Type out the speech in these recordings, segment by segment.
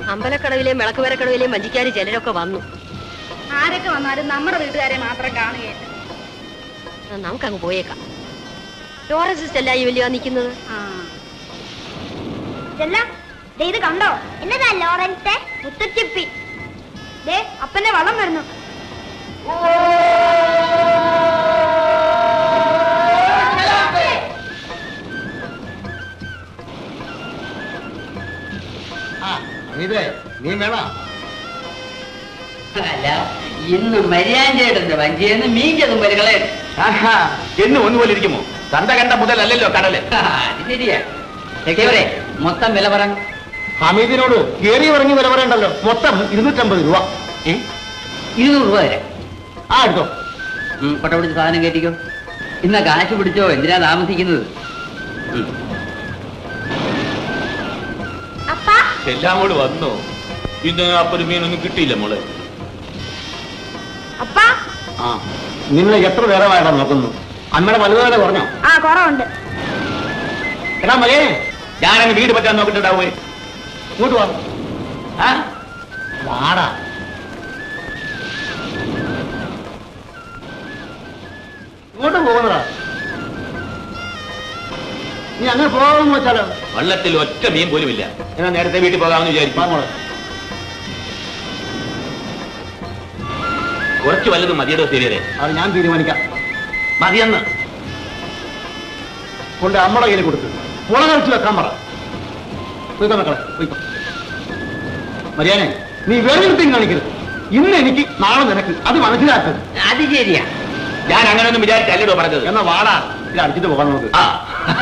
അമ്പലക്കടവിലെയും വിളക്കുവരക്കടവിലെയും വഞ്ചിക്കാരി ചിലരൊക്കെ വന്നു ആരൊക്കെ വന്നാലും നമ്മുടെ വീട്ടുകാരെ മാത്രം കാണുകയില്ല ആ, നമുക്കങ്ങ് പോയേക്കാം ലോറൻസ് സ്റ്റെല്ല ഈ വലിയ നിൽക്കുന്നത് ചെല്ലാം ദേ ഇത് കണ്ടോ എന്നതാ ലോറൻസ് മുത്തച്ചിപ്പി ദേ അപ്പന്റെ വളം വരുന്നു ഇതേ നീ വേണോ അല്ല ഇന്ന് മരിയാഞ്ചേട്ടന്റെ വഞ്ചിയെന്ന് മീഞ്ചതും വരികളെ എന്ന് ഒന്നുപോലെ ഇരിക്കുമോ തന്ത കണ്ട മുതലല്ലല്ലോ കടല് അത് ശരിയാ ചെക്കിയവരെ മൊത്തം വില പറഞ്ഞു ഹമീദിനോട് കേറി ഇറങ്ങി വില പറയണ്ടല്ലോ മൊത്തം ഇരുന്നൂറ്റമ്പത് രൂപ ഏ ഇരുന്നൂറ് രൂപ തരാം ആ എടുത്തോ ഉം, കൊട്ട പിടിച്ച് സാധനം കയറ്റിക്കോ ഇന്ന കാശ് പിടിച്ചോ എന്തിനാ താമസിക്കുന്നത് ഉം. അപ്പാ എല്ലാം കൂടി വന്നു ഇന്ന് അപ്പൊരു മീനൊന്നും കിട്ടിയില്ല മോളെ അപ്പാ ആ നിന്നെ എത്ര നേരമായിട്ടാ നോക്കുന്നു അമ്മയുടെ വലുതുപോലെ പറഞ്ഞോ ആ കുറവുണ്ട് എടാ മകേ ഞാനങ്ങ് വീട് പറ്റാൻ നോക്കിട്ടുണ്ടാവേ ഇങ്ങോട്ട് വാ ആ വാടാ ഇങ്ങോട്ട് പോകുന്നതാ നീ അങ്ങനെ പോകാമെന്ന് വെച്ചാലോ വള്ളത്തിൽ ഒറ്റ മീൻ പോലും ഇല്ല എന്നാ നേരത്തെ വീട്ടിൽ പോകാമെന്ന് വിചാരിച്ചു വാങ്ങോളെ കുറച്ച് വല്ലതും മതിയടോ ശരിയതെ അത് ഞാൻ തീരുമാനിക്കാം മതിയെന്ന് കൊണ്ട് അമ്മയുടെ കയ്യിൽ കൊടുത്തു മുളകരച്ച് വെക്കാൻ പറ പോയിക്കോ മക്കളെ പോയിക്കോ മരിയാനെ നീ വേറെ കാണിക്കരുത് ഇന്ന് എനിക്ക് നാളെ നിനക്ക് അത് മനസ്സിലാക്കരുത് അത് ശരിയാ ഞാൻ അങ്ങനെയൊന്നും വിചാരിച്ചല്ലോ പറഞ്ഞത് എന്നാ വാടാ ഇത് അടിച്ചിട്ട് പോകാൻ നോക്ക് ആ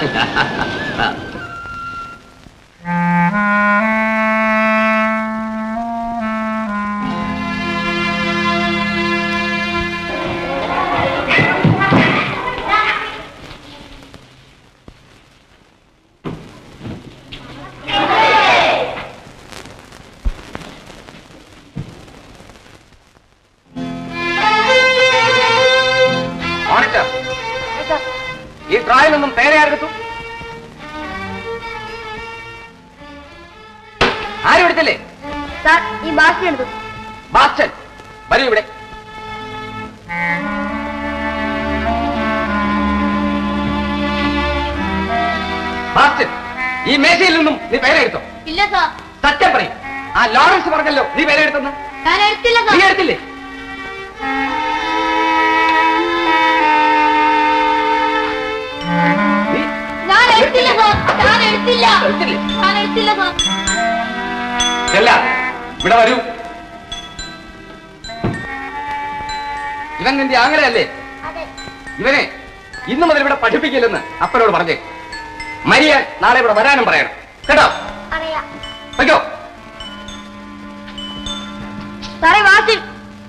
മോണിറ്റർ ഈ ഡ്രായിൽ നിന്നും പേരെ ആരെടുത്തു ആരും എടുത്തില്ലേ സാർ ഈ ബാസ്റ്റി എടുത്തു ബാസ്റ്റൻ വരൂ ഇവിടെ ബാസ്റ്റൻ ഈ മേശയിൽ നിന്നും നീ പേരെടുത്തോ ഇല്ല സാർ സത്യം പറയും ആ ലോറൻസ് പറഞ്ഞല്ലോ നീ പേരെടുത്തെന്ന് ഞാൻ എടുത്തില്ല നീ എടുത്തില്ലേ നീ ഞാൻ എടുത്തില്ല സാർ ഞാൻ എടുത്തില്ല എടുത്തില്ലേ ഞാൻ എടുത്തില്ല സാർ ചെല്ല ഇവിടെ വരൂ ഇവൻ നിന്റെ ആങ്ങളയല്ലേ അതെ ഇവനെ ഇന്നു മുതൽ ഇവിടെ പഠിപ്പിക്കില്ലെന്ന് അപ്പനോട് പറഞ്ഞേ മരിയാൻ നാളെ ഇവിടെ വരാനും പറയണം കേട്ടോ അറിയാം വയ്ക്കോ സാറേ വാസിൽ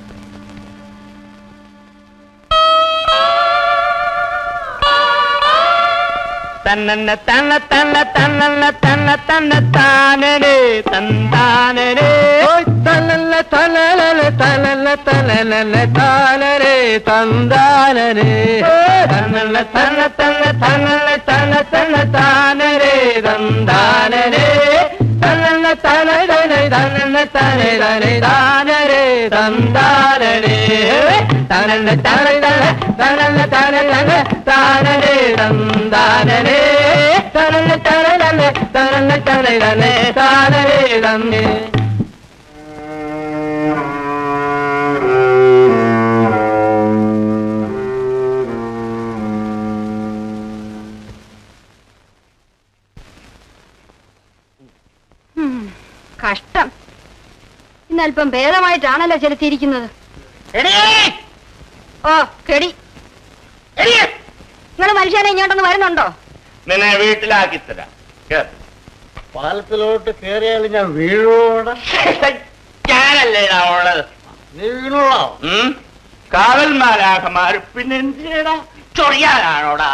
തന്നന്ന തന്ന തന്ന തന്നന്ന തന്ന തന്ന താനനെ തന്താനനെ തന്നല്ല തലല തലല തലല താനനെ തന്താനനെ തന്നല്ല തന്ന തന്ന തന്നല്ല തന്ന തന്ന താനനെ തന്താനനെ തന്നല്ല തലതനെ തന്നല്ല തനെ തനെ താനരെ തന്താനനെ തനല്ല തന തന തനല്ല തന തന താനരെ തന്താനനെ തനല്ല തന തന തനല്ല തന തനെ താനരെ തന്നെ കഷ്ടം ഇന്നല്പം ഭേദമായിട്ടാണല്ലോ ചെലുത്തിയിരിക്കുന്നത് ഓ കെടി നിങ്ങൾ മനുഷ്യനെ ഇങ്ങോട്ടൊന്ന് വരുന്നുണ്ടോ നിന്നെ വീട്ടിലാക്കി തരാം കേറ്. പാലത്തിലോട്ട് കയറിയാൽ ഞാൻ വീഴോടാ ഞാനല്ലേ ഇതാ ഉള്ളത് നീ വീണോളാ ഉം? കാവൽമാരാകമാര് പിന്നെ എന്തിനാ ചൊറിയാനാണോടാ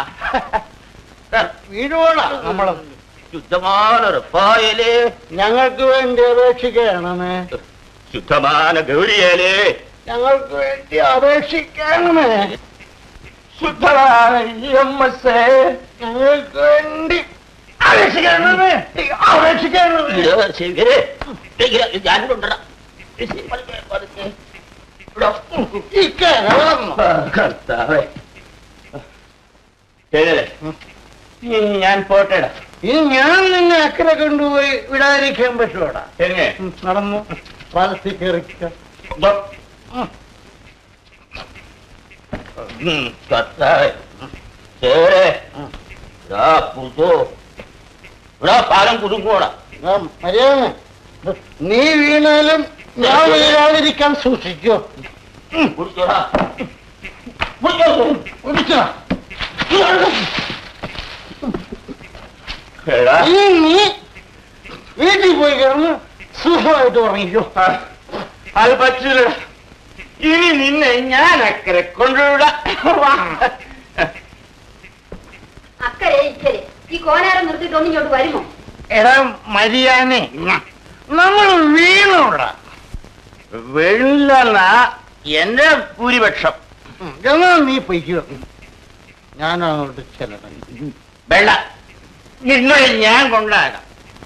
വീഴോടാ നമ്മള് ശുദ്ധമാനൊരു പായലേ ഞങ്ങൾക്ക് വേണ്ടി അപേക്ഷിക്കണമേ ശുദ്ധമാന ഗൗരിയലേ ഞങ്ങൾക്ക് വേണ്ടി അപേക്ഷിക്കണമേ ശുദ്ധമായ എം എസ് ഞങ്ങൾക്ക് വേണ്ടി അപേക്ഷിക്കണമേ ഞാനിവിടെ കർത്താവേ ശരിയല്ലേ ഇനി ഞാൻ പോട്ടേടാ ഇനി ഞാൻ നിന്നെ അക്കരെ കൊണ്ടുപോയി വിടാതിരിക്കാൻ പറ്റുമോടാ എങ്ങനെ ഉം, നടന്നു പാലത്തിൽ കയറിക്ക കർത്താവേ ശരി ഇതാ പുതു ഇവിടെ പാലം കുടുങ്ങോടാ മര്യാദ നീ വീണാലും ഞാൻ വീഴാതിരിക്കാൻ സൂക്ഷിക്കോ കുടിച്ചോടാ കുടിച്ചോ എടാ ഇനി നീ വീട്ടിൽ പോയി കിടന്ന് സുഖമായിട്ട് ഉറങ്ങിക്കോ അത് പറ്റില്ല ഇനി നിന്നെ ഞാൻ അക്കരെ കൊണ്ടുവിടാ അക്കരെ ഇക്കരെ ഈ കോലാരം നിർത്തിയിട്ട് ഒന്ന് ഇങ്ങോട്ട് വരുമോ എടാ മരിയാനെ നമ്മൾ വീണോടാ വീണില്ലെന്നാ എന്റെ ഭൂരിപക്ഷം എന്നാ നീ പൊയ്ക്കോ ഞാൻ അങ്ങോട്ട് ചെല്ലണം വേണ്ട നിന്നെ ഞാൻ കൊണ്ടാകാം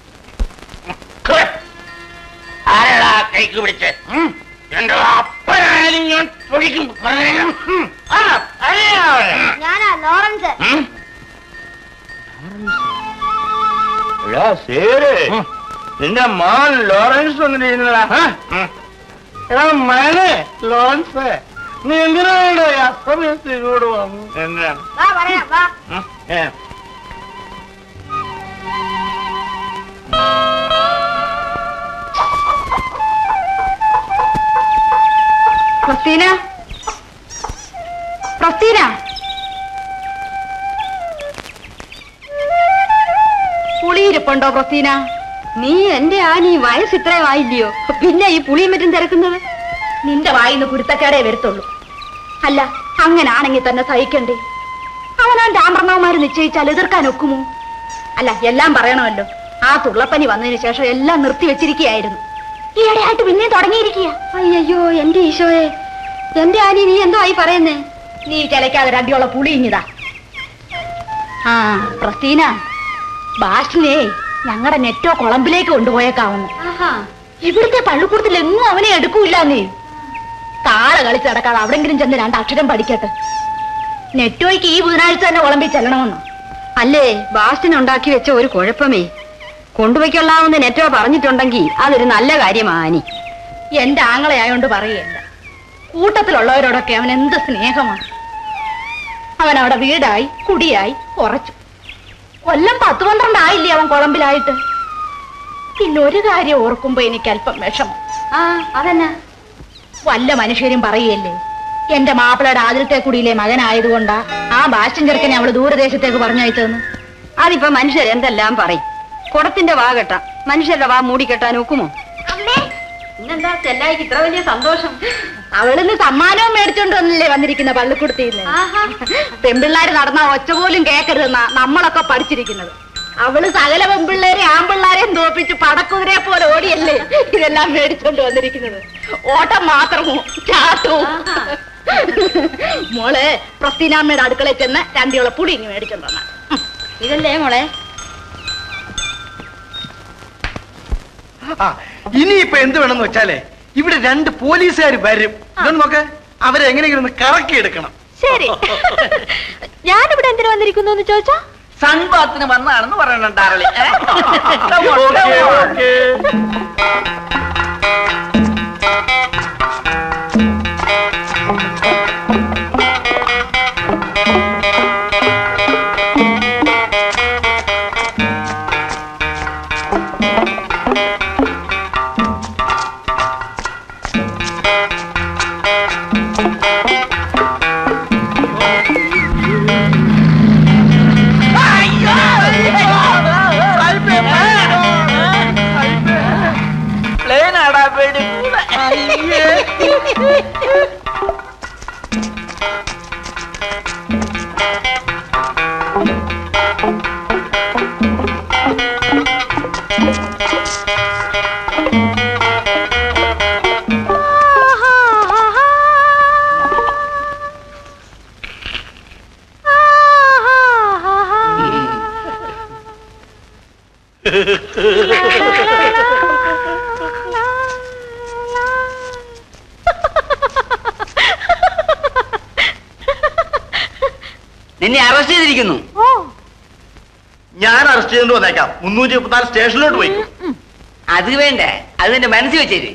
ആരാടാ കൈക്ക് പിടിച്ച് എന്റെ അപ്പനായാലും ഞാൻ പൊടിക്കും പറഞ്ഞേക്കാം. ആ, അറിയാം അവനെ. ഞാനാ ലോറൻസ് ഉം? എടാ സേര് നിന്റെ മോൻ ലോറൻസ് വന്നിരിക്കുന്നടാ എടാ മനെ ലോൺസ് നീ എന്തിനാണ് ഈ അസമയത്ത് ഇങ്ങോട്ട് വന്നു എന്താ വാ പറയാം വാ ഉം? ഏ. പ്രസ്തീന പ്രസ്തീന പുളിയിരിപ്പുണ്ടോ പ്രസ്തീന നീ എന്റെ ആനി വയസ്സ് ഇത്രയും ആയില്ലയോ പിന്നെ ഈ പുളിയും മറ്റും തിരക്കുന്നത് നിന്റെ വായിന്ന് കുരുത്തക്കേടേ വരത്തുള്ളൂ അല്ല അങ്ങനാണെങ്കിൽ തന്നെ സഹിക്കണ്ടേ അവനവന്റെ ആമ്പ്രണവന്മാര് നിശ്ചയിച്ചാൽ എതിർക്കാൻ ഒക്കുമോ അല്ല എല്ലാം പറയണമല്ലോ ആ തുള്ളപ്പനി വന്നതിന് ശേഷം എല്ലാം നിർത്തി വെച്ചിരിക്കുകയായിരുന്നു ഈയിടെയായിട്ട് പിന്നെയും തുടങ്ങിയിരിക്കുക അയ്യോ എന്റെ ഈശോയെ എന്റെ ആനി നീ എന്തോ ആയി പറയുന്നേ നീ ചിലക്കാതെ രണ്ടിയുള്ള പുളി ഇങ്ങിതാ ആ പ്രസീന ബാഷിനെ ഞങ്ങളുടെ നെറ്റോ കുളമ്പിലേക്ക് കൊണ്ടുപോയേക്കാവുന്നു ഇവിടുത്തെ പള്ളിക്കൂടത്തിൽ എങ്ങും അവനെ എടുക്കൂല നീ താഴെ കളിച്ച് നടക്കാതെ അവിടെങ്കിലും ചെന്ന് രണ്ട് അക്ഷരം പഠിക്കട്ടെ നെറ്റോയ്ക്ക് ഈ ബുധനാഴ്ച തന്നെ കുളമ്പിൽ ചെല്ലണമെന്നോ അല്ലേ ബാസ്റ്റിന് ഉണ്ടാക്കി വെച്ച ഒരു കുഴപ്പമേ കൊണ്ടുപോയിക്കൊള്ളാമെന്ന് നെറ്റോ പറഞ്ഞിട്ടുണ്ടെങ്കിൽ അതൊരു നല്ല കാര്യമാനി എന്റെ ആങ്ങളെയായോണ്ട് പറയല്ല കൂട്ടത്തിലുള്ളവരോടൊക്കെ അവൻ എന്ത് സ്നേഹമാണ് അവൻ അവിടെ വീടായി കുടിയായി കുറച്ചു കൊല്ലം പത്ത് പന്ത്രണ്ടായില്ലേ അവൻ കുളമ്പിലായിട്ട് പിന്നെ ഒരു കാര്യം ഓർക്കുമ്പോ എനിക്ക് അല്പം വിഷമം ആ അതെന്നാ വല്ല മനുഷ്യരും പറയല്ലേ എന്റെ മാപ്പിളയുടെ ആദ്യത്തെ കുടിയിലെ മകനായതുകൊണ്ടാ ആ ബാസ്റ്റൻ ചെറുക്കനെ അവള് ദൂരദേശത്തേക്ക് പറഞ്ഞയച്ചതെന്ന് അതിപ്പോ മനുഷ്യർ എന്തെല്ലാം പറയും കുടത്തിന്റെ വാ കെട്ടാം മനുഷ്യരുടെ വാ മൂടിക്കെട്ടാൻ ഒക്കുമോ അമ്മേ ഇന്നെന്താ ചെല്ലായിക്ക് ഇത്ര വലിയ സന്തോഷം അവളിന്ന് സമ്മാനവും മേടിച്ചോണ്ട് വന്നില്ലേ വന്നിരിക്കുന്ന പള്ളിക്കുടത്തിന്ന് ആഹാ പെൺപിള്ളാര് നടന്ന ഒച്ച പോലും കേക്കരുതെന്നാ നമ്മളൊക്കെ പഠിച്ചിരിക്കുന്നത് അവള് സകല പെൺപിള്ളേരെ ആൺപിള്ളാരെയും തോപ്പിച്ച് പടക്കുതിരയെ പോലെ ഓടിയല്ലേ ഇതെല്ലാം മേടിച്ചോണ്ട് വന്നിരിക്കുന്നത് ഓട്ടം മാത്രമോ ചാട്ടവും മോളെ പ്രസ്തീനാമ്മയുടെ അടുക്കളയിൽ ചെന്ന് രണ്ടിയോളെ പുളി ഇങ്ങ് മേടിച്ചോണ്ട് വന്ന ഇതല്ലേ മോളെ ആ, ഇനിയിപ്പോ എന്ത് വേണമെന്ന് വെച്ചാലേ ഇവിടെ രണ്ട് പോലീസുകാർ വരും ഇതൊന്ന് നോക്ക് അവരെ എങ്ങനെയെങ്കിലും ഒന്ന് കറക്കി എടുക്കണം ശരി ഞാനിവിടെ എന്തിനു വന്നിരിക്കുന്നു എന്ന് ചോദിച്ചാ സൺബാത്തിന് വന്നാണെന്ന് പറയണുണ്ട് അരളി ഓക്കേ, ഓക്കേ. പ്ലെയിൻ ആടാ പേടി നിന്നെ അറസ്റ്റ് ചെയ്തിരിക്കുന്നു ഞാൻ അറസ്റ്റ് ചെയ്തിട്ട് വന്നേക്കാം മുന്നൂറ്റി മുപ്പത്തിനാല് സ്റ്റേഷനിലോട്ട് പോയി അത് വേണ്ട അത് നിന്റെ മനസ്സിൽ വെച്ചേര്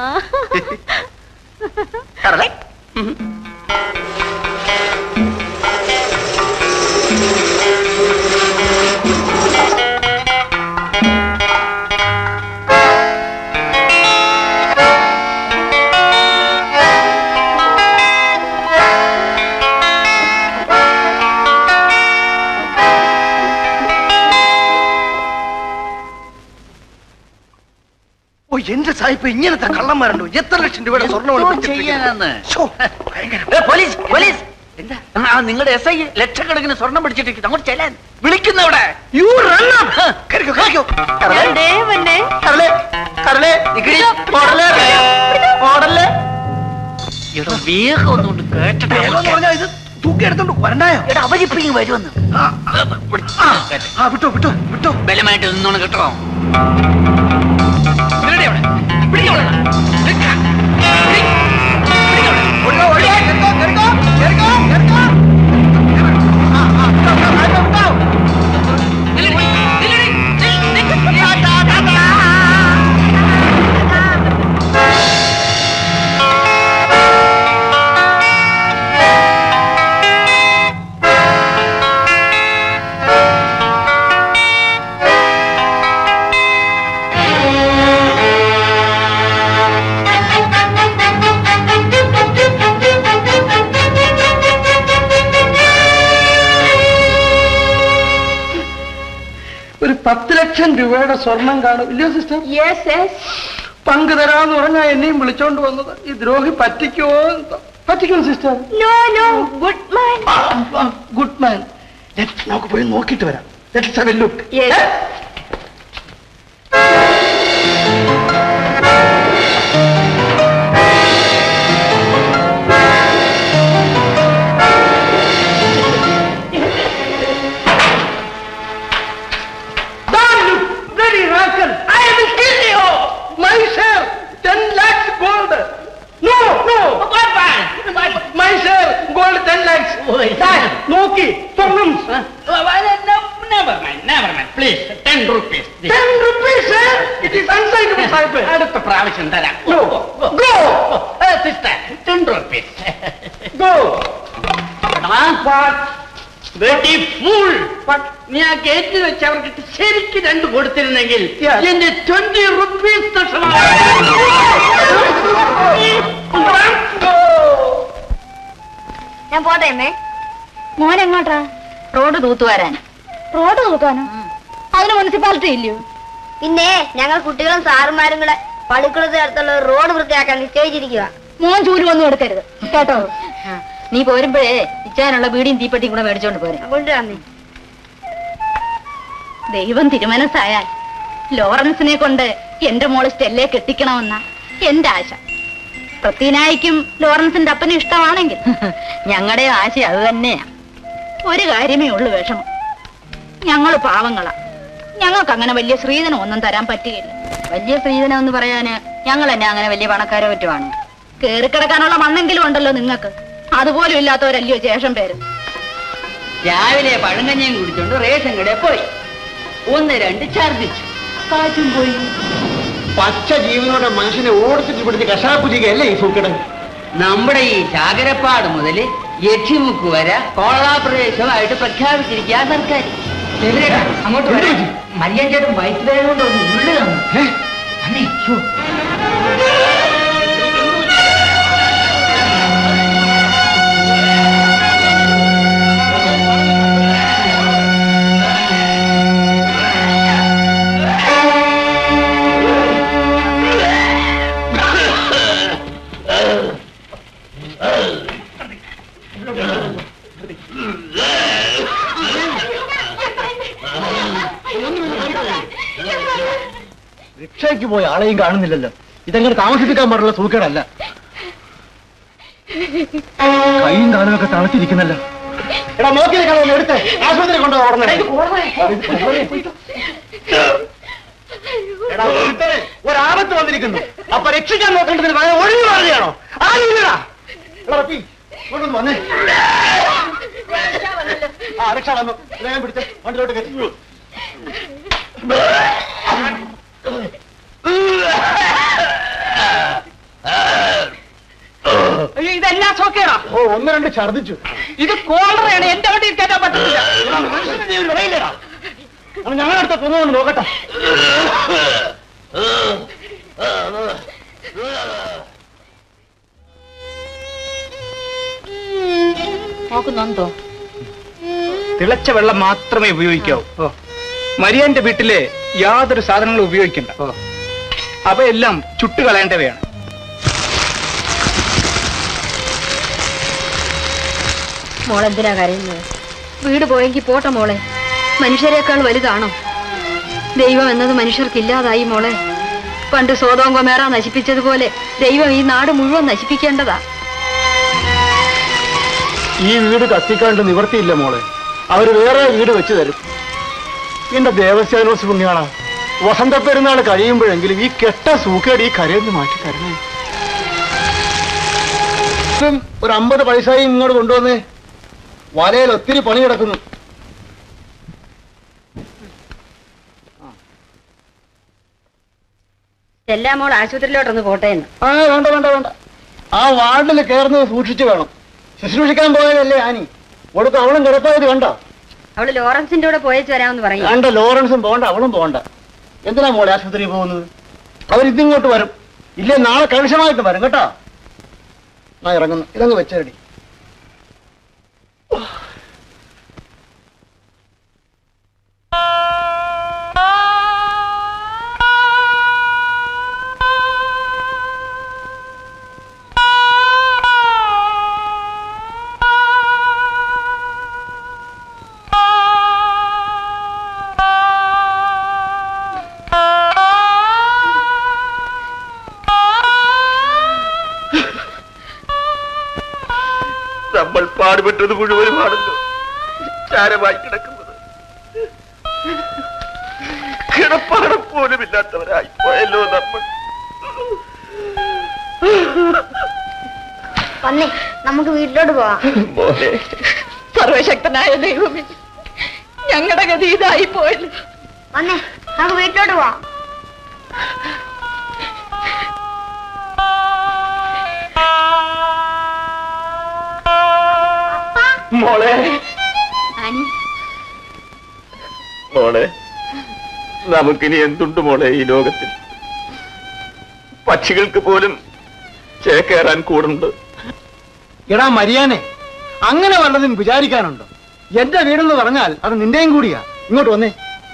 കറലേ ഓ എന്റെ സായിപ്പ് ഇങ്ങനത്തെ കള്ളന്മാരുണ്ടോ എത്ര ലക്ഷം രൂപയുടെ സ്വർണ്ണം ചെയ്യാനാന്ന് ഭയങ്കര പോലീസ് പോലീസ് എന്താ ആ നിങ്ങളുടെ എസ് ഐ ലക്ഷക്കണക്കിന് സ്വർണം പിടിച്ചിട്ട് അങ്ങോട്ട് ചെല്ലാൻ വിളിക്കുന്നവിടെ യു റൺ കരിക്കോ കരിക്കോ കറലേ കറലേ കറലേ ഓടലേ ഓടലേ വേഗം ഒന്നുകൊണ്ട് കേട്ടിട്ട് വേഗം എന്ന് പറഞ്ഞാ ഇത് തൂക്കി എടുത്തോണ്ട് വരണ്ടായോ എടാ അവരിപ്പോ ഇങ്ങ് വരുമെന്ന് ആ, ആ, ആ വിട്ടോ വിട്ടോ വിട്ടോ ബലമായിട്ട് നിന്നോണം കേട്ടോ ഇവരുടെ അവിടെ. പിടിക്കവിടെ. നിൽക്ക. പിടി. പിടിക്കവിടെ. ഓടിക്കോ, ഓടിക്കോ, കേറിക്കോ, കേറിക്കോ, കേറിക്കോ, കേറിക്കോ. ആ, ആ, വിട്ടോ, വിട്ടോ, വിട്ടോ, വിട്ടോ. നില്ലെടി. നില്ലെടി. നിൽ, നിൽ. ഒരു പത്ത് ലക്ഷം രൂപയുടെ സ്വർണം കാണും ഇല്ലയോ സിസ്റ്റർ യെസ് യെസ് പങ്ക് തരാന്ന് പറഞ്ഞാ എന്നെയും വിളിച്ചോണ്ട് വന്നത് ഈ ദ്രോഹി പറ്റിക്കോ പറ്റിക്കോ sister no no good man good man നമുക്ക് പോയി നോക്കിയിട്ട് വരാം let's have a look yes bloody rascal! I will kill you! My share, 10 lakhs gold! No, no! My share, gold 10 lakhs! Sir, നോക്കി സ്വർണം Never mind, never mind. Please, 10 rupees. 10 rupees, sir! It is unsignable, Sahib. അടുത്ത പ്രാവശ്യം തരാം No, go! Sister ten rupees Go! വെട്ടി full നീ ആ ഗേറ്റിൽ വെച്ച് അവർക്ക് ശരിക്ക് രണ്ട് കൊടുത്തിരുന്നെങ്കിൽ Yes. എന്റെ ട്വന്റി റുപ്പീസ് ഞാൻ പോട്ടെ അമ്മേ മോൻ എങ്ങോട്ടാ റോഡ് തൂത്തുവരാൻ റോഡ് തൂക്കാനോ അതിന് മുനിസിപ്പാലിറ്റി ഇല്ലയോ പിന്നെ ഞങ്ങൾ കുട്ടികളും സാറുമാരും കൂടെ പള്ളിക്കുളത്ത് അടുത്തുള്ള ഒരു റോഡ് വൃത്തിയാക്കാൻ നിശ്ചയിച്ചിരിക്കുക മോൻ ചൂല് ഒന്നും എടുക്കരുത് കേട്ടോ നീ പോരുമ്പോഴേ ഇച്ചാനുള്ള ബീഡിയും തീപ്പെട്ടിയും കൂടെ മേടിച്ചോണ്ട് പോരെ കൊണ്ടുവന്നേ ദൈവം തിരുമനസ്സായാൽ ലോറൻസിനെ കൊണ്ട് എന്റെ മോള് സ്റ്റെല്ലെ കെട്ടിക്കണമെന്ന എന്റെ ആശ പ്രത്യനായിക്കും ലോറൻസിന്റെ അപ്പനും ഇഷ്ടമാണെങ്കിൽ ഞങ്ങളുടെ ആശ അത് തന്നെയാ ഒരു കാര്യമേ ഉള്ളൂ വിഷമം ഞങ്ങൾ പാവങ്ങളാ ഞങ്ങൾക്ക് അങ്ങനെ വലിയ സ്ത്രീധനം ഒന്നും തരാൻ പറ്റുകയില്ല വലിയ സ്ത്രീധനം എന്ന് പറയാന് ഞങ്ങൾ എന്നെ അങ്ങനെ വലിയ പണക്കാരോ പറ്റുവാണ് കേറിക്കിടക്കാനുള്ള മണ്ണെങ്കിലും ഉണ്ടല്ലോ നിങ്ങൾക്ക് അതുപോലും ഇല്ലാത്തവരല്ലയോ ശേഷം പേര് രാവിലെ പഴങ്കഞ്ഞയും കുടിച്ചോണ്ട് റേഷൻ കടയിൽ പോയി ഒന്ന് രണ്ട് ഛർദിച്ചു കാറ്റും പോയി പച്ച ജീവനോടെ മനുഷ്യനെ ഓടിച്ചിട്ട് പിടിച്ച് കഷാപ്പുജികയല്ലേ ഈ സൂക്കടൻ നമ്മുടെ ഈ ചാകരപ്പാട് മുതൽ യക്ഷിമുക്ക് വരെ കോളാ പ്രദേശമായിട്ട് പ്രഖ്യാപിച്ചിരിക്കുക സർക്കാർ അങ്ങോട്ട് വരാം മരിയാൻ ചേട്ടൻ വയറ്റുവേദന കൊണ്ട് ഒന്ന് ഉള്ളു തന്നു അന്നേ, ശ്ശോ. രക്ഷയ്ക്ക് പോയ ആളെയും കാണുന്നില്ലല്ലോ ഇതങ്ങനെ താമസിപ്പിക്കാൻ പാടുള്ള സൂക്കേടല്ല കൈയും കാലുമൊക്കെ തണുത്തിരിക്കുന്നല്ലോ എടാ നോക്കി നിൽക്കണം എടുത്ത് ആശുപത്രി കൊണ്ടുപോകണം എടാ, ഒരുത്തനെ ഒരാപത്ത് വന്നിരിക്കുന്നു അപ്പൊ രക്ഷിക്കാൻ നോക്കേണ്ടതിന് പകരം ഒഴിഞ്ഞു മാറുകയാണോ ആരുമില്ലടാ എടാ, റഫി, ഇങ്ങോട്ടൊന്ന് വന്നേ ആ രക്ഷ വന്നു വേഗം പിടിച്ച് വണ്ടിലോട്ട് കയറ്റി അയ്യോ ഇതെല്ലാം സോക്കേടാ ഓ ഒന്ന് രണ്ട് ഛർദിച്ചു ഇത് കോളറയാണ് എന്റെ വണ്ടിയിൽ കയറ്റാൻ പറ്റത്തില്ല ഞങ്ങളടുത്ത തുറന്നുകൊണ്ട് നോക്കട്ടെ നോക്കുന്നുണ്ടോ തിളച്ച വെള്ളം മാത്രമേ ഉപയോഗിക്കാവൂ മരിയന്റെ വീട്ടിലെ യാതൊരു സാധനങ്ങളും ഉപയോഗിക്കണ്ട അവയെല്ലാം ചുട്ടുകളയേണ്ടവയാണ് മോളെന്തിനാ കരയുന്നത് വീട് പോയെങ്കിൽ പോട്ടെ മോളെ മനുഷ്യരെക്കാൾ വലുതാണോ ദൈവം എന്നത് മനുഷ്യർക്കില്ലാതായി മോളെ പണ്ട് സോതോം കൊമേറ നശിപ്പിച്ചതുപോലെ ദൈവം ഈ നാട് മുഴുവൻ നശിപ്പിക്കേണ്ടതാ ഈ വീട് കത്തിക്കാണ്ട് നിവർത്തിയില്ല മോളെ അവര് വേറെ വീട് വെച്ച് തരും എന്റെ ദേവസ്യാനോസ് പുണ്യാളാ വസന്ത പെരുന്നാൾ കഴിയുമ്പോഴെങ്കിലും ഈ കെട്ട സൂക്കേട് ഈ കരയിൽ നിന്ന് മാറ്റി തരണേ ഇപ്പം ഒരു അമ്പത് പൈസയും ഇങ്ങോട്ട് കൊണ്ടുവന്നേ വലയിൽ ഒത്തിരി പണി കിടക്കുന്നു എല്ലാ മോൾ ആശുപത്രിയിലോട്ടൊന്ന് പോട്ടെ എന്ന് ആ വേണ്ട വേണ്ട വേണ്ട ആ വാർഡിൽ കയറുന്നത് സൂക്ഷിച്ചു വേണം ശുശ്രൂഷിക്കാൻ പോയതല്ലേ ആനി കൊടുത്ത് അവളും കിടപ്പായത് കണ്ടോ അവള് ലോറൻസിന്റെ കൂടെ പോയേച്ച് വരാമെന്ന് പറയും വേണ്ട ലോറൻസും പോകണ്ട അവളും പോകണ്ട എന്തിനാ മോളെ ആശുപത്രിയിൽ പോകുന്നത് അവർ ഇതിങ്ങോട്ട് വരും ഇല്ലേ നാളെ കണിശമായിട്ട് വരും കേട്ടോ ആ ഇറങ്ങുന്നു ഇതങ്ങ് വെച്ചേടി നമ്മൾ പാടുപെട്ടത് മുഴുവനുമാണല്ലോ ചാരമായി കിടക്കുന്നത് കിടപ്പാടം പോലും ഇല്ലാത്തവരായി പോയല്ലോ നമ്മൾ വന്നേ നമുക്ക് വീട്ടിലോട്ട് പോവാം മോനെ സർവശക്തനായ ദൈവമേ ഞങ്ങളുടെ ഗതി ഇതായി പോയല്ലോ വന്നേ നമുക്ക് വീട്ടിലോട്ട് പോവാം മോളെ ആനി മോളെ നമുക്കിനി എന്തുണ്ട് മോളെ ഈ ലോകത്തിൽ പക്ഷികൾക്ക് പോലും ചേക്കേറാൻ കൂടുണ്ട് എടാ മരിയാനെ അങ്ങനെ വല്ലതും വിചാരിക്കാനുണ്ടോ എന്റെ വീടെന്ന് പറഞ്ഞാൽ അത് നിന്റെയും കൂടിയാ ഇങ്ങോട്ട് വന്നേ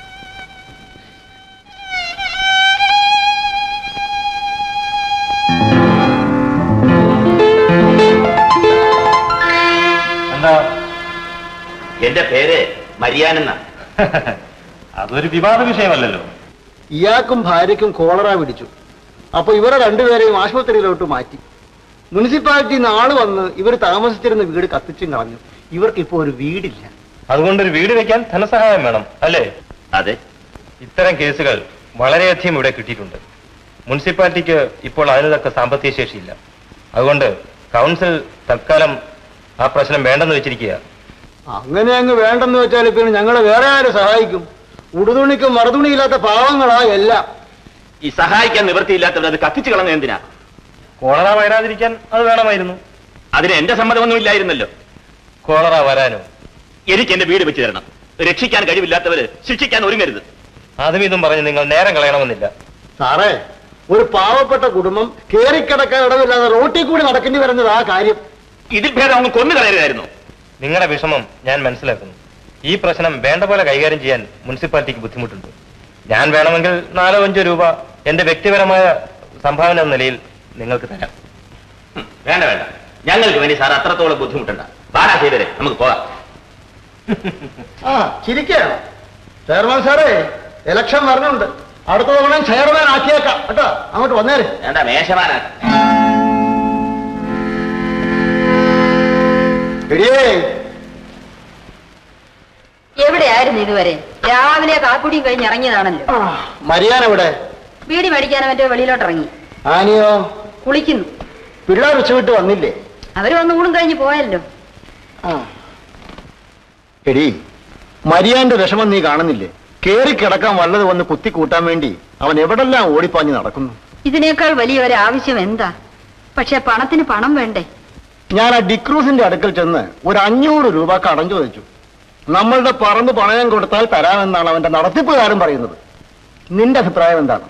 എന്താ എന്റെ പേര് മരിയാനെന്ന അതൊരു വിവാദ വിഷയമല്ലല്ലോ ഇയാൾക്കും ഭാര്യയ്ക്കും കോളറ പിടിച്ചു അപ്പൊ ഇവരെ രണ്ടുപേരെയും ആശുപത്രിയിലോട്ട് മാറ്റി മുനിസിപ്പാലിറ്റി നാള് വന്ന് ഇവർ താമസിച്ചിരുന്ന വീട് കത്തിച്ചും കളഞ്ഞു ഇവർക്ക് ഇപ്പോ ഒരു വീടില്ല അതുകൊണ്ടൊരു വീട് വെക്കാൻ ധനസഹായം വേണം അല്ലേ അതെ ഇത്തരം കേസുകൾ വളരെയധികം ഇവിടെ കിട്ടിയിട്ടുണ്ട് മുനിസിപ്പാലിറ്റിക്ക് ഇപ്പോൾ അതിന് തക്ക സാമ്പത്തിക ശേഷിയില്ല അതുകൊണ്ട് കൗൺസിൽ തൽക്കാലം ആ പ്രശ്നം വേണ്ടെന്ന് വെച്ചിരിക്കുക അങ്ങനെ അങ്ങ് വേണ്ടെന്ന് വെച്ചാൽ പിന്നെ ഞങ്ങളെ വേറെ ആര് സഹായിക്കും ഉടുതുണിക്കും മറുതുണിയില്ലാത്ത പാവങ്ങളാ എല്ലാം ഈ സഹായിക്കാൻ നിവൃത്തിയില്ലാത്തവർ അത് കത്തിച്ചു കളഞ്ഞ എന്തിനാ കോളറ വരാതിരിക്കാൻ അത് വേണമായിരുന്നു അതിന് എന്റെ സമ്മതമൊന്നും ഇല്ലായിരുന്നല്ലോ കോളറ വരാനോ എനിക്ക് എന്റെ വീട് വെച്ച് തരണം രക്ഷിക്കാൻ കഴിവില്ലാത്തവര് ശിക്ഷിക്കാൻ ഒരുങ്ങരുത് അതും ഇതും പറഞ്ഞ് നിങ്ങൾ നേരം കളയണമെന്നില്ല സാറേ ഒരു പാവപ്പെട്ട കുടുംബം കേറിക്കിടക്കാൻ ഇടവില്ലാതെ റോട്ടിൽ കൂടി നടക്കേണ്ടി വരുന്നത് ആ കാര്യം ഇതിൽ ഭേദം അങ്ങ് കൊന്നു കളയരുതായിരുന്നു നിങ്ങളുടെ വിഷമം ഞാൻ മനസ്സിലാക്കുന്നു ഈ പ്രശ്നം വേണ്ട പോലെ കൈകാര്യം ചെയ്യാൻ മുനിസിപ്പാലിറ്റിക്ക് ബുദ്ധിമുട്ടുണ്ട് ഞാൻ വേണമെങ്കിൽ നാലോ അഞ്ചോ രൂപ എന്റെ വ്യക്തിപരമായ സംഭാവന എന്ന നിലയിൽ നിങ്ങൾക്ക് തരാം ഉം, വേണ്ട വേണ്ട ഞങ്ങൾക്ക് വേണ്ടി സാർ അത്രത്തോളം ബുദ്ധിമുട്ടണ്ട വാടാ ചെയ്തരെ നമുക്ക് പോകാം ആ ചിരിക്കുകയാണ് ചെയർമാൻ സാറേ ഇലക്ഷൻ പറഞ്ഞുണ്ട് അടുത്ത തവണ ചെയർമാൻ ആക്കിയേക്കാം കേട്ടോ അങ്ങോട്ട് വന്നേരെ വേണ്ട മേശമാനാ എടിയേ എവിടെയായിരുന്നു ഇതുവരെ രാവിലെ കാക്കുടിയും കഴിഞ്ഞ് ഇറങ്ങിയതാണല്ലോ മരിയാൻ എവിടെ വീടി മേടിക്കാൻ മറ്റേ വെളിയിലോട്ട് ഇറങ്ങി ആനിയോ കുളിക്കുന്നു പിള്ളേർ ഉച്ചവിട്ട് വന്നില്ലേ അവര് വന്ന് ഊണും കഴിഞ്ഞ് പോയല്ലോ എടി മരിയാന്റെ വിഷമം നീ കാണുന്നില്ലേ കേറി കിടക്കാൻ വല്ലത് വന്ന് കുത്തി കൂട്ടാൻ വേണ്ടി അവൻ എവിടെല്ലാം ഓടിപ്പാഞ്ഞ് നടക്കുന്നു ഇതിനേക്കാൾ വലിയ ഒരു ആവശ്യം എന്താ പക്ഷെ പണത്തിന് പണം വേണ്ടേ ഞാൻ ആ ഡിക്രൂസിന്റെ അടുക്കൽ ചെന്ന് ഒരു അഞ്ഞൂറ് രൂപ കടം ചോദിച്ചു നമ്മളുടെ പറമ്പ് പണയം കൊടുത്താൽ തരാമെന്നാണ് അവന്റെ നടത്തിപ്പുകാരൻ പറയുന്നത് നിന്റെ അഭിപ്രായം എന്താണ്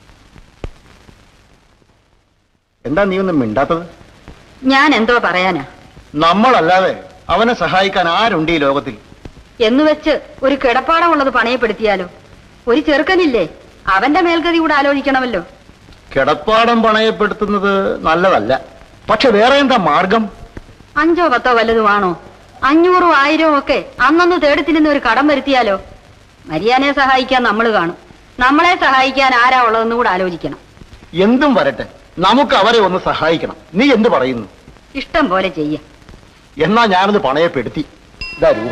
എന്താ നീ ഒന്നും മിണ്ടാത്തത് ഞാൻ എന്തോ പറയാനാ നമ്മളല്ലാതെ അവനെ സഹായിക്കാൻ ആരുണ്ട് ഈ ലോകത്തിൽ എന്ന് വെച്ച് ഒരു കിടപ്പാടമുള്ളത് പണയപ്പെടുത്തിയാലോ ഒരു ചെറുക്കനില്ലേ അവന്റെ മേൽഗതി കൂടെ ആലോചിക്കണമല്ലോ കിടപ്പാടം പണയപ്പെടുത്തുന്നത് നല്ലതല്ല പക്ഷെ വേറെ എന്താ മാർഗം അഞ്ചോ പത്തോ വല്ലതുമാണോ അഞ്ഞൂറും ആയിരവും ഒക്കെ അന്നൊന്ന് തേടിത്തിരുന്ന ഒരു കടം വരുത്തിയാലോ മരിയാനെ സഹായിക്കാൻ നമ്മൾ കാണും നമ്മളെ സഹായിക്കാൻ ആരാ ഉള്ളതെന്ന് കൂടെ ആലോചിക്കണം എന്തും വരട്ടെ നമുക്ക് അവരെ ഒന്ന് സഹായിക്കണം നീ എന്ത് പറയുന്നു ഇഷ്ടം പോലെ ചെയ്യ എന്നാ ഞാനത് പണയപ്പെടുത്തി ഇതാ രൂപ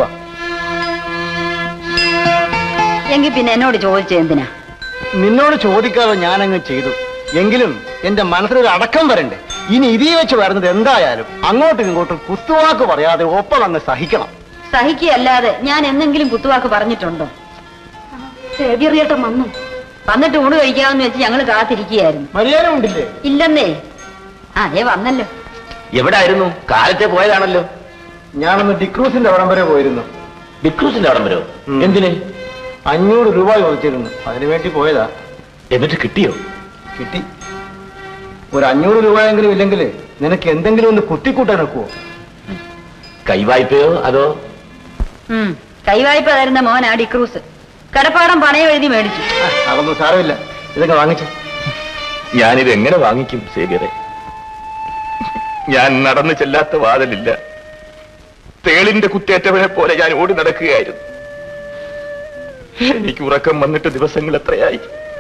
എങ്കിൽ പിന്നെ എന്നോട് ചോദിച്ച എന്തിനാ നിന്നോട് ചോദിക്കാതെ ഞാനങ്ങ് ചെയ്തു എങ്കിലും എന്റെ മനസ്സിലൊരു അടക്കം വരണ്ടേ ഇനി ഇതീ വെച്ച് വരുന്നത് എന്തായാലും അങ്ങോട്ടും ഇങ്ങോട്ടും കുത്തുവാക്ക് പറയാതെ ഒപ്പം അങ്ങ് സഹിക്കണം സഹിക്കുകയല്ലാതെ ഞാൻ എന്തെങ്കിലും കുത്തുവാക്ക് പറഞ്ഞിട്ടുണ്ടോ സേവ്യറിയേട്ടൻ വന്നു വന്നിട്ട് ഊണ് കഴിക്കാമെന്ന് വെച്ച് ഞങ്ങൾ കാത്തിരിക്കുകയായിരുന്നു മര്യാദ ഉണ്ടില്ലേ ഇല്ലെന്നേ അതേ വന്നല്ലോ എവിടെ ആയിരുന്നു കാലത്തെ പോയതാണല്ലോ ഞാനൊന്ന് ഡിക്രൂസിന്റെ അവിടം വരെ പോയിരുന്നു ബിക്രൂസിന്റെ അവിടം വരോ ഉം. എന്തിന് അഞ്ഞൂറ് രൂപ ചോദിച്ചിരുന്നു അതിനു വേണ്ടി പോയതാ എന്നിട്ട് കിട്ടിയോ കിട്ടി ഒരു അഞ്ഞൂറ് രൂപയെങ്കിലും ഇല്ലെങ്കിൽ നിനക്ക് എന്തെങ്കിലും ഒന്ന് കുത്തിക്കൂട്ടാൻ ഒക്കുവോ കൈവായ്പയോ അതോ ഉം കൈവായ്പ തരുന്ന മോൻ ആ ഡിക്രൂസ് കടപ്പാടം പണയം എഴുതി മേടിച്ചു ആ, അതൊന്നും സാരമില്ല ഇതൊക്കെ വാങ്ങിച്ചു ഞാനിത് എങ്ങനെ വാങ്ങിക്കും സേവ്യറെ ഞാൻ നടന്നു ചെല്ലാത്ത വാതിലില്ല തേളിന്റെ കുത്തേറ്റവനെ പോലെ ഞാൻ ഓടി നടക്കുകയായിരുന്നു എനിക്ക് ഉറക്കം വന്നിട്ട് ദിവസങ്ങൾ എത്രയായി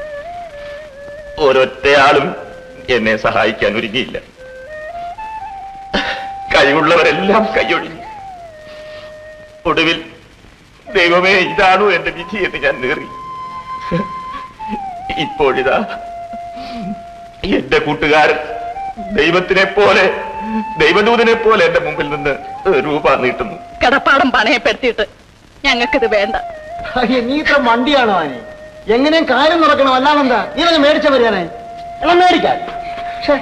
ഓരൊറ്റയാളും എന്നെ സഹായിക്കാൻ ഒരുങ്ങിയില്ല കഴിവുള്ളവരെല്ലാം കൈയൊഴിഞ്ഞു ഒടുവിൽ ദൈവമേ ഇതാണോ എന്റെ വിധി എന്ന് ഞാൻ നേറി ഇപ്പോഴിതാ എന്റെ കൂട്ടുകാരൻ ദൈവത്തിനെ പോലെ ദൈവദൂതനെ പോലെ എന്റെ മുമ്പിൽ നിന്ന് രൂപ നീട്ടുന്നു കടപ്പാടം പണയപ്പെടുത്തിയിട്ട് ഞങ്ങൾക്കിത് വേണ്ട അയ്യേ, നീ ഇത്ര മണ്ടിയാണോ ആനി എങ്ങനെയും കാര്യം നടക്കണം അല്ലാതെന്താ നീ തന്നെ മേടിച്ച വരികയാണേ എല്ലാം മേടിക്കാൻ ഛേ,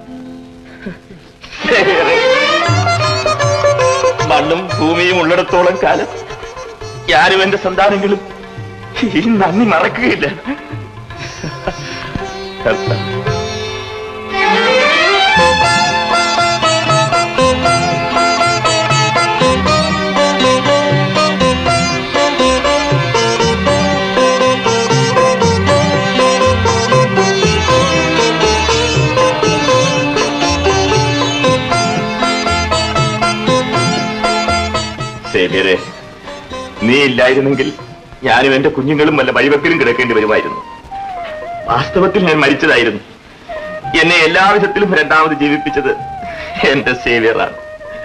മണ്ണും ഭൂമിയും ഉള്ളിടത്തോളം കാലം ഞാനും എന്റെ സന്താനങ്ങളും ഈ നന്ദി മറക്കുകയില്ല കർത്താവേ. സേവ്യരെ നീ ഇല്ലായിരുന്നെങ്കിൽ ഞാനും എന്റെ കുഞ്ഞുങ്ങളും വല്ല വഴിവെക്കലും കിടക്കേണ്ടി വരുമായിരുന്നു വാസ്തവത്തിൽ ഞാൻ മരിച്ചതായിരുന്നു എന്നെ എല്ലാ വിധത്തിലും രണ്ടാമത് ജീവിപ്പിച്ചത് എന്റെ സേവ്യറാണ്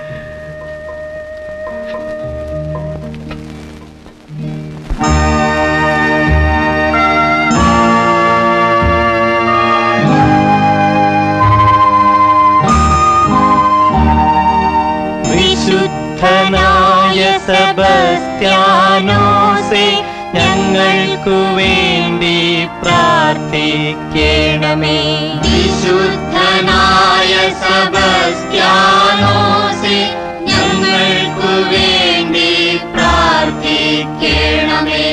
വിശുദ്ധനായ സെബസ്ത്യാനോസെ ഞങ്ങൾക്കു വേണ്ടി പ്രാർത്ഥിക്കണമേ വിശുദ്ധനായ സെബസ്ത്യാനോസെ ഞങ്ങൾക്കു വേണ്ടി പ്രാർത്ഥിക്കണമേ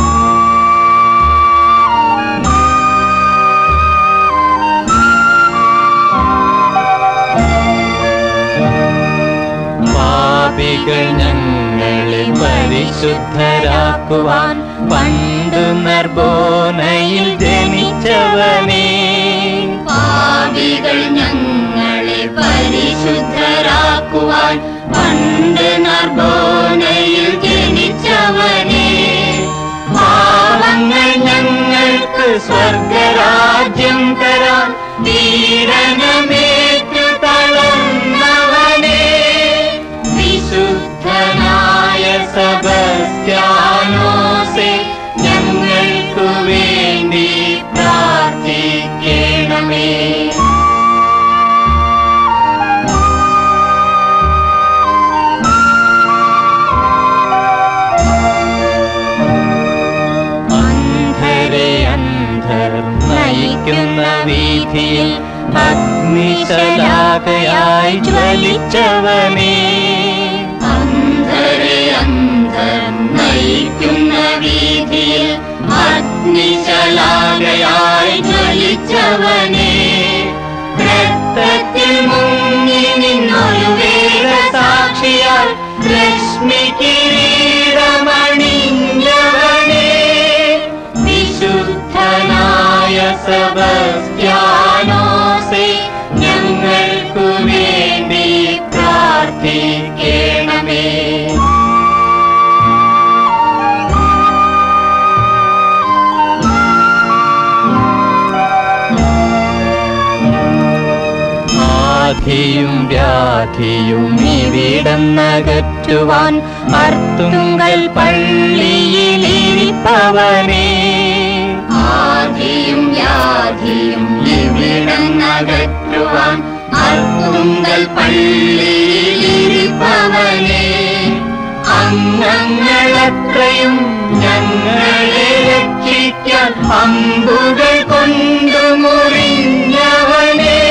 പാപികൾ ഞങ്ങളെ പരിശുദ്ധരാക്കുവാൻ പണ്ടു നർബോനയിൽ ജനിച്ചവനേ പാപികൾ ഞങ്ങളെ പരിശുദ്ധരാക്കുവാൻ പണ്ട് നർബോനയിൽ ജനിച്ചവനേ പാവങ്ങൾ ഞങ്ങൾക്ക് സ്വർഗരാജ്യം തരാൻ പീഡനമേറ്റു തളർന്നവനേ വിശുദ്ധനായ സബസ്ത്യാനോസെ ഞങ്ങൾക്കു വേണ്ടി പ്രാർത്ഥി വീതിയിൽ അഗ്നിശലാകയായി ജ്വലിച്ചവനേ അന്ധരെ അന്ധർ നയിക്കുന്ന വീതിയിൽ അഗ്നിശലാകയായി ജ്വലിച്ചവനേ രക്തത്തിൽ മുങ്ങി നിന്നൊരു വേദ സാക്ഷിയാൽ രശ്മി കിരീടമണിഞ്ഞവനേ വിശുദ്ധനായ സബസ്ത്യാനോസെ ഞങ്ങൾക്കു വേണ്ടി പ്രാർത്ഥിക്കണമേ ആധിയും വ്യാധിയും ഇവിടന്നകറ്റുവാൻ അർത്തുങ്കൽ പള്ളിയിലിരിപ്പവനേ ആധിയും വ്യാധിയും ഇവിടന്നകറ്റുവാൻ അർത്തുങ്കൽ പള്ളിയിലിരിപ്പവനേ അംഗങ്ങളത്രയും ഞങ്ങളെ രക്ഷിക്കാൻ അമ്പുകൾ കൊണ്ടു മുറിഞ്ഞവനേ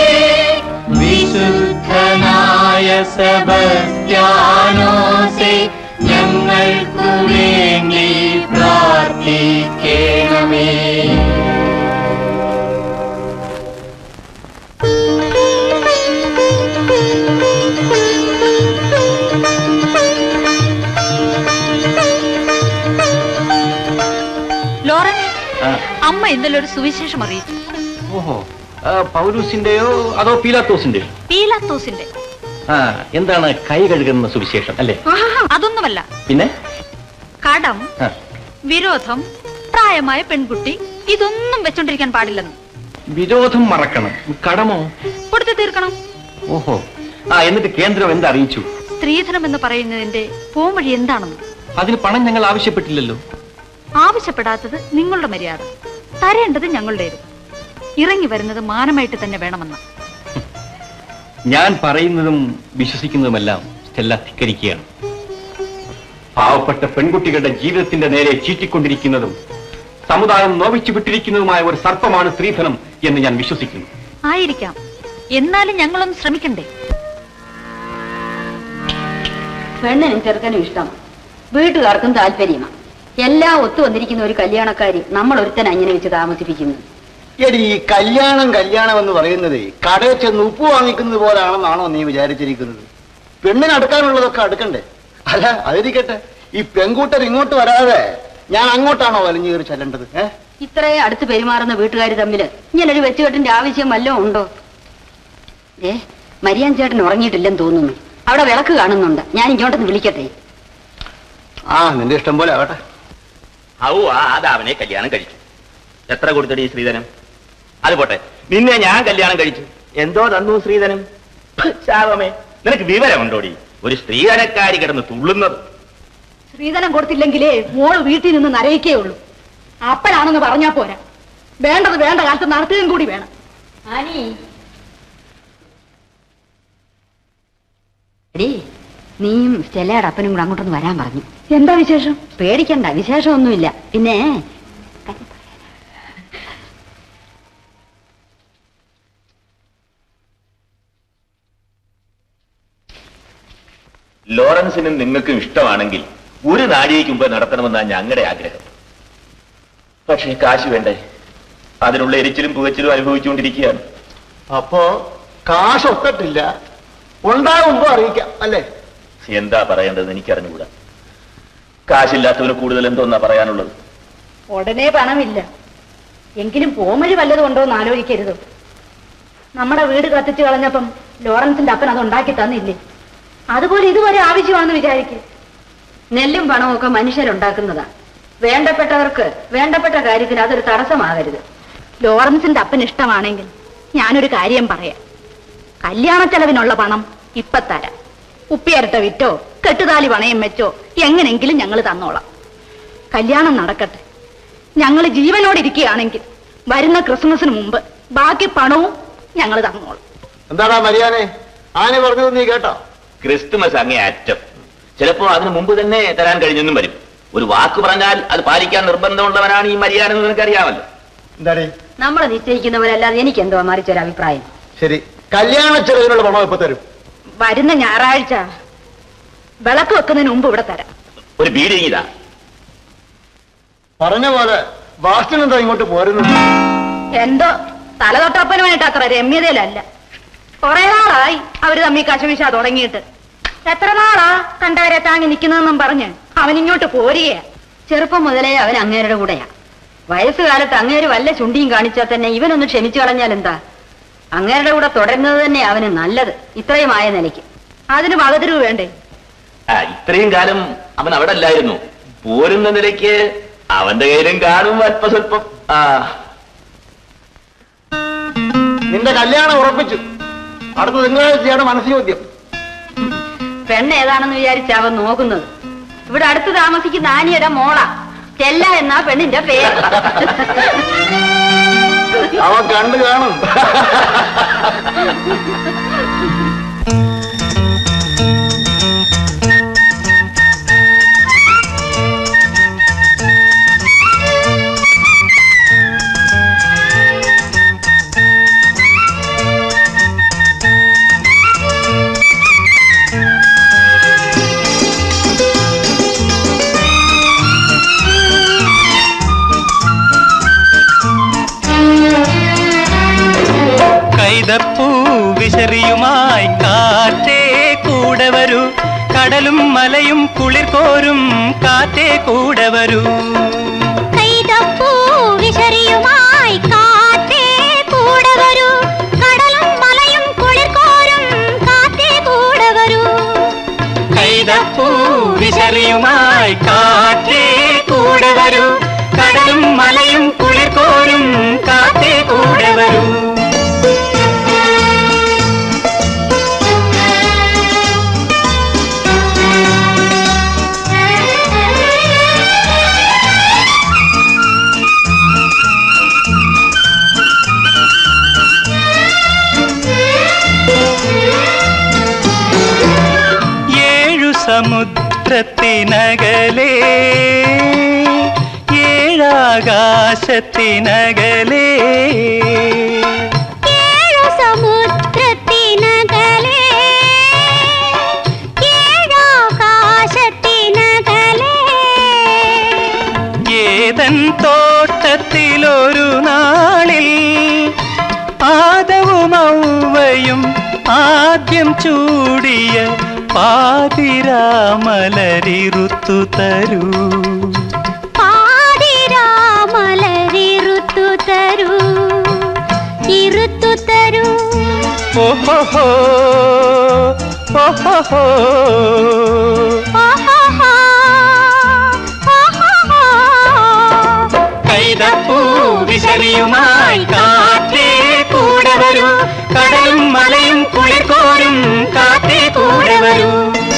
വിശുദ്ധനായ സെബസ്ത്യാനോസെ ഞങ്ങൾക്കു വേണ്ടി പ്രാർത്ഥിക്കണമേ ലോറൻ അമ്മ ഇന്നലെ ഒരു സുവിശേഷം അറിയിച്ചു ഓഹോ ആ, പൗലൂസിന്റെയോ അതോ പീലാത്തോസിന്റെയോ പീലാത്തോസിന്റെ ആ എന്താണ് കൈ കഴുകുന്ന സുവിശേഷം അല്ലേ ആഹാ, അതൊന്നുമല്ല പിന്നെ കടം ആ, വിരോധം പ്രായമായ പെൺകുട്ടി ഇതൊന്നും വെച്ചോണ്ടിരിക്കാൻ പാടില്ലെന്ന് വിരോധം മറക്കണം കടമോ കൊടുത്തു തീർക്കണം ഓഹോ ആ എന്നിട്ട് കേന്ദ്രം എന്തറിയിച്ചു സ്ത്രീധനം എന്ന് പറയുന്നതിന്റെ പോംവഴി എന്താണെന്ന് അതിന് പണം ഞങ്ങൾ ആവശ്യപ്പെട്ടില്ലല്ലോ ആവശ്യപ്പെടാത്തത് നിങ്ങളുടെ മര്യാദ തരേണ്ടത് ഞങ്ങളുടേത് ഇറങ്ങി വരുന്നത് മാനമായിട്ട് തന്നെ വേണമെന്ന് ഞാൻ പറയുന്നതും വിശ്വസിക്കുന്നതുമെല്ലാം സ്റ്റെല്ല ധിക്കരിക്കുകയാണ് പാവപ്പെട്ട പെൺകുട്ടികളുടെ ജീവിതത്തിന്റെ നേരെ ചീറ്റിക്കൊണ്ടിരിക്കുന്നതും സമുദായം നോവിച്ചു വിട്ടിരിക്കുന്നതുമായ ഒരു സർപ്പമാണ് സ്ത്രീധനം എന്ന് ഞാൻ വിശ്വസിക്കുന്നു ആയിരിക്കാം എന്നാലും ഞങ്ങളൊന്ന് ശ്രമിക്കണ്ടേ പെണ്ണിനും ചെറുക്കനും ഇഷ്ടം വീട്ടുകാർക്കും താല്പര്യമാണ് എല്ലാം ഒത്തു വന്നിരിക്കുന്ന ഒരു കല്യാണക്കാരി നമ്മൾ ഒരുത്തൻ അങ്ങനെ വെച്ച് താമസിപ്പിക്കുന്നു എടി ഈ കല്യാണം കല്യാണം എന്ന് പറയുന്നത് കടയിൽ ചെന്ന് ഉപ്പ് വാങ്ങിക്കുന്നത് പോലാണെന്നാണോ നീ വിചാരിച്ചിരിക്കുന്നത് പെണ്ണിന് അടുക്കാനുള്ളതൊക്കെ അടുക്കണ്ടേ അല്ല അതിരിക്കട്ടെ ഈ പെൺകൂട്ടർ ഇങ്ങോട്ട് വരാതെ ഞാൻ അങ്ങോട്ടാണോ വലിഞ്ഞു കയറി ചെല്ലേണ്ടത് ഏ ഇത്രയും അടുത്ത് പെരുമാറുന്ന വീട്ടുകാർ തമ്മിൽ ഇങ്ങനൊരു വെച്ചുകെട്ടിന്റെ ആവശ്യം വല്ലതും ഉണ്ടോ ഏ മരിയാൻ ചേട്ടൻ ഉറങ്ങിയിട്ടില്ലെന്ന് തോന്നുന്നു അവിടെ വിളക്ക് കാണുന്നുണ്ട് ഞാൻ ഇങ്ങോട്ടൊന്ന് വിളിക്കട്ടെ ആ നിന്റെ ഇഷ്ടം പോലെ ആവട്ടെ ഔ ആ അവനെ കല്യാണം കഴിച്ചു എത്ര കൊടുത്തടി ഈ ശ്രീധനം അത് പോട്ടെ നിന്നെ ഞാൻ കല്യാണം കഴിച്ചു എന്തോ തന്നു ശ്രീധനം ഫ്, ശാപമേ നിനക്ക് വിവരമുണ്ടോടി ഒരു സ്ത്രീധനക്കാരി കിടന്ന് തുള്ളുന്നത് സ്ത്രീധനം കൊടുത്തില്ലെങ്കിലേ മോള് വീട്ടിൽ നിന്ന് നരയിക്കേ ഉള്ളൂ അപ്പഴാണെന്ന് പറഞ്ഞാ പോരാ വേണ്ടത് വേണ്ട കാലത്ത് നടത്തുകയും കൂടി വേണം ആനി എടീ നീയും സ്റ്റെല്ലയുടെ അപ്പനും കൂടെ അങ്ങോട്ടൊന്ന് വരാൻ പറഞ്ഞു എന്താ വിശേഷം പേടിക്കണ്ട വിശേഷമൊന്നുമില്ല പിന്നെ ലോറൻസിനും നിങ്ങൾക്കും ഇഷ്ടമാണെങ്കിൽ ഒരു നാഴികയ്ക്ക് മുമ്പ് നടത്തണമെന്നാണ് ഞങ്ങളുടെ ആഗ്രഹം പക്ഷേ കാശ് വേണ്ടേ അതിനുള്ള എരിച്ചിലും പുകച്ചിലും അനുഭവിച്ചുകൊണ്ടിരിക്കുകയാണ് അപ്പോ കാശ് ഒത്തിട്ടില്ല ഉണ്ടാകുമ്പോ അറിയിക്കാം അല്ലേ എന്താ പറയേണ്ടത് എനിക്കറിഞ്ഞുകൂടാ കാശില്ലാത്തവന് കൂടുതൽ എന്തോന്നാ പറയാനുള്ളത് ഉടനെ പണമില്ല എങ്കിലും പോമഴി വല്ലതും ഉണ്ടോ എന്ന് ആലോചിക്കരുത് നമ്മുടെ വീട് കത്തിച്ചു കളഞ്ഞപ്പം ലോറൻസിന്റെ അപ്പൻ അത് ഉണ്ടാക്കി തന്നില്ലേ അതുപോലെ ഇതുവരെ ആവശ്യമാണെന്ന് വിചാരിക്കും നെല്ലും പണവും ഒക്കെ മനുഷ്യരുണ്ടാക്കുന്നതാ വേണ്ടപ്പെട്ടവർക്ക് വേണ്ടപ്പെട്ട കാര്യത്തിന് അതൊരു തടസ്സമാകരുത് ലോറൻസിന്റെ അപ്പൻ ഇഷ്ടമാണെങ്കിൽ ഞാനൊരു കാര്യം പറയാം കല്യാണ ചെലവിനുള്ള പണം ഇപ്പൊ തരാം ഉപ്പിയരട്ട വിറ്റോ കെട്ടുതാലി പണയം വെച്ചോ എങ്ങനെങ്കിലും ഞങ്ങൾ തന്നോളാം കല്യാണം നടക്കട്ടെ ഞങ്ങൾ ജീവനോടിരിക്കുകയാണെങ്കിൽ വരുന്ന ക്രിസ്മസിന് മുമ്പ് ബാക്കി പണവും ഞങ്ങൾ തന്നോളാം എന്താടാ മരിയാനെ ആനെ പറഞ്ഞത് നീ കേട്ടോ ക്രിസ്തുമസ് അങ്ങേ അറ്റം ചിലപ്പോ അതിനു മുമ്പ് തന്നെ തരാൻ കഴിഞ്ഞെന്നും വരും ഒരു വാക്ക് പറഞ്ഞാൽ അത് പാലിക്കാൻ നിർബന്ധമുള്ളവനാണ് ഈ മര്യാദ എന്ന് നിനക്കറിയാമല്ലോ എന്താടേ നമ്മൾ നിശ്ചയിക്കുന്നവരല്ലാതെ എനിക്ക് എന്തോ മറിച്ചൊരു അഭിപ്രായം ശരി കല്യാണ ചെലവിനുള്ള പണം എപ്പോ തരും വരുന്ന ഞായറാഴ്ച വിളക്ക് വെക്കുന്നതിന് മുമ്പ് ഇവിടെ തരാം ഒരു ബീഡി ഇതാ പറഞ്ഞ പോലെ വാസ്തവം എന്താ ഇങ്ങോട്ട് പോരുന്നത് എന്തോ തലതൊട്ടപ്പനുമായിട്ട് അത്ര രമ്യതയിലല്ല കുറെ നാളായി അവര് തമ്മി കശമിശ തുടങ്ങിയിട്ട് എത്ര നാളാ കണ്ടവരെ താങ്ങി നിൽക്കുന്നതെന്നും പറഞ്ഞ് അവൻ ഇങ്ങോട്ട് പോരുകയാ ചെറുപ്പം മുതലേ അവൻ അങ്ങേരുടെ കൂടെയാ വയസ്സുകാലത്ത് അങ്ങേര് വല്ല ചുണ്ടിയും കാണിച്ചാൽ തന്നെ ഇവനൊന്ന് ക്ഷമിച്ചു കളഞ്ഞാൽ എന്താ അങ്ങേരുടെ കൂടെ തുടരുന്നത് തന്നെ അവന് നല്ലത് ഇത്രയുമായ നിലയ്ക്ക് അതിന് വകതിരിവ് വേണ്ടേ ആ ഇത്രയും കാലം അവൻ അവിടെ അല്ലായിരുന്നു പോരുന്ന നിലയ്ക്ക് അവന്റെ കയ്യിലും കാണും അല്പസ്വല്പം ആ നിന്റെ കല്യാണം ഉറപ്പിച്ചു അടുത്ത തിങ്കളാഴ്ചയാണ് മനസ്സോദ്യം പെണ്ണ് ഏതാണെന്ന് വിചാരിച്ച അവൻ നോക്കുന്നത് ഇവിടെ അടുത്ത് താമസിക്കുന്ന ആനിയുടെ മോള ചെല്ല എന്നാ പെണ്ണിന്റെ പേര് അവൻ കണ്ടു കാണും കൈതപ്പൂ വിശറിയുമായി കാറ്റേ കൂടെ വരൂ കടലും മലയും കുളിർ കോരും കാറ്റേ കൂടെ വരൂ കൈതപ്പൂ വിശറിയുമായി കാറ്റേ കൂടെ വരൂ കടലും മലയും കുളിർ കോരും കാറ്റേ കൂടെ വരൂ കൈതപ്പൂ വിശറിയുമായി കാറ്റേ കൂടെ വരൂ കടലും മലയും കുളിർ കോരും കാറ്റേ കൂടെ വരൂ ഏഴു സമുദ്രത്തിനകലേ ഏഴാകാശത്തിനകലേ ഏഴു സമുദ്രത്തിനകലേ ഏഴാകാശത്തിനകലേ ഏതൻ തോട്ടത്തിലൊരു നാളിൽ ആദവും ഔവയും ആദ്യം ചൂടിയ പാതിരാമലരിറുത്തു തരൂ പാതിരാമലരിറുത്തു തരൂ ഇരുത്തു തരൂ ഓഹോ ഓഹോ ആഹാഹാ, ആഹാഹാ. കൈതപ്പൂ വിശറിയുമായി കാറ്റേ കൂടെ വരൂ കടലും മലയും കുളിർ കോരും കാറ്റേ കൂടെ വരൂ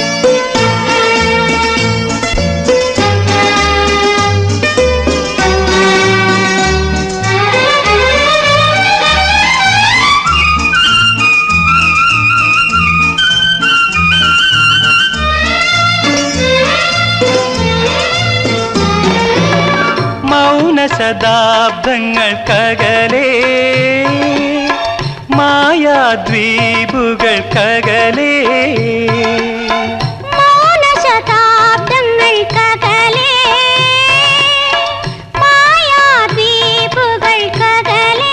മൗന ശതാബ്ദങ്ങൾക്കകലേ മായാദ്വീപുകൾക്കകലേ മൗനശതാബ്ദങ്ങൾക്കകലേ, മായാദ്വീപുകൾക്കകലേ.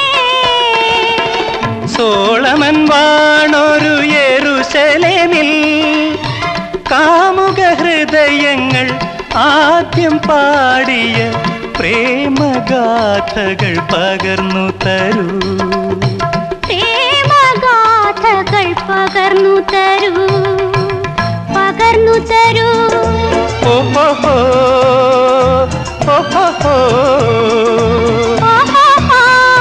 സോളമൻ വാണൊരു യെരുശലേമിൽ കാമുക ഹൃദയങ്ങൾ ആദ്യം പാടിയ പ്രേമഗാഥകൾ പകർന്നു തരൂ പ്രേമഗാഥകൾ പകർന്നു തരൂ പകർന്നു തരൂ ഓഹോ ഓഹോ ആഹാഹാ,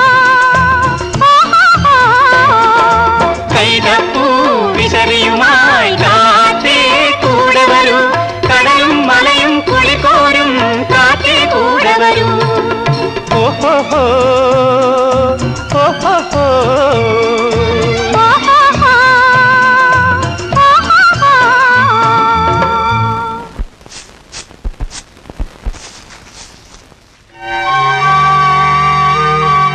ആഹാഹാ. കൈതപ്പൂ വിശറിയുമായി കാറ്റേ കൂടെ വരൂ കടലും മലയും കുളിക്കോരും കാറ്റേ കൂടെ വരൂ ഓഹോ ഓഹോ ആഹാഹാ, ആഹാഹാ. ആ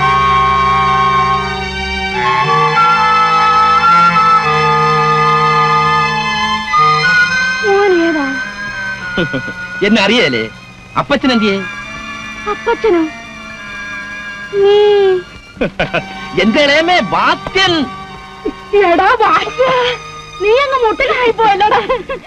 എന്നെ അറിയാലേ അപ്പച്ചൻ എന്തിയേ അപ്പച്ചനോ നീ എന്റെ ഇളയമേ ബാത്യൻ എടാ വാഴ്ച നീ അങ്ങ് മുട്ടിലായി പോയല്ലോടാ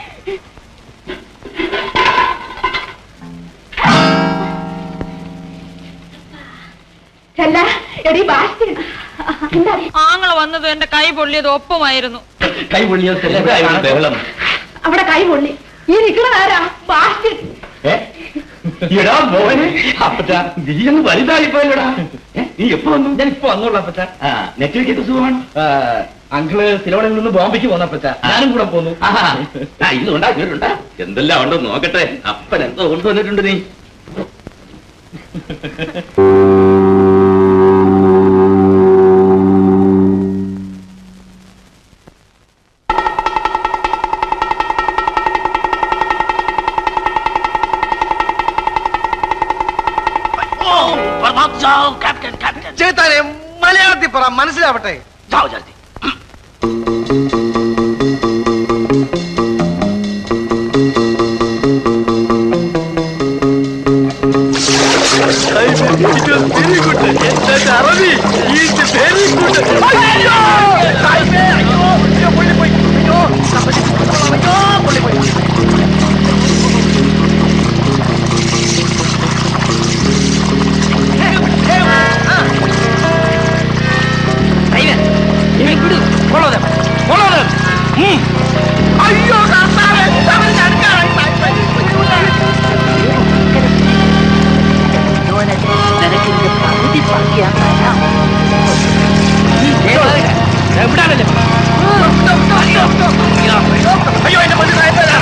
അല്ല എടി ബാസ്റ്റി എന്താ ആങ്ങള വന്നത് എന്റെ കൈ പൊള്ളിയത് ഒപ്പമായിരുന്നു കൈ പൊള്ളിയോ ബഹളം അവിടെ കൈ പൊള്ളി ഈ നിൽക്കണതാരാ ബാസ്റ്റി എടാ മോനെ അപ്പച്ച നീ ഒന്ന് വലുതായി പോയല്ലോടാ ഏ, നീ എപ്പോ വന്നു ഞാൻ ഇപ്പൊ വന്നോളൂ അപ്പച്ച നെറ്റ്വർക്കൊക്കെ സുഖമാണ് അങ്കിള് സിലോണിൽ നിന്ന് ബോംബെക്ക് പോന്ന അപ്പച്ച ഞാനും കൂടെ പോന്നു ഇതുണ്ടാ ഇവരുണ്ടാ എന്തെല്ലാം ഉണ്ടോ നോക്കട്ടെ അപ്പൻ എന്തോ കൊണ്ടുവന്നിട്ടുണ്ട് നീ ചേത്താനെ മലയാളത്തിൽ പറ മനസ്സിലാവട്ടെ അറബി വെരി ഗുഡ് അയ്യോ അയ്യോ അയ്യോ പൊള്ളിപ്പോയി അയ്യോ അയ്യോ പൊള്ളിപ്പോയി അയ്യോ കർത്താവേ അവൻ അടുക്കാറായി അയ്യോ എന്റെ മുന്നിൽ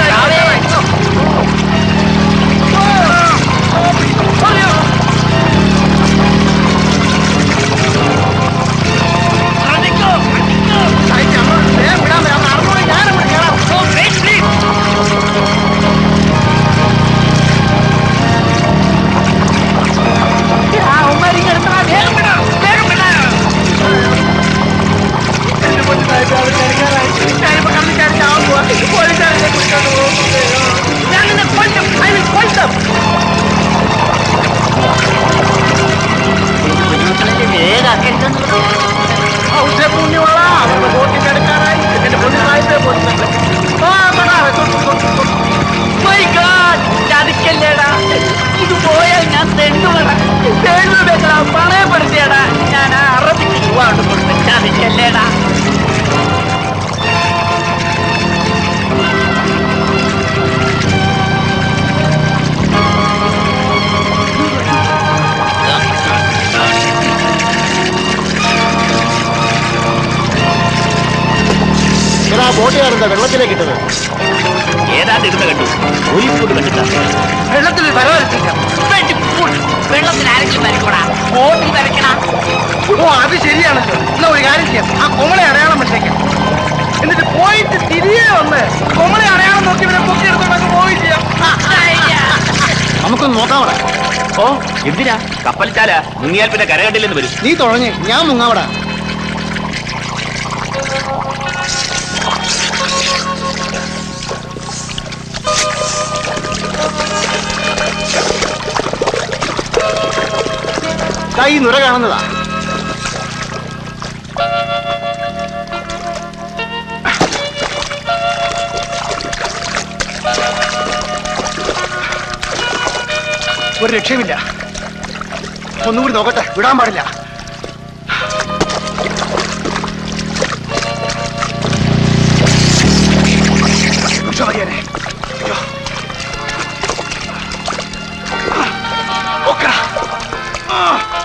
ഇത് പോയാൽ ഞാൻ തെണ്ടുകളാ തെണ്ടുകളാ പറയപ്പെടുത്തിയടാ ഞാൻ അറബിക്ക് പോവാണ്ട് കൊടുത്ത് ചതിക്കല്ലേടാ എടാ ബോട്ടുകാരെന്താ വെള്ളത്തിലേക്ക് ഇട്ടത് ഏതാണ്ട് ഇടുന്ന കണ്ടു ഒരു ഫുഡ് കണ്ടിട്ടാ വെള്ളത്തിൽ വരവരത്തിക്കാം വെള്ളത്തിൽ ആരെങ്കിലും വരക്കൂടാ ബോട്ടിൽ വരക്കണം ഓ അത് ശരിയാണല്ലോ എന്നാ ഒരു കാര്യം ചെയ്യാം ആ കൊമളെ അടയാളം വെച്ചേക്കാം എന്നിട്ട് പോയിട്ട് തിരികെ വന്ന് കൊമളെ അടയാളം നോക്കി ഇവരെ പൊക്കി എടുത്തോണ്ട് പോയി ചെയ്യാം നമുക്കൊന്ന് നോക്കാവടാ ഓ എന്തിനാ കപ്പൽ ചാല മുങ്ങിയാൽ പിന്നെ കരകണ്ടില്ലെന്ന് വരും നീ തുഴഞ്ഞ് ഞാൻ മുങ്ങാവടാ കൈ നുര കാണുന്നതാ ഒരു രക്ഷയുമില്ല ഒന്നുകൂടി നോക്കട്ടെ വിടാൻ പാടില്ല രക്ഷപ്പെടിയാനെ. അയ്യോ. ഓക്കെടാ. ആ.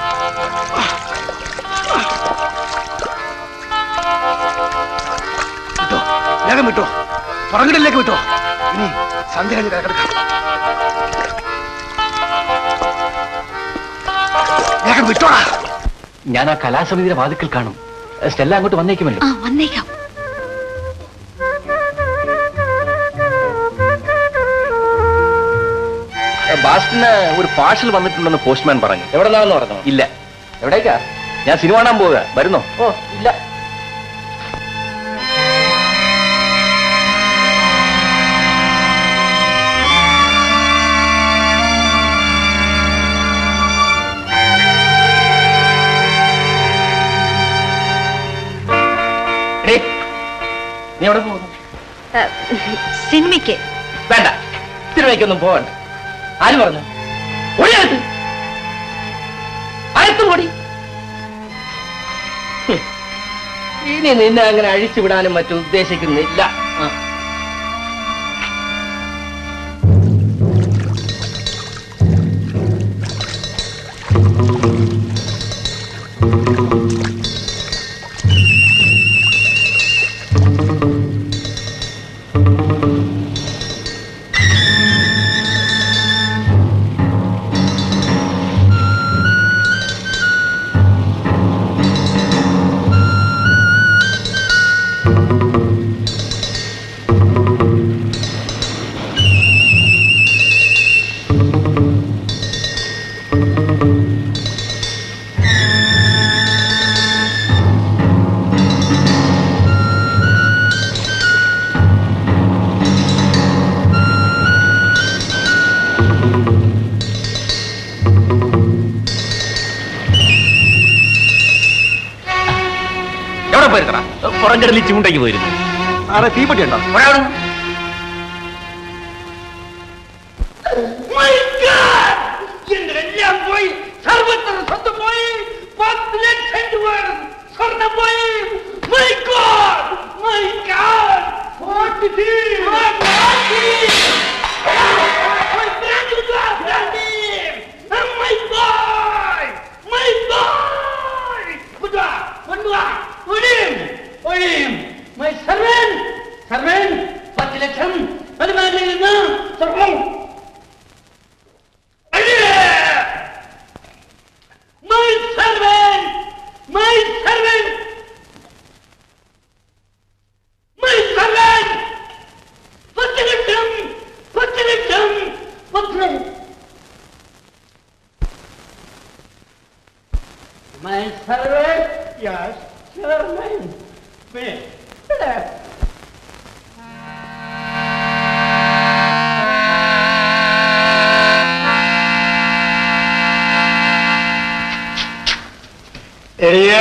വിട്ടോ വേഗം വിട്ടോ പുറകിടലിലേക്ക് വിട്ടോ ഇനി സന്ധ്യ കഴിഞ്ഞ് കിടക്കാം വേഗം വിട്ടോടാ ഞാൻ ആ കലാസമിതിയുടെ വാതിക്കൽ കാണും സ്റ്റെല്ല അങ്ങോട്ട് വന്നേക്കുമല്ലോ ആ വന്നേക്കാം ബാസ്റ്റിന് ഒരു പാഴ്സൽ വന്നിട്ടുണ്ടെന്ന് പോസ്റ്റ്മാൻ പറഞ്ഞു എവിടെ നിന്നാണെന്ന് പറഞ്ഞു ഇല്ല എവിടേക്കാ ഞാൻ സിനിമ കാണാൻ പോവുക വരുന്നോ ഓ ഇല്ല നീ എവിടെ പോകുന്നു സിനിമയ്ക്ക് വേണ്ട സിനിമയ്ക്കൊന്നും പോകണ്ട ആര് പറഞ്ഞു ഒഴിയകത്ത് അകത്തും കൂടി ഹും. ഇനി നിന്നെ അങ്ങനെ അഴിച്ചു വിടാനും മറ്റും ഉദ്ദേശിക്കുന്നില്ല ആ. എവിടെ പോയിരുന്നടാ പുറംകടലിൽ ചൂണ്ടയ്ക്ക് പോയിരുന്നു ആടെ തീപ്പെട്ടി ഉണ്ടോ എല്ലാം പോയി സർവത്ര സ്വന്തം പോയി പത്ത് ലക്ഷം രൂപ സ്വർണം പോയി my God my God forty My boy! My boy! Buddha! Buddha! Udim! Udim! My servant! Servant! പത്ത് ലക്ഷം അതുമാതിരി നിന്ന് സ്വർണം My servant! My servant! My servant! പത്ത് ലക്ഷം പത്ത് ലക്ഷം പത്ത് My servant? Yes, servant. Wait. എടിയേ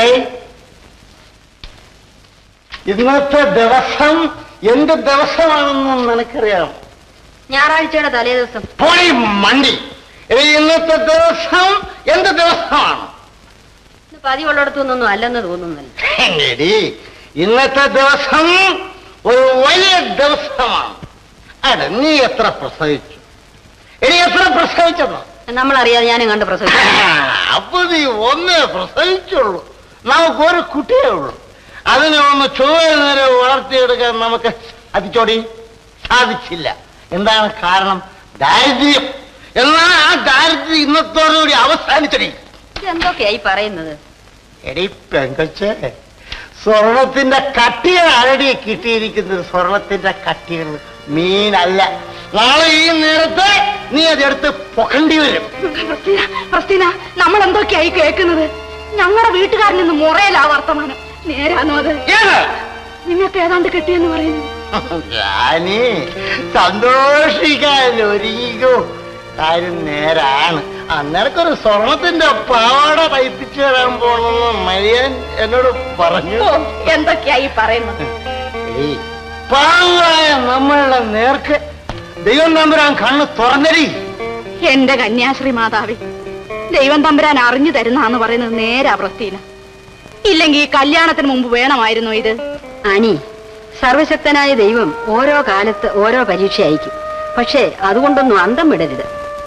ഇന്നത്തെ ദിവസം എന്ത് ദിവസമാണെന്ന് നിനക്കറിയാം ഞായറാഴ്ചയുടെ തലേ ദിവസം പോയി മണ്ടി എടി ഇന്നത്തെ ദിവസം എന്ത് ദിവസമാണ് ഇത് പതിവുള്ളിടത്തു നിന്നൊന്നും അല്ലെന്ന് തോന്നുന്നില്ല എടി ഇന്നത്തെ ദിവസം ഒരു വലിയ ദിവസമാണ് അട നീ എത്ര പ്രസവിച്ചു എടി എത്ര പ്രസവിച്ചെന്നോ നമ്മളറിയാതെ ഞാനും കണ്ട് പ്രസവിച്ചു അപ്പൊ നീ ഒന്നേ പ്രസവിച്ചുള്ളൂ നമുക്ക് ഒരു കുട്ടിയേ ഉള്ളൂ അതിനെ ഒന്ന് ചൊവ്വ നേരെ വളർത്തിയെടുക്കാൻ നമുക്ക് സാധിച്ചോടി സാധിച്ചില്ല എന്താണ് കാരണം ദാരിദ്ര്യം എന്നാൽ ആ ദാരിദ്ര്യം ഇന്നത്തോടുകൂടി അവസാനിച്ചടി എന്തൊക്കെയായി പറയുന്നത് എടി പെങ്കച്ചേ സ്വർണത്തിന്റെ കട്ടികൾ അരടി കിട്ടിയിരിക്കുന്നത് സ്വർണത്തിന്റെ കട്ടികൾ മീനല്ല നാളെ ഈ നേരത്തെ നീ അതെടുത്ത് പൊക്കണ്ടി വരും പ്രസ്തീന പ്രസ്തീന നമ്മൾ എന്തൊക്കെയായി കേൾക്കുന്നത് ഞങ്ങളുടെ വീട്ടുകാരിൽ നിന്ന് മുറയിലാ വർത്തമാനം നേരാന്നോ അത് ഏത്? നിങ്ങൾക്ക് ഏതാണ്ട് കിട്ടിയെന്ന് പറയുന്നു ഞാനീ സന്തോഷിക്കാൻ ഒരുങ്ങിക്കോ കാര്യം നേരാണ് അന്നേരക്കൊരു സ്വർണത്തിന്റെ പാവാട തയ്പ്പിച്ചു തരാൻ പോണെന്ന് മരിയൻ എന്നോട് പറഞ്ഞു ഓ, എന്തൊക്കെയായി പറയുന്നത് ഏയ്, പാവായ നമ്മളുടെ നേർക്ക് ദൈവം തമ്പുരാൻ കണ്ണ് തുറന്നടി എന്റെ കന്യാശ്രീ മാതാവി ദൈവം തമ്പുരാൻ അറിഞ്ഞു തരുന്നാന്ന് പറയുന്നത് നേരാ പ്രസ്തീന ഇല്ലെങ്കിൽ ഈ കല്യാണത്തിന് മുമ്പ് വേണമായിരുന്നു ഇത് അനി സർവശക്തനായ ദൈവം ഓരോ കാലത്ത് ഓരോ പരീക്ഷ അയക്കും പക്ഷേ അതുകൊണ്ടൊന്നും അന്തം വിടരുത്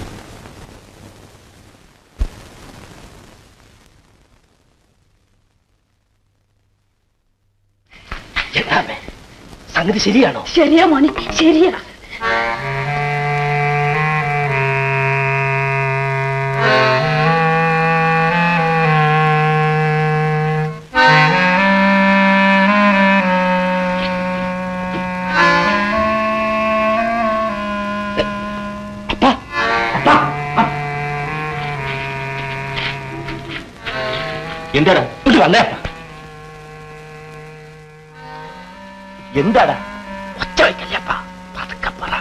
എന്താമേ സംഗതി ശരിയാണോ ശരിയാ മോനെ ശരിയാ എന്താടാ ഇങ്ങോട്ട് വന്നേ എന്താടാ ഒച്ച വയ്ക്കല്ലപ്പ പതുക്കെ പറ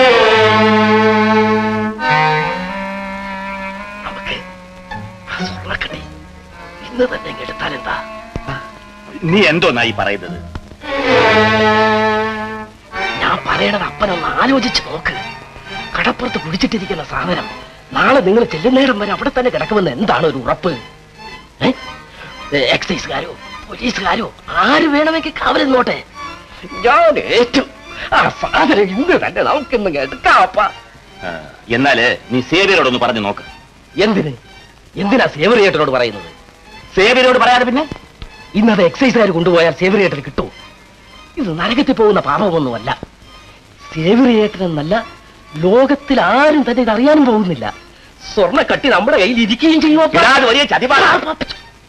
നമുക്ക് ആ സ്വർണ്ണക്കടി ഇന്ന് തന്നെ ഇങ്ങ് എടുത്താൽ എന്താ നീ എന്തോന്നായി പറയുന്നത് ഞാൻ പറയണത് അപ്പനൊന്ന് ആലോചിച്ച് നോക്ക് കടപ്പുറത്ത് കുഴിച്ചിട്ടിരിക്കുന്ന സാധനം നാളെ നിങ്ങൾ ചെല്ലുന്നേരം വരെ അവിടെ തന്നെ കിടക്കുമെന്ന് എന്താണ് ഒരു ഉറപ്പ് ഏ? ഏ, എക്സൈസുകാരോ പോലീസുകാരോ ആര് വേണമെങ്കിൽ കാവലെന്നോട്ടെ ഞാൻ ഏറ്റു ആ സാധനം ഇന്ന് തന്നെ നമുക്കിന്ന് എടുക്കാപ്പ ആ, എന്നാല് നീ സേവിയരോടൊന്ന് പറഞ്ഞു നോക്ക് എന്തിന് എന്തിനാ സേവറിയേട്ടനോട് പറയുന്നത് സേവിയരോട് പറയാതെ പിന്നെ ഇന്നത് എക്സൈസുകാർ കൊണ്ടുപോയാൽ സേവറിയേട്ടന് കിട്ടും ഇത് നരകത്തിൽ പോകുന്ന പാപമൊന്നുമല്ല സേവറിയേട്ടനെന്നല്ല ലോകത്തിൽ ആരും തന്നെ ഇത് അറിയാനും പോകുന്നില്ല സ്വർണ്ണ കട്ടി നമ്മുടെ കയ്യിൽ ഇരിക്കുകയും ചെയ്യും അപ്പാ. എടാ, അത് വലിയ ചതിവാണ്. ആ, അപ്പാ.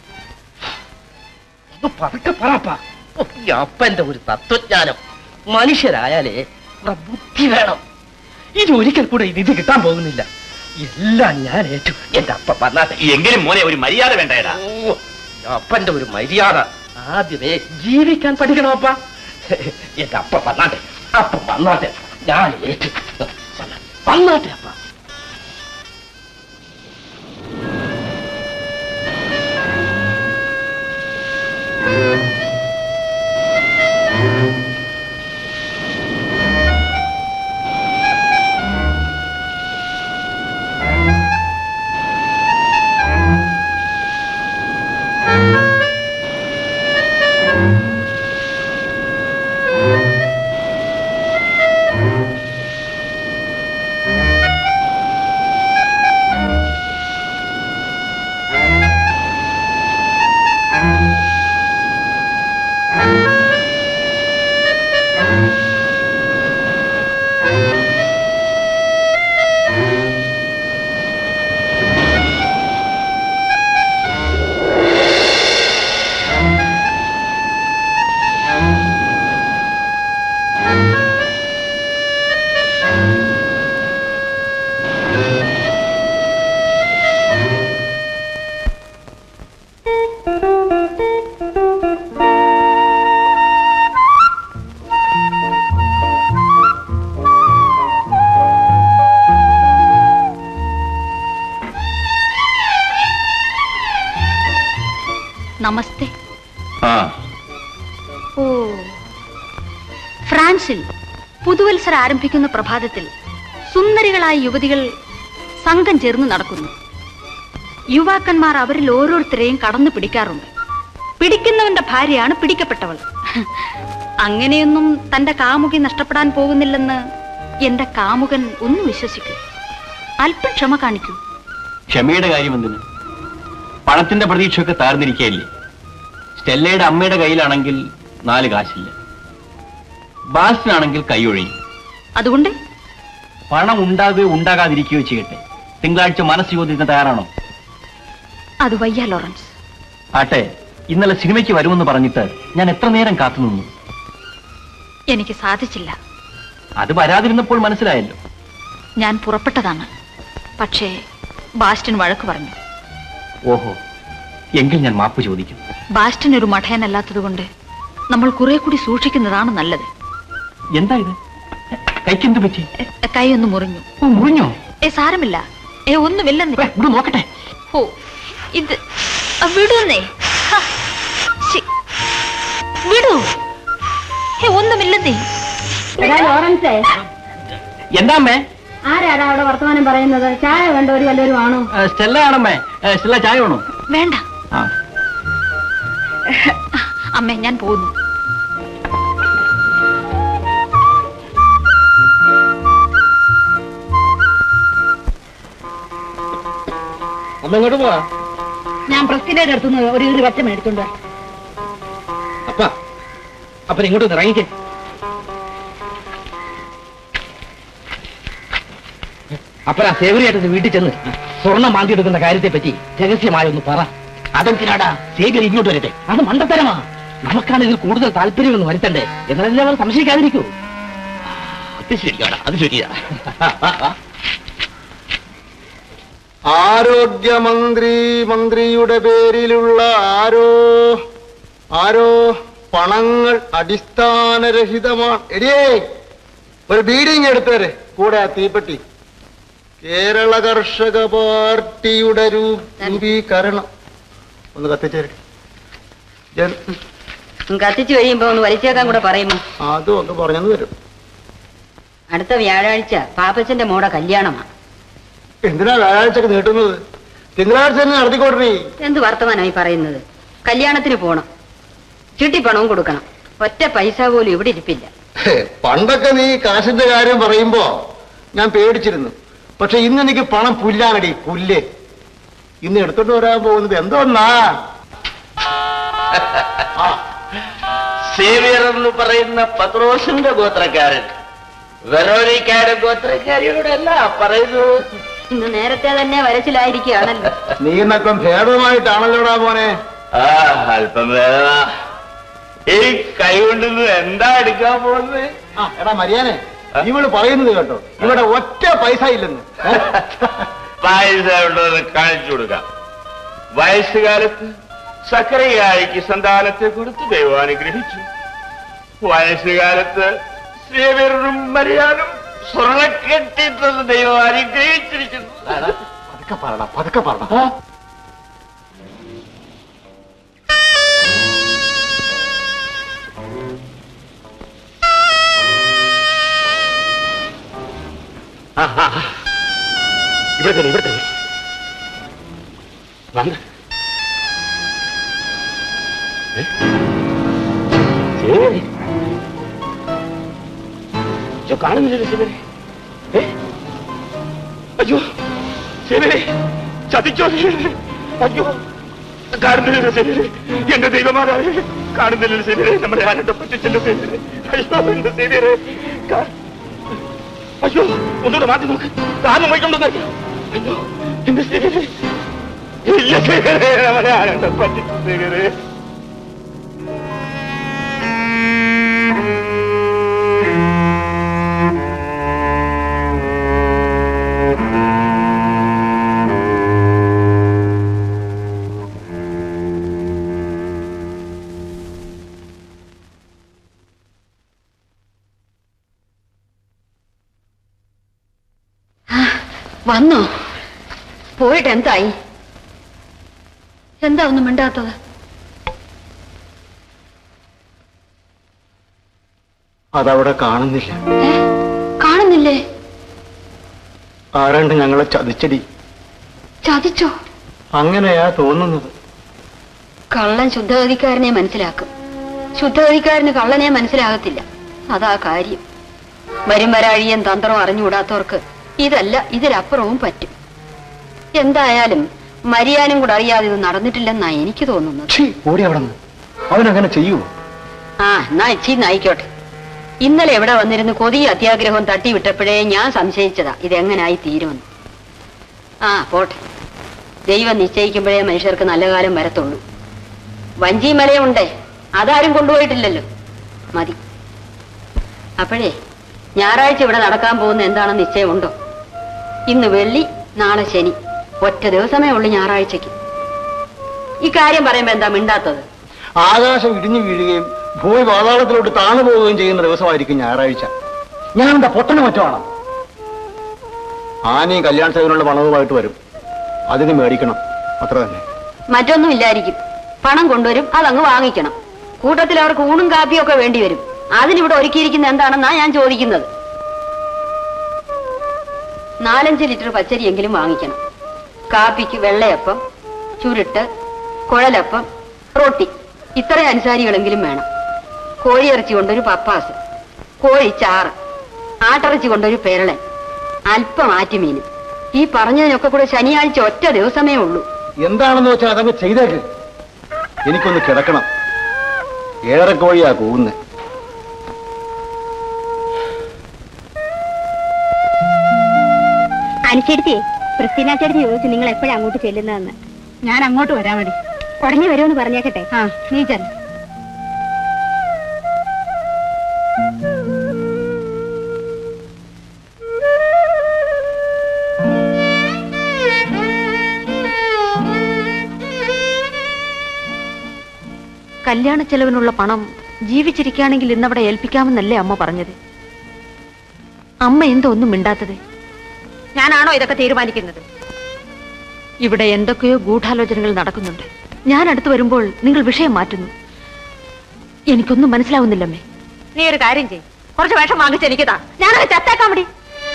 ഒന്ന് പതുക്കെ പറപ്പാ ഓ, ഈ അപ്പന്റെ ഒരു തത്വജ്ഞാനം മനുഷ്യരായാലേ കുറെ ബുദ്ധി വേണം ഇത് ഒരിക്കൽ കൂടെ ഇത് കിട്ടാൻ പോകുന്നില്ല എല്ലാം ഞാൻ ഏറ്റു എന്റെ അപ്പ വന്നാട്ടെ എങ്കിലും മോനെ ഒരു മര്യാദ വേണ്ടേടാ ഓ, ഈ അപ്പന്റെ ഒരു മര്യാദ ആദ്യമേ ജീവിക്കാൻ പഠിക്കണം അപ്പ എന്റെ അപ്പ വന്നാട്ടെ അപ്പ വന്നാട്ടെ ഞാൻ ഏറ്റു വന്നാട്ടെ അപ്പ നമസ്തേ ആ ഓ ഫ്രാൻസിൽ പുതുവത്സര ആരംഭിക്കുന്ന പ്രഭാതത്തിൽ സുന്ദരികളായ യുവതികൾ സംഘം ചേർന്ന് നടക്കുന്നു യുവാക്കന്മാർ അവരിൽ ഓരോരുത്തരെയും കടന്നു പിടിക്കാറുണ്ട് പിടിക്കുന്നവന്റെ ഭാര്യയാണ് പിടിക്കപ്പെട്ടവൾ അങ്ങനെയൊന്നും തന്റെ കാമുകി നഷ്ടപ്പെടാൻ പോകുന്നില്ലെന്ന് എന്റെ കാമുകൻ ഒന്ന് വിശ്വസിക്കൂ അല്പം ക്ഷമ കാണിക്കൂ ക്ഷമയുടെ കാര്യം എന്തിന് പണത്തിന്റെ പ്രതീക്ഷയൊക്കെ താഴ്ന്നിരിക്കുകയല്ലേ സ്റ്റെല്ലയുടെ അമ്മയുടെ കയ്യിലാണെങ്കിൽ നാല് കാശില്ല ബാസ്റ്റിനാണെങ്കിൽ കൈയൊഴിയും അതുകൊണ്ട് പണം ഉണ്ടാകുകയോ ഉണ്ടാകാതിരിക്കുകയോ ചെയ്യട്ടെ തിങ്കളാഴ്ച മനസ്സ് ചോദിക്കാൻ തയ്യാറാണോ അത് വയ്യ ലോറൻസ് ആട്ടെ ഇന്നലെ സിനിമയ്ക്ക് വരുമെന്ന് പറഞ്ഞിട്ട് ഞാൻ എത്ര നേരം കാത്തുനിന്നു എനിക്ക് സാധിച്ചില്ല അത് വരാതിരുന്നപ്പോൾ മനസ്സിലായല്ലോ ഞാൻ പുറപ്പെട്ടതാണ് പക്ഷേ ബാസ്റ്റിൻ വഴക്ക് പറഞ്ഞു ഓഹോ എങ്കിൽ ഞാൻ മാപ്പ് ചോദിക്കും ബാസ്റ്റിൻ ഒരു മഠയനല്ലാത്തതുകൊണ്ട് നമ്മൾ കുറെ കൂടി സൂക്ഷിക്കുന്നതാണ് നല്ലത് എന്താ ഇത് കൈക്കെന്ത് പറ്റി എ, കൈ ഒന്ന് മുറിഞ്ഞു ഓ മുറിഞ്ഞോ ഏ സാരമില്ല ഏ ഒന്നുമില്ലെന്നേ ഇവിടെ നോക്കട്ടെ ഓ ഇത് ആ, വിടുന്നേ ഹ, ശ്ശി. വിടൂ ഏ ഒന്നുമില്ലെന്നേ എടാ ലോറൻസേ എന്താ അമ്മേ ആരാടാ അവിടെ വർത്തമാനം പറയുന്നത് ചായ വേണ്ട ഒരു വല്ലവരും ആണോ ആ, സ്റ്റെല്ല ആണമ്മേ ആ, സ്റ്റെല്ല ചായ വേണോ വേണ്ട ആ അമ്മേ ഞാൻ പോകുന്നു അമ്മ എങ്ങോട്ട് പോവാ ഞാൻ പ്രസ്തിയുടെ അടുത്തുനിന്ന് ഒരു ഒരു പച്ച മേടിച്ചോണ്ട് വരാം. അപ്പ അപ്പൻ ഇങ്ങോട്ട് ഇറങ്ങിക്കേ അപ്പനാ സേവരിയായിട്ട് വീട്ടിൽ ചെന്ന് സ്വർണം മാന്തി എടുക്കുന്ന കാര്യത്തെ പറ്റി രഹസ്യമായി ഒന്ന് പറ അതെന്തിനാടാ സേവ്യർ ഇങ്ങോട്ട് വരട്ടെ അത് മണ്ടത്തരമാ നമുക്കാണ് ഇതിൽ കൂടുതൽ താല്പര്യമൊന്നും വരുത്തണ്ടേ എന്നാലല്ലേ അവർ സംശയിക്കാതിരിക്കൂ അത് ശരിയാടാ അത് ശരിയാ ആരോഗ്യമന്ത്രി മന്ത്രിയുടെ പേരിലുള്ള ആരോ ആരോ പണങ്ങൾ അടിസ്ഥാനരഹിതമാണ് എടിയേ ഒരു ബീഡിങ് എടുത്തേരെ കൂടെ ആ തീപ്പെട്ടി കേരള കർഷക പാർട്ടിയുടെ രൂ- രൂപീകരണം ഒന്ന് കത്തിച്ചേരട്ടെ ജൻ- ഉം, കത്തിച്ചു കഴിയുമ്പോ ഒന്ന് വലിച്ചേക്കാൻ കൂടെ പറയുമോ അതും ഒക്കെ പറഞ്ഞെന്ന് വരും അടുത്ത വ്യാഴാഴ്ച പാപ്പച്ചന്റെ മോടെ കല്യാണമാണ് എന്തിനാ വ്യാഴാഴ്ചക്ക് നീട്ടുന്നത് തിങ്കളാഴ്ച തന്നെ നടത്തിക്കോട്ടേ എന്ത് വർത്തമാനമായി പറയുന്നത് കല്യാണത്തിന് പോണം ചീട്ടിപ്പണവും കൊടുക്കണം ഒറ്റ പൈസ പോലും ഇവിടെ ഇരിപ്പില്ല പണ്ടൊക്കെ നീ കാശിന്റെ കാര്യം പറയുമ്പോ ഞാൻ പേടിച്ചിരുന്നു പക്ഷെ ഇന്ന് എനിക്ക് പണം പുല്ലാണടി പുല്ല് ഇന്ന് എടുത്തോണ്ട് വരാൻ പോകുന്നത് എന്തോന്നാ സേവിയർ എന്ന് പറയുന്ന പത്രോസിന്റെ ഗോത്രക്കാരൻ വെറോനിക്കാരുടെ ഗോത്രക്കാരിയോടല്ല പറയുന്നത് ഇന്ന് നേരത്തെ തന്നെ വരച്ചിലായിരിക്കുകയാണല്ലോ നീ എന്നൊക്കെ ഭേദമായിട്ടാണല്ലോടാ മോനെ ആ അല്പം വേദന ഈ കൈ കൊണ്ടുവന്ന് എന്താ എടുക്കാൻ പോകുന്നത് ആ എടാ മരിയാനെ ഇവള് പറയുന്നത് കേട്ടോ ഇവിടെ ഒറ്റ പൈസ ഇല്ലെന്ന് പൈസ ഉണ്ടെന്ന് കാണിച്ചു കൊടുക്കാം വയസ്സുകാലത്ത് സക്കരയായിക്ക് സന്താനത്തെ കൊടുത്ത് ദൈവം അനുഗ്രഹിച്ചു വയസ്സുകാലത്ത് ശ്രീവരും മര്യാദം സ്വർണ്ണക്കെട്ടിത്തത് ദൈവം അനുഗ്രഹിച്ചിരിക്കുന്നു പതുക്കെ പറടാ പതുക്കെ പറടാ ഇവിടെ തന്നെ ഇവിടെ തന്നെ വന്ന് ഏ? ശരി. അയ്യോ കാണുന്നില്ലല്ലോ ശിവനെ ഏ അയ്യോ ശിവനെ ചതിച്ചോ ശിവനെ അയ്യോ കാണുന്നില്ലല്ലോ ശിവനെ എന്റെ ദൈവമാതാവേ കാണുന്നില്ലല്ലോ ശിവനെ നമ്മുടെ ആനന്ദ പറ്റിച്ചല്ലോ ശിവനെ അയ്യോ എന്റെ ശിവനെ കാ- അയ്യോ ഒന്നുകൂടെ മാറ്റി നോക്ക് താനും വൈകൊണ്ടെന്നറിയാം അയ്യോ എന്റെ ശിവനെ ഇല്ല ശിവനെ നമ്മുടെ ആനന്ദ പറ്റിച്ചു ശിവനെ വന്നോ പോയിട്ട് എന്തായി എന്താ ഒന്നും മിണ്ടാത്തത് അതവിടെ കാണുന്നില്ല ഏ കാണുന്നില്ലേ ആരാണ്ട് ഞങ്ങളെ ചതിച്ചടി ചതിച്ചോ അങ്ങനെയാ തോന്നുന്നത് കള്ളൻ ശുദ്ധഗതിക്കാരനെ മനസ്സിലാക്കും ശുദ്ധഗതിക്കാരന് കള്ളനെ മനസ്സിലാകത്തില്ല അതാ കാര്യം വരും വരാഴിയും തന്ത്രവും അറിഞ്ഞുകൂടാത്തവർക്ക് ഇതല്ല ഇതിലപ്പുറവും പറ്റും എന്തായാലും മരിയാനും കൂടെ അറിയാതെ ഇത് നടന്നിട്ടില്ലെന്നാ എനിക്ക് തോന്നുന്നത് ഛീ, ഓടി അവിടെ നിന്ന് അവനങ്ങനെ ചെയ്യുമോ ആ എന്നാ ഇച്ചിന്ന് ആയിക്കോട്ടെ ഇന്നലെ എവിടെ വന്നിരുന്ന് കൊതി അത്യാഗ്രഹവും തട്ടി വിട്ടപ്പോഴേ ഞാൻ സംശയിച്ചതാ ഇതെങ്ങനായി തീരുമെന്ന് ആ പോട്ടെ ദൈവം നിശ്ചയിക്കുമ്പോഴേ മനുഷ്യർക്ക് നല്ല കാലം വരത്തുള്ളൂ വഞ്ചി മലയുണ്ടേ അതാരും കൊണ്ടുപോയിട്ടില്ലല്ലോ മതി അപ്പോഴേ ഞായറാഴ്ച ഇവിടെ നടക്കാൻ പോകുന്ന എന്താണെന്ന് നിശ്ചയമുണ്ടോ ഇന്ന് വെള്ളി നാളെ ശനി ഒറ്റ ദിവസമേ ഉള്ളൂ ഞായറാഴ്ചക്ക് ഈ കാര്യം പറയുമ്പോ എന്താ മിണ്ടാത്തത് ആകാശം ഇടിഞ്ഞു വീഴുകയും ഭൂമി പാതാളത്തിലോട്ട് താണു പോവുകയും ചെയ്യുന്ന ദിവസമായിരിക്കും ഞായറാഴ്ച ഞാൻ എന്താ പൊട്ടന് മറ്റുമാണ് ആനയും കല്യാണ സേവനുള്ള പണവുമായിട്ട് വരും അതിന് മേടിക്കണം അത്ര തന്നെ മറ്റൊന്നും ഇല്ലായിരിക്കും പണം കൊണ്ടുവരും അതങ്ങ് വാങ്ങിക്കണം കൂട്ടത്തിൽ അവർക്ക് ഊണും കാപ്പിയും ഒക്കെ വേണ്ടി വരും അതിനിവിടെ ഒരുക്കിയിരിക്കുന്ന എന്താണെന്നാ ഞാൻ ചോദിക്കുന്നത് നാലഞ്ച് ലിറ്റർ പച്ചരിയെങ്കിലും വാങ്ങിക്കണം കാപ്പിക്ക് വെള്ളയപ്പം ചുരുട്ട് കുഴലപ്പം റൊട്ടി ഇത്ര അനുസാരികളെങ്കിലും വേണം കോഴിയിറച്ചി കൊണ്ടൊരു പപ്പാസ് കോഴി ചാറ് ആട്ടിറച്ചി കൊണ്ടൊരു പെരളൻ അല്പം ആറ്റുമീനും ഈ പറഞ്ഞതിനൊക്കെ കൂടെ ശനിയാഴ്ച ഒറ്റ ദിവസമേ ഉള്ളൂ എന്താണെന്ന് വെച്ചാൽ അതങ്ങ് ചെയ്തേക്ക് എനിക്കൊന്ന് കിടക്കണം ഏറെ കോഴിയാ കൂവുന്നത് അനുസരിച്ചേ ക്രിസ്ത്യന ചേട്ടത്തി ചോദിച്ചു നിങ്ങൾ എപ്പോഴാ അങ്ങോട്ട് ചെല്ലുന്നതെന്ന് ഞാൻ അങ്ങോട്ട് വരാൻ വേണ്ടി ഉടനെ വരുമെന്ന് പറഞ്ഞേക്കട്ടെ ആ നീ ചെല്ല കല്യാണ ചെലവിനുള്ള പണം ജീവിച്ചിരിക്കുകയാണെങ്കിൽ ഇന്നവിടെ ഏൽപ്പിക്കാമെന്നല്ലേ അമ്മ പറഞ്ഞത് അമ്മ എന്തോ ഒന്നും മിണ്ടാത്തത് ഞാനാണോ ഇതൊക്കെ തീരുമാനിക്കുന്നത് ഇവിടെ എന്തൊക്കെയോ ഗൂഢാലോചനകൾ നടക്കുന്നുണ്ട് ഞാൻ അടുത്ത് വരുമ്പോൾ നിങ്ങൾ വിഷയം മാറ്റുന്നു എനിക്കൊന്നും മനസ്സിലാവുന്നില്ലമ്മേ നീ ഒരു കാര്യം ചെയ്യും കുറച്ച് വേഷം വാങ്ങിച്ച് എനിക്ക് താ ഞാനത് ചത്തേക്കാൻ മതി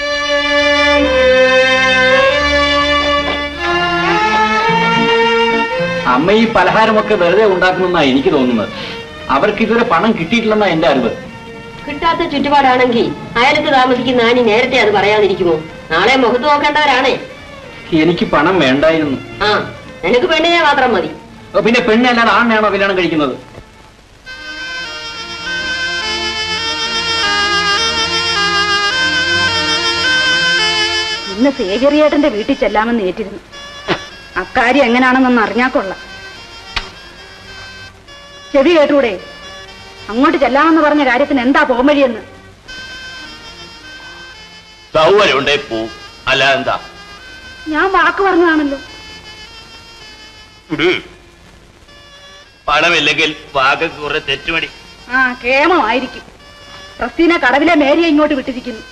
അമ്മ ഈ പലഹാരമൊക്കെ വെറുതെ ഉണ്ടാക്കുമെന്നാ എനിക്ക് തോന്നുന്നത് അവർക്ക് ഇതുവരെ പണം കിട്ടിയിട്ടില്ലെന്നാ എന്റെ അറിവ് കിട്ടാത്ത ചുറ്റുപാടാണെങ്കിൽ അയലത്ത് താമസിക്കുന്ന ആനി നേരത്തെ അത് പറയാതിരിക്കുമോ നാളെ മുഖത്ത് നോക്കേണ്ടവരാണേ എനിക്ക് പണം വേണ്ടായിരുന്നു ആ നിനക്ക് പെണ്ണിനെ മാത്രം മതി ഓ, പിന്നെ പെണ്ണല്ലാതെ ആണിനെയാണോ കല്യാണം കഴിക്കുന്നത് ഇന്ന് സേവ്യറിയേട്ടന്റെ വീട്ടിൽ ചെല്ലാമെന്ന് ഏറ്റിരുന്നു അക്കാര്യം എങ്ങനെയാണെന്നൊന്ന് അറിഞ്ഞാ കൊള്ളാം ചെവി കേട്ടൂടെ അങ്ങോട്ട് ചെല്ലാമെന്ന് പറഞ്ഞ കാര്യത്തിന് എന്താ പോംവഴിയെന്ന് സൗകര്യമുണ്ടേ പോ അല്ല എന്താ ഞാൻ വാക്ക് പറഞ്ഞതാണല്ലോ വിട്. പണമില്ലെങ്കിൽ വാക്ക് കുറെ തെറ്റുമടി ആ കേമമായിരിക്കും ക്രിസ്റ്റീന കടവിലെ മേരിയെ ഇങ്ങോട്ട് വിട്ടിരിക്കുന്നു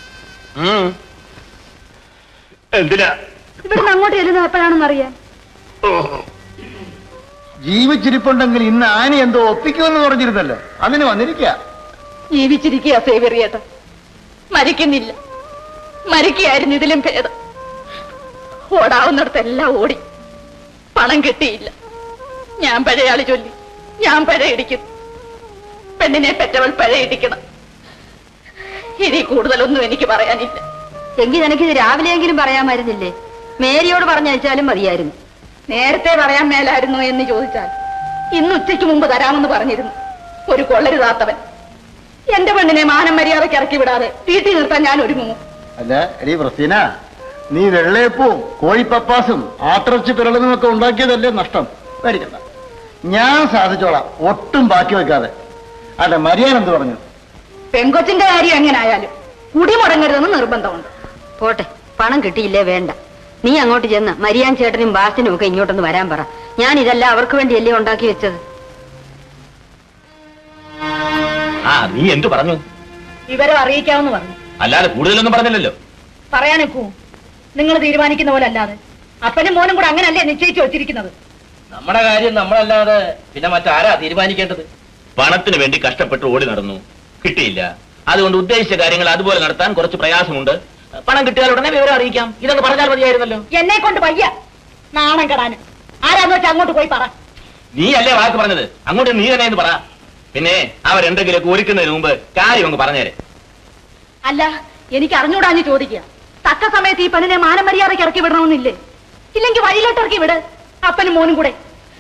എന്തിനാ ഇവിടുന്ന് അങ്ങോട്ട് ചെല്ലുന്നത് എപ്പോഴാണെന്ന് അറിയാൻ ഓഹോ ജീവിച്ചിരിപ്പുണ്ടെങ്കിൽ ഇന്ന് ആനി എന്തോ ഒപ്പിക്കുമെന്ന് പറഞ്ഞിരുന്നല്ലോ അതിന് വന്നിരിക്കുക ജീവിച്ചിരിക്കുക സേവ്യറിയേട്ടൻ മരിക്കുന്നില്ല മരിക്കുകയായിരുന്നു ഇതിലും ഭേദം ഓടാവുന്നിടത്തെല്ലാം ഓടി പണം കിട്ടിയില്ല ഞാൻ പഴയാളി ചൊല്ലി ഞാൻ പഴയിടിക്കുന്നു പെണ്ണിനെ പെറ്റവൾ പഴയിടിക്കണം ഇനി കൂടുതലൊന്നും എനിക്ക് പറയാനില്ല എങ്കിൽ നിനക്കിത് രാവിലെയെങ്കിലും പറയാമായിരുന്നില്ലേ മേരിയോട് പറഞ്ഞയച്ചാലും മതിയായിരുന്നു നേരത്തെ പറയാൻ മേലായിരുന്നു എന്ന് ചോദിച്ചാൽ ഇന്ന് ഉച്ചയ്ക്ക് മുമ്പ് തരാമെന്ന് പറഞ്ഞിരുന്നു ഒരു കൊള്ളരുതാത്തവൻ എന്റെ പെണ്ണിനെ മാനം മര്യാദയ്ക്ക് ഇറക്കി വിടാതെ വീട്ടിൽ നിർത്താൻ ഞാൻ ഒരുങ്ങുമോ അല്ല എടി പ്രസീന നീ വെള്ളയപ്പവും കോഴിപ്പപ്പാസും ആട്ടിറച്ചി പിറളും ഒക്കെ ഉണ്ടാക്കിയതല്ലേ നഷ്ടം പേടിക്കണ്ട ഞാൻ സാധിച്ചോളാം ഒട്ടും ബാക്കി വെക്കാതെ അല്ല മരിയാൻ എന്ത് പറഞ്ഞു പെങ്കൊച്ചിന്റെ കാര്യം എങ്ങനായാലും കുടി മുടങ്ങരുതെന്ന് നിർബന്ധമുണ്ട് പോട്ടെ പണം കിട്ടിയില്ലേ വേണ്ട നീ അങ്ങോട്ട് ചെന്ന് മരിയാൻ ചേട്ടനും ബാസിനും ഒക്കെ ഇങ്ങോട്ടൊന്ന് വരാൻ പറ ഞാൻ ഇതെല്ലാം അവർക്ക് വേണ്ടിയല്ലേ ഉണ്ടാക്കി വെച്ചത് ആ നീ എന്തു പറഞ്ഞു വിവരം അറിയിക്കാമെന്ന് പറഞ്ഞു അല്ലാതെ കൂടുതലൊന്നും പറഞ്ഞില്ലല്ലോ പറയാനൊക്കൂ നിങ്ങൾ തീരുമാനിക്കുന്ന പോലെ അല്ലാതെ അപ്പനും മോനും കൂടെ അങ്ങനല്ലേ നിശ്ചയിച്ചു വച്ചിരിക്കുന്നത് നമ്മുടെ കാര്യം നമ്മളല്ലാതെ പിന്നെ മറ്റാരാ തീരുമാനിക്കേണ്ടത് പണത്തിന് വേണ്ടി കഷ്ടപ്പെട്ട് ഓടി നടന്നു കിട്ടിയില്ല അതുകൊണ്ട് ഉദ്ദേശിച്ച കാര്യങ്ങൾ അതുപോലെ നടത്താൻ കുറച്ച് പ്രയാസമുണ്ട് പണം കിട്ടിയാൽ ഉടനെ വിവരം അറിയിക്കാം ഇതൊക്കെ പറഞ്ഞാൽ മതിയായിരുന്നല്ലോ എന്നെ കൊണ്ട് വയ്യ നാണം കെടാന് ആരാന്ന് വെച്ചാൽ അങ്ങോട്ട് പോയി പറ നീ അല്ലേ വാക്ക് പറഞ്ഞത് അങ്ങോട്ട് നീ തന്നെ എന്ന് പറ പിന്നെ അവരെന്തെങ്കിലുമൊക്കെ ഒരുക്കുന്നതിന് മുമ്പ് കാര്യം അങ്ങ് പറഞ്ഞേരെ അല്ല എനിക്ക് അറിഞ്ഞൂടാഞ്ഞ് ചോദിക്കുക തക്ക സമയത്ത് ഈ പെണ്ണിനെ മാനം മര്യാദയ്ക്ക് ഇറക്കി വിടണമെന്നില്ലേ ഇല്ലെങ്കിൽ വഴിയിലോട്ട് ഇറക്കി വിട് അപ്പനും മോനും കൂടെ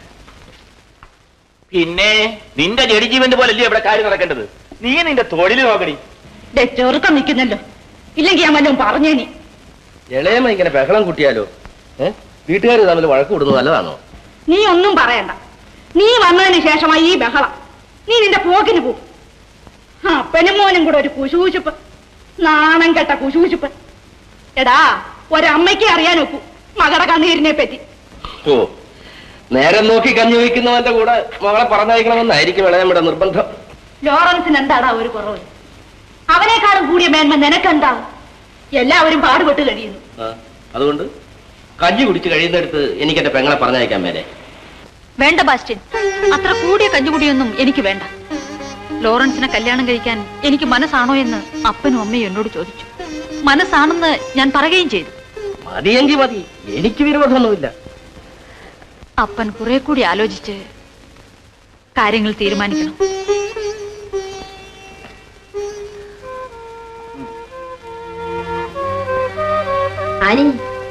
പിന്നെ നിന്റെ ജഡിജീവന്റെ പോലല്ലേ ഇവിടെ കാര്യം നടക്കേണ്ടത് നീ നിന്റെ തൊഴിൽ നോക്കടി ദേ, ചെറുക്കം നിൽക്കുന്നല്ലോ ഇല്ലെങ്കിൽ ഞാൻ വല്ലതും പറഞ്ഞേനി ഇളയമ്മ ഇങ്ങനെ ബഹളം കൂട്ടിയാലോ ഏ വീട്ടുകാർ തമ്മിൽ വഴക്ക് കൂടുന്നത് നല്ലതാണോ നീ ഒന്നും പറയണ്ട നീ വന്നതിന് ശേഷമായി ഈ ബഹളം നീ നിന്റെ പോക്കിന് പോ അപ്പനും മോനും കൂടെ ഒരു കുശൂശുപ്പ് നാണം കെട്ട കുശൂശുപ്പ് എടാ ഒരമ്മയ്ക്ക് അറിയാൻ ഒക്കൂ മകളുടെ കണ്ണീരിനെ പറ്റി ഓ നേരം നോക്കി കഞ്ഞി വയ്ക്കുന്നവന്റെ കൂടെ മകളെ പറഞ്ഞയക്കണമെന്നായിരിക്കും ഇളയമ്മയുടെ നിർബന്ധം ലോറൻസിന് എന്താടാ ഒരു കുറവ് അവനേക്കാളും കൂടിയ മേന്മ നിനക്കെന്താ എല്ലാവരും പാടുപെട്ട് കഴിയുന്നു ആ, അതുകൊണ്ട് കഞ്ഞി കുടിച്ച് കഴിയുന്നിടത്ത് എനിക്ക് എന്റെ പെങ്ങളെ പറഞ്ഞയക്കാൻ മേലെ വേണ്ട ബാസ്റ്റ്യൻ അത്ര കൂടിയ കഞ്ഞുകുടിയൊന്നും എനിക്ക് വേണ്ട ലോറൻസിനെ കല്യാണം കഴിക്കാൻ എനിക്ക് മനസ്സാണോ എന്ന് അപ്പനും അമ്മയും എന്നോട് ചോദിച്ചു മനസ്സാണെന്ന് ഞാൻ പറയുകയും ചെയ്തു മതിയെങ്കി മതി എനിക്ക് വിരോധമൊന്നുമില്ല അപ്പൻ കുറെ കൂടി ആലോചിച്ച് കാര്യങ്ങൾ തീരുമാനിക്കണം ആനി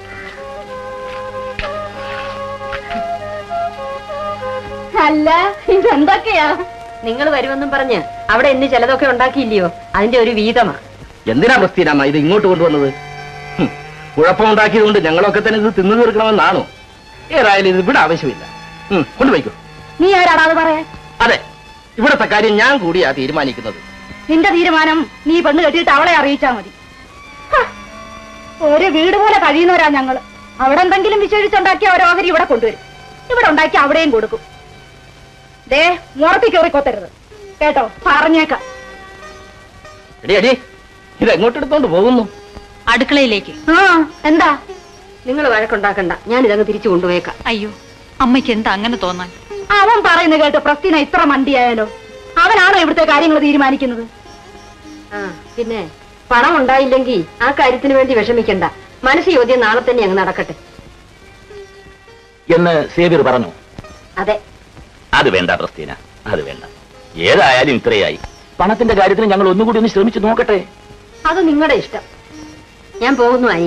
അല്ല ഇതെന്തൊക്കെയാ നിങ്ങൾ വരുമെന്നും പറഞ്ഞ് അവിടെ ഇന്ന് ചിലതൊക്കെ ഉണ്ടാക്കിയില്ലയോ അതിന്റെ ഒരു വീതമാ എന്തിനാ പ്രസ്തീനാമ്മ ഇത് ഇങ്ങോട്ട് കൊണ്ടുവന്നത് ഹും, കുഴപ്പമുണ്ടാക്കിയത് കൊണ്ട് ഞങ്ങളൊക്കെ തന്നെ ഇത് തിന്നു തീർക്കണമെന്നാണോ ഏതായാലും ഇത് ഇവിടെ ആവശ്യമില്ല ഉം, കൊണ്ടുപോയിക്കോ നീ ആരാടാ അത് പറയാൻ അതെ ഇവിടത്തെ കാര്യം ഞാൻ കൂടിയാ തീരുമാനിക്കുന്നത് നിന്റെ തീരുമാനം നീ പെണ്ണ് കെട്ടിയിട്ട് അവളെ അറിയിച്ചാ മതി ഹ, ഒരു വീട് പോലെ കഴിയുന്നവരാ ഞങ്ങള് അവിടെ എന്തെങ്കിലും വിശേഷിച്ചുണ്ടാക്കിയ ഓരോ ഓഹരി ഇവിടെ കൊണ്ടുവരും ഇവിടെ ഉണ്ടാക്കി അവിടെയും കൊടുക്കും ദേ മുറത്തി കയറി കൊത്തരുത് കേട്ടോ പറഞ്ഞേക്കാം എടി എടി ഇത് എങ്ങോട്ട് എടുത്തോണ്ട് പോകുന്നു അടുക്കളയിലേക്ക് ആ എന്താ നിങ്ങൾ വഴക്കുണ്ടാക്കണ്ട ഞാൻ ഇതങ്ങ് തിരിച്ചു കൊണ്ടുപോയേക്കാം അയ്യോ അമ്മയ്ക്ക് എന്താ അങ്ങനെ തോന്നാൻ അവൻ പറയുന്നത് കേട്ട് പ്രസ്തിന ഇത്ര മണ്ടിയായാലോ അവനാണോ ഇവിടുത്തെ കാര്യങ്ങൾ തീരുമാനിക്കുന്നത് ആ പിന്നെ പണം ഉണ്ടായില്ലെങ്കിൽ ആ കാര്യത്തിന് വേണ്ടി വിഷമിക്കണ്ട മനസ്സ് ചോദ്യം നാളെ തന്നെ അങ്ങ് നടക്കട്ടെ എന്ന് സേവ്യർ പറഞ്ഞു അതെ അത് വേണ്ട പ്രസ്തീന അത് വേണ്ട ഏതായാലും ഇത്രയായി പണത്തിന്റെ കാര്യത്തിൽ ഞങ്ങൾ ഒന്നുകൂടി ഒന്ന് ശ്രമിച്ചു നോക്കട്ടെ അത് നിങ്ങളുടെ ഇഷ്ടം ഞാൻ പോകുന്നു ആയി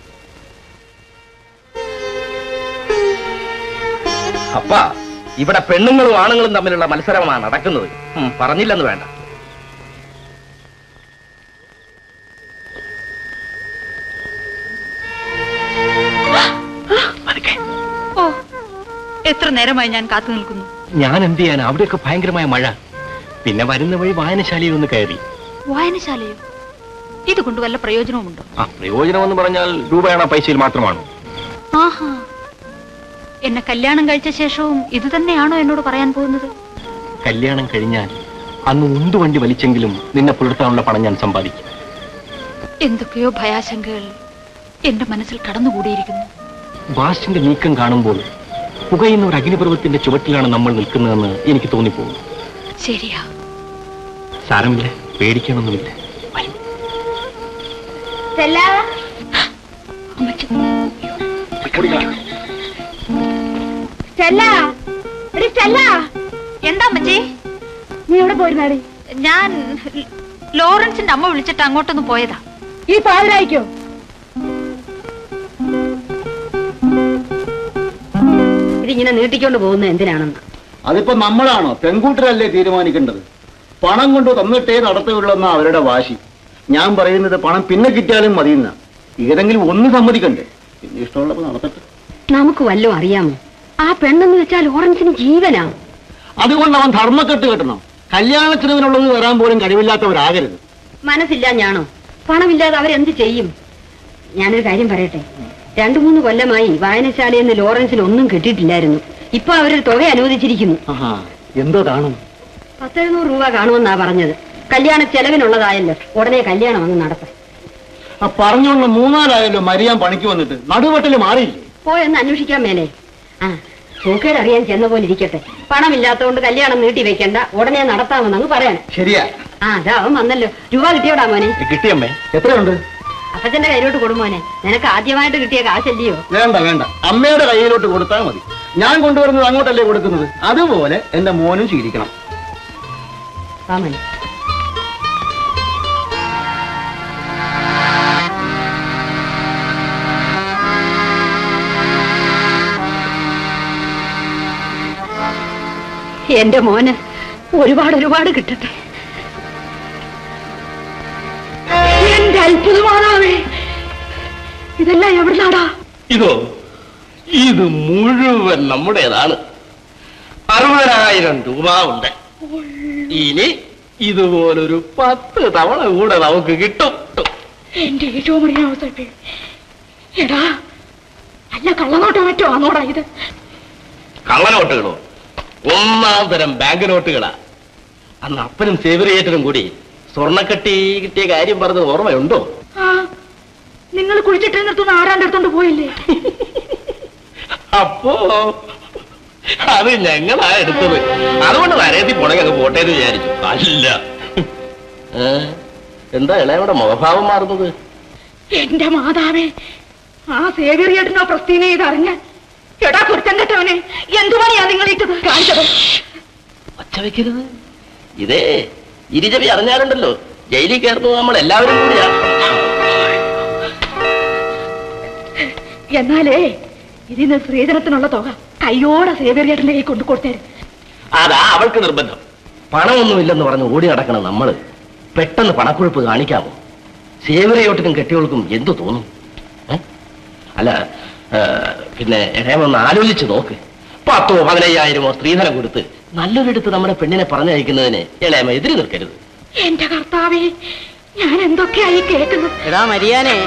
അപ്പ ഇവിടെ പെണ്ണുങ്ങളും ആണുങ്ങളും തമ്മിലുള്ള മത്സരമാണ് നടക്കുന്നത് ഉം, പറഞ്ഞില്ലെന്ന് വേണ്ട ഓ എത്ര നേരമായി ഞാൻ കാത്തു നിൽക്കുന്നു ഞാൻ എന്ത് ചെയ്യാൻ അവിടെയൊക്കെ ഭയങ്കരമായ മഴ പിന്നെ വരുന്ന വഴി വായനശാലയിൽ ഒന്ന് കയറി വായനശാലയോ ഇതുകൊണ്ട് വല്ല പ്രയോജനവുമുണ്ടോ ആ പ്രയോജനം എന്ന് പറഞ്ഞാൽ രൂപയാണ് പൈസയിൽ മാത്രമാണ് ആഹാ എന്നെ കല്യാണം കഴിച്ച ശേഷവും ഇത് തന്നെയാണോ എന്നോട് പറയാൻ പോകുന്നത് കല്യാണം കഴിഞ്ഞാൽ അന്ന് ഉന്തുവണ്ടി വലിച്ചെങ്കിലും നിന്നെ പുലർത്താനുള്ള പണം ഞാൻ സമ്പാദിക്കും എന്തൊക്കെയോ ഭയാശങ്കകൾ എന്റെ മനസ്സിൽ കടന്നുകൂടിയിരിക്കുന്നു ബാസ്റ്റിന്റെ നീക്കം കാണുമ്പോൾ പുകയുന്ന ഒരു അഗ്നിപർവ്വത്തിന്റെ ചുവട്ടിലാണ് നമ്മൾ നിൽക്കുന്നതെന്ന് എനിക്ക് തോന്നിപ്പോകും ശരിയാ സാരമില്ല പേടിക്കാനൊന്നുമില്ല സ്റ്റെല്ല സ്റ്റെല്ല എടി സ്റ്റെല്ല എന്താ അമ്മച്ചി നീ എവിടെ പോയിരുന്നാടി ഞാൻ ലോറൻസിന്റെ അമ്മ വിളിച്ചിട്ട് അങ്ങോട്ടൊന്ന് പോയതാ ഈ പാതിരായിക്കോ ഇതിങ്ങനെ നീട്ടിക്കൊണ്ട് പോകുന്നത് എന്തിനാണെന്ന് അതിപ്പോ നമ്മളാണോ പെൺകൂട്ടരല്ലേ തീരുമാനിക്കേണ്ടത് പണം കൊണ്ട് തന്നിട്ടേ നടത്തുകയുള്ളെന്ന അവരുടെ വാശി ഞാൻ പറയുന്നത് പണം പിന്നെ കിട്ടിയാലും മതിയെന്ന ഏതെങ്കിലും ഒന്ന് സമ്മതിക്കണ്ടേ പിന്നെ ഇഷ്ടമുള്ളപ്പോ നടത്തട്ടെ നമുക്ക് വല്ലതും അറിയാമോ ആ പെണ്ണെന്ന് വെച്ചാൽ ഓറൻസിന് ജീവനാ അതുകൊണ്ട് അവൻ ധർമ്മക്കെട്ട് കെട്ടണം കല്യാണത്തിനുള്ളത് വരാൻ പോലും കഴിവില്ലാത്തവരാകരുത് മനസ്സില്ല ഞാനോ പണമില്ലാതെ അവരെന്ത് ചെയ്യും ഞാനൊരു കാര്യം പറയട്ടെ രണ്ടു മൂന്ന് കൊല്ലമായി വായനശാലയിൽ നിന്ന് ലോറൻസിന് ഒന്നും കിട്ടിയിട്ടില്ലായിരുന്നു ഇപ്പൊ അവരൊരു തുക അനുവദിച്ചിരിക്കുന്നു ആഹാ എന്തോ കാണും പത്തെഴുന്നൂറ് രൂപ കാണുമെന്നാ പറഞ്ഞത് കല്യാണ ചെലവിനുള്ളതായല്ലോ ഉടനെ കല്യാണം അങ്ങ് നടത്താം ആ പറഞ്ഞോണ്ട് മൂന്നാലായല്ലോ മരിയാൻ പണിക്ക് വന്നിട്ട് നടുവെട്ടില് മാറിയില്ലേ പോയെന്ന് അന്വേഷിക്കാൻ മേലെ ആ സൂക്കേട് അറിയാൻ ചെന്ന പോലെ ഇരിക്കട്ടെ പണമില്ലാത്തതുകൊണ്ട് കല്യാണം നീട്ടി വെക്കണ്ട ഉടനെ നടത്താമെന്നങ്ങ് പറയാൻ ശരിയാ ആ അതാ അവൻ വന്നല്ലോ രൂപ കിട്ടിയോടാ മോനെ കിട്ടിയമ്മേ എത്രയുണ്ട് അപ്പച്ചന്റെ കയ്യിലോട്ട് കൊടുമോനെ നിനക്ക് ആദ്യമായിട്ട് കിട്ടിയ കാശല്ലയോ വേണ്ട വേണ്ട അമ്മയുടെ കയ്യിലോട്ട് കൊടുത്താൽ മതി ഞാൻ കൊണ്ടുവരുന്നത് അങ്ങോട്ടല്ലേ കൊടുക്കുന്നത് അതുപോലെ എന്റെ മോനും ശീലിക്കണം വാമനെ എന്റെ മോന് ഒരുപാട് ഒരുപാട് കിട്ടട്ടെ എന്റെ അത്ഭുതമാണാവേ ഇതെല്ലാം എവിടുന്നാടാ ഇതോ ഇത് മുഴുവൻ നമ്മുടേതാണ് അറുപതിനായിരം രൂപ ഉണ്ട് ഇനി ഇതുപോലൊരു പത്ത് തവണ കൂടെ നമുക്ക് കിട്ടും എന്റെ ഏറ്റവും വലിയ അവസ്ഥ എടാ അല്ല കള്ളനോട്ടോ മറ്റോ ആണോടാ ഇത് കള്ളനോട്ടുകളോ ഒന്നാം തരം ബാങ്ക് നോട്ടുകളാ അന്ന് അപ്പനും സേവറിയേറ്റനും കൂടി സ്വർണ്ണക്കട്ടി കിട്ടിയ കാര്യം പറഞ്ഞത് ഓർമ്മയുണ്ടോ ആ നിങ്ങൾ കുഴിച്ചിട്ട് നിർത്തുന്ന ആരാന്റെ അടുത്തോണ്ട് പോയില്ലേ അപ്പോ അത് ഞങ്ങളാ എടുത്തത് അതുകൊണ്ട് നരേത്തി പുറകെ അങ്ങ് പോട്ടെ എന്ന് വിചാരിച്ചു അല്ല ഏ? എന്താ ഇളയവിടെ മുഖഭാവം മാറുന്നത് എന്റെ മാതാവേ ആ സേവിയറിയേട്ടനോ പ്രസ്തീനെ ഇതറിഞ്ഞ എടാ കുരുത്തൻ കെട്ടവനെ എന്തു പണിയാ നിങ്ങൾ ഇട്ടത് കാണിച്ചത് ഒച്ച വെക്കരുത് ഇതേ ഇരുചവി അറിഞ്ഞാലുണ്ടല്ലോ ജയിലിൽ കയറുന്നത് നമ്മൾ എല്ലാവരും കൂടിയാ എന്നാലേ ഇതിന് സ്ത്രീധനത്തിനുള്ള തുക കയ്യോടെ സേവിയറിയേട്ടന്റെ കൈ കൊണ്ടു കൊടുത്തേര് അതാ അവൾക്ക് നിർബന്ധം പണമൊന്നുമില്ലെന്ന് പറഞ്ഞ് ഓടി നടക്കണം നമ്മള് പെട്ടെന്ന് പണക്കുഴപ്പ് കാണിക്കാമോ സേവരയോട്ടിനും കെട്ടിയോൾക്കും എന്തു തോന്നും ഏ? അല്ല ഏ, പിന്നെ ഇടയമൊന്ന് ആലോചിച്ച് നോക്ക് പത്തോ പതിനയ്യായിരമോ സ്ത്രീധനം കൊടുത്ത് നല്ലൊരിടത്ത് നമ്മുടെ പെണ്ണിനെ പറഞ്ഞയക്കുന്നതിന് ഇളയമ എതിര് നിൽക്കരുത് എന്റെ കർത്താവേ ഞാൻ എന്തൊക്കെയായി കേൾക്കുന്നത് എടാ മരിയാനെ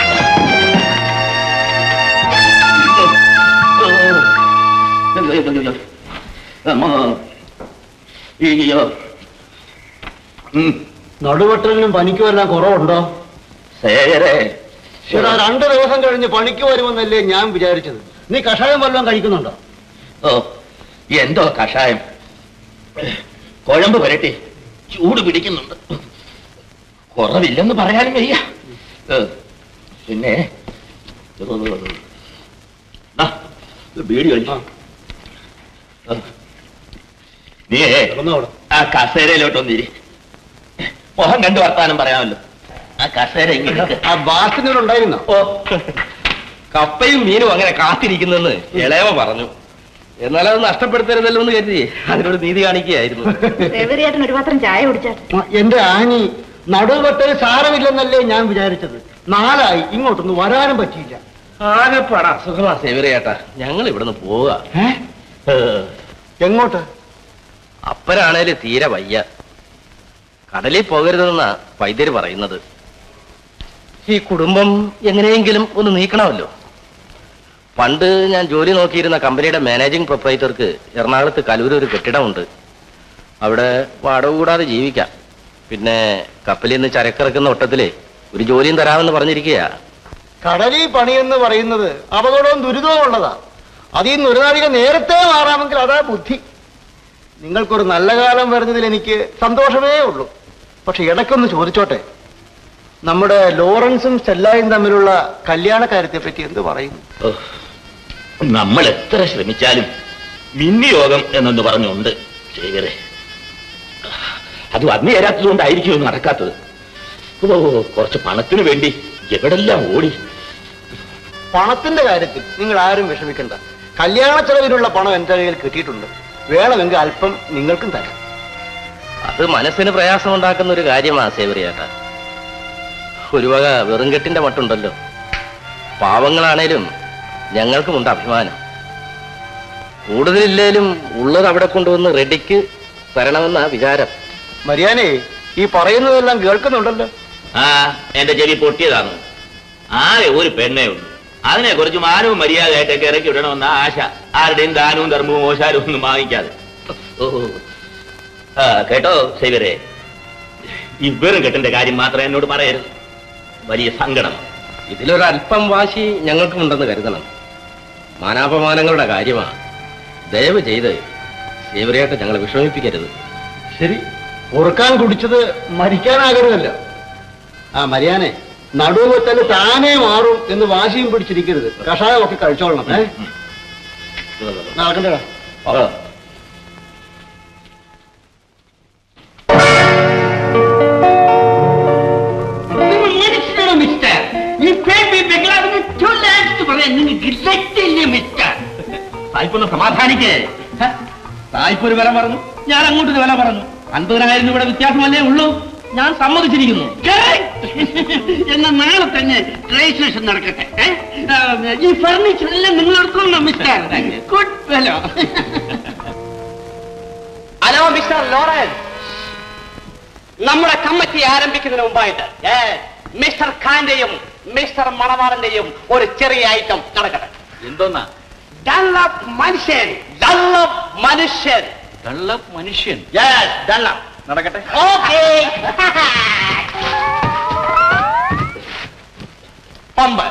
നടുവെട്ടലിനും പനിക്കും എല്ലാം കുറവുണ്ടോ ശേഖരേ ചേട്ടാ രണ്ടു ദിവസം കഴിഞ്ഞ് പണിക്ക് വരുമെന്നല്ലേ ഞാൻ വിചാരിച്ചത് നീ കഷായം വല്ലതും കഴിക്കുന്നുണ്ടോ ഓ എന്തോ കഷായം കുഴമ്പ് വരട്ടെ ചൂട് പിടിക്കുന്നുണ്ട് കുറവില്ലെന്ന് പറയാനും വയ്യ ഏ, പിന്നെ ദാ, ഇത് ബീഡി വലി നീ ആ കസേരയിലോട്ടൊന്നിരി മുഖം കണ്ടു വർത്താനം പറയാമല്ലോ ആ കസേര ഇങ്ങനെ ആ ബാസിനോട് ഉണ്ടായിരുന്നോ ഓ കപ്പയും മീനും അങ്ങനെ കാത്തിരിക്കുന്നെന്ന് ഇളയവ പറഞ്ഞു എന്നാൽ അത് നഷ്ടപ്പെടുത്തരുതല്ലോ എന്ന് കരുതി അതിനോട് നീതി കാണിക്കുകയായിരുന്നു സേവരിയേട്ടൻ ഒരു പാത്രം ചായ കുടിച്ചാൽ എന്റെ ആനി നടുവെട്ടൽ സാരമില്ലെന്നല്ലേ ഞാൻ വിചാരിച്ചത് നാലായി ഇങ്ങോട്ടൊന്നും വരാനും പറ്റിയില്ല ആകെപ്പാടാ സുഖമാ സേവരേട്ടാ ഞങ്ങൾ ഇവിടുന്ന് പോവുക ഏ, എങ്ങോട്ട് അപ്പരാണേല് തീരെ വയ്യ കടലിൽ പോകരുതെന്നാ വൈദ്യര് പറയുന്നത് ഈ കുടുംബം എങ്ങനെയെങ്കിലും ഒന്ന് നീക്കണമല്ലോ പണ്ട് ഞാൻ ജോലി നോക്കിയിരുന്ന കമ്പനിയുടെ മാനേജിംഗ് പ്രൊപ്പറേറ്റർക്ക് എറണാകുളത്ത് കലൂര് ഒരു കെട്ടിടമുണ്ട് അവിടെ വാടക കൂടാതെ ജീവിക്കാം പിന്നെ കപ്പലിൽ നിന്ന് ചരക്കിറക്കുന്ന ഒട്ടത്തില് ഒരു ജോലിയും തരാമെന്ന് പറഞ്ഞിരിക്കുകയാ കടലിൽ പണിയെന്ന് പറയുന്നത് അപകടവും ദുരിതവും ഉള്ളതാ അതിൽ നിന്ന് ഒരു നാഴിക നേരത്തെ മാറാമെങ്കിൽ അതാ ബുദ്ധി നിങ്ങൾക്കൊരു നല്ല കാലം വരുന്നതിൽ എനിക്ക് സന്തോഷമേ ഉള്ളൂ പക്ഷെ ഇടയ്ക്കൊന്ന് ചോദിച്ചോട്ടെ നമ്മുടെ ലോറൻസും സ്റ്റെല്ലായും തമ്മിലുള്ള കല്യാണ കാര്യത്തെ പറ്റി എന്ത് പറയുന്നു നമ്മൾ എത്ര ശ്രമിച്ചാലും മിന്നി യോഗം എന്നൊന്ന് പറഞ്ഞുണ്ട് ശേഖരെ അത് വന്നു ചേരാത്തതുകൊണ്ടായിരിക്കും ഇത് നടക്കാത്തത് ഓ കുറച്ച് പണത്തിന് വേണ്ടി എവിടെല്ലാം ഓടി പണത്തിന്റെ കാര്യത്തിൽ നിങ്ങൾ ആരും വിഷമിക്കണ്ട കല്യാണ ചെലവിനുള്ള പണം എന്റെ കയ്യിൽ കിട്ടിയിട്ടുണ്ട് വേണമെങ്കിൽ അല്പം നിങ്ങൾക്കും തരാം അത് മനസ്സിന് പ്രയാസം ഉണ്ടാക്കുന്ന ഒരു കാര്യമാ സേവരിയേട്ടാ ഒരു വക വെറുംകെട്ടിന്റെ മട്ടുണ്ടല്ലോ പാവങ്ങളാണേലും ഞങ്ങൾക്കുമുണ്ട് അഭിമാനം കൂടുതലില്ലേലും ഉള്ളത് അവിടെ കൊണ്ടുവന്ന് റെഡിക്ക് തരണമെന്നാ വിചാരം മരിയാനെ ഈ പറയുന്നതെല്ലാം കേൾക്കുന്നുണ്ടല്ലോ ആ എന്റെ ചെവി പൊട്ടിയതാണ് ആകെ ഒരു പെണ്ണേ ഉള്ളൂ അതിനെ കുറച്ച് മാനവും മര്യാദയായിട്ടൊക്കെ ഇറക്കി വിടണമെന്ന ആശ ആരുടെയും ദാനവും ധർമ്മവും ഓശാരവും ഒന്നും വാങ്ങിക്കാതെ ഓ ആ കേട്ടോ സൈവരെ ഈ വെറും കെട്ടിന്റെ കാര്യം മാത്രം എന്നോട് പറയരുത് വലിയ സങ്കടം ഇതിലൊരല്പം വാശി ഞങ്ങൾക്കുമുണ്ടെന്ന് കരുതണം മാനാപമാനങ്ങളുടെ കാര്യമാണ് ദയവ് ചെയ്ത് സേവരയായിട്ട് ഞങ്ങളെ വിഷമിപ്പിക്കരുത് ശരി ഉറക്കാൻ കുടിച്ചത് മരിക്കാനാകരുതല്ലോ ആ മരിയാനെ നടുവത്തല് താനേ മാറും എന്ന് വാശിയും പിടിച്ചിരിക്കരുത് കഷായമൊക്കെ കഴിച്ചോളണം ഏ നടക്കണ്ടടാ മനുഷ്യനാണോ മിസ്റ്റർ ഈ ബേബി ബംഗ്ലാവിന് ടു ലാക്സ് പറയാൻ നിങ്ങൾക്ക് ലജ്ജയില്ലേ മിസ്റ്റർ സായിപ്പൊന്ന് സമാധാനിക്കേ സായിപ്പ് ഒരു വില പറഞ്ഞു ഞാൻ അങ്ങോട്ട് ഒരു വില പറഞ്ഞു അൻപതിനായിരം രൂപയുടെ വ്യത്യാസമല്ലേ ഉള്ളൂ ഞാൻ സമ്മതിച്ചിരിക്കുന്നു എന്നാ നാളെ തന്നെ രജിസ്ട്രേഷൻ നടക്കട്ടെ ഏ? ആ, ഈ ഫർണിച്ചർ എല്ലാം നിങ്ങൾ എടുത്തോളണം mister good fellow hello mister Lawrence നമ്മുടെ കമ്മിറ്റി ആരംഭിക്കുന്നതിന് മുമ്പായിട്ട് മിസ്റ്റർ ഖാന്റെയും മിസ്റ്റർ മണവാളന്റെയും ഒരു ചെറിയ ഐറ്റം നടക്കട്ടെ എന്തോന്നാ ഡള്ളപ്പ് മനുഷ്യൻ ഡള്ളപ്പ് മനുഷ്യൻ കള്ളപ്പ് മനുഷ്യൻ യെസ് ഡള്ളപ്പ് നടക്കട്ടെ ഓക്കേ പമ്പ്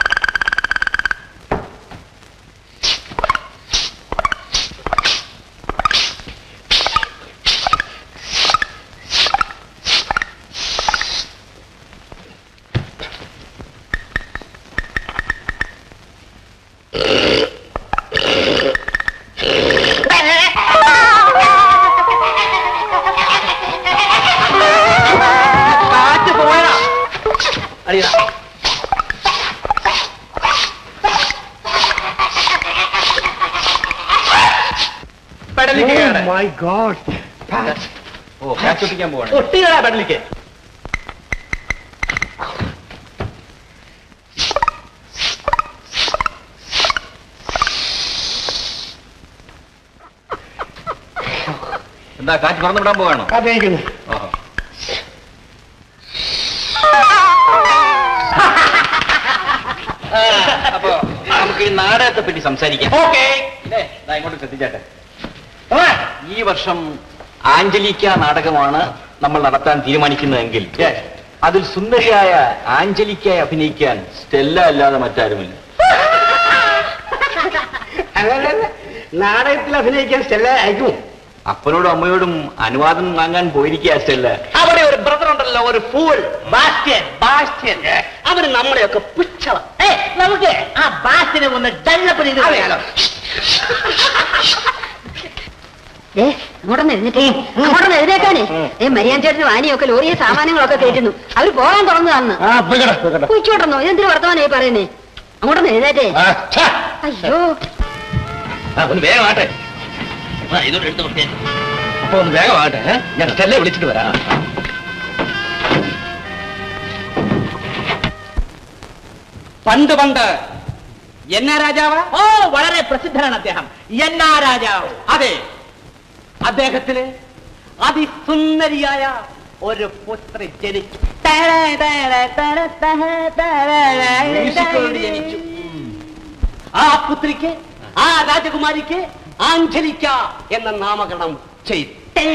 കാറ്റ് പോയടാ അടിയടാ പെടലിക്ക് കേറ്. മൈ ഗോഡ് ഓ കാറ്റ് ഒട്ടിക്കാൻ പോവാണ് ഒട്ടിക്കടാ പെടലിക്ക് എന്താ കാറ്റ് പറന്നു വിടാൻ പോവാണോ കാത്തിരിക്കുന്നു ഓഹോ. ആ, അപ്പൊ നമുക്ക് ഈ നാടകത്തെ പറ്റി സംസാരിക്കാം ഓക്കേ ഇല്ലേ, ദാ ഇങ്ങോട്ട് ശ്രദ്ധിച്ചാട്ടെ ഈ വർഷം ആഞ്ചലിക്ക നാടകമാണ് നമ്മൾ നടത്താൻ തീരുമാനിക്കുന്നതെങ്കിൽ അതിൽ സുന്ദരിയായ ആഞ്ചലിക്കായി അഭിനയിക്കാൻ സ്റ്റെല്ല അല്ലാതെ മറ്റാരുമില്ല നാടകത്തിൽ അഭിനയിക്കാൻ സ്റ്റെല്ല അയക്കും അപ്പനോടും അമ്മയോടും അനുവാദം വാങ്ങാൻ പോയിരിക്കുക അച്ഛല്ല അവിടെ ഒരു ബ്രദർ ഉണ്ടല്ലോ ഒരു ഫൂൾ ബാസ്റ്റ്യൻ ബാസ്റ്റ്യൻ അവന് നമ്മളെയൊക്കെ പുച്ഛവ ഏ നമുക്ക് ആ ബാസ്റ്റിനെ ഒന്ന് ഡള്ളപ്പ് ചെയ്ത് കളയാലോ ഏ അങ്ങോട്ടൊന്ന് എഴുന്നേറ്റേ അങ്ങോട്ടൊന്ന് എഴുന്നേക്കാനേ ഏ മരിയാൻ ചേട്ടന് വാനിയൊക്കെ ലോറിയെ സാമാനങ്ങളൊക്കെ കയറ്റുന്നു അവര് പോകാൻ തുറന്നതാന്ന് കുയിച്ചോട്ടെന്നോ ഇതെന്തിനു വർത്തമാനായി പറയുന്നേ അങ്ങോട്ടൊന്ന് എഴുന്നേറ്റേ അയ്യോ ഒന്ന് വേഗം ആട്ടെ ആ, ഇതോടെ എടുത്ത് നോക്കിയേ അപ്പൊ ഒന്ന് വേഗം ആട്ടെ ഏ? ഞാൻ സ്റ്റെല്ലെ വിളിച്ചിട്ട് വരാം പണ്ട് പണ്ട് എന്നാ രാജാവ് ഓ വളരെ പ്രസിദ്ധനാണ് അദ്ദേഹം എന്നാ രാജാവ് അതെ അദ്ദേഹത്തിന് അതിസുന്ദരിയായ ഒരു പുത്രി ജനിച്ചു മ്യൂസിക്കോട് ജനിച്ചു ആ പുത്രിക്ക് ആ രാജകുമാരിക്ക് ആഞ്ജലിക്ക എന്ന നാമകരണം ചെയ്തു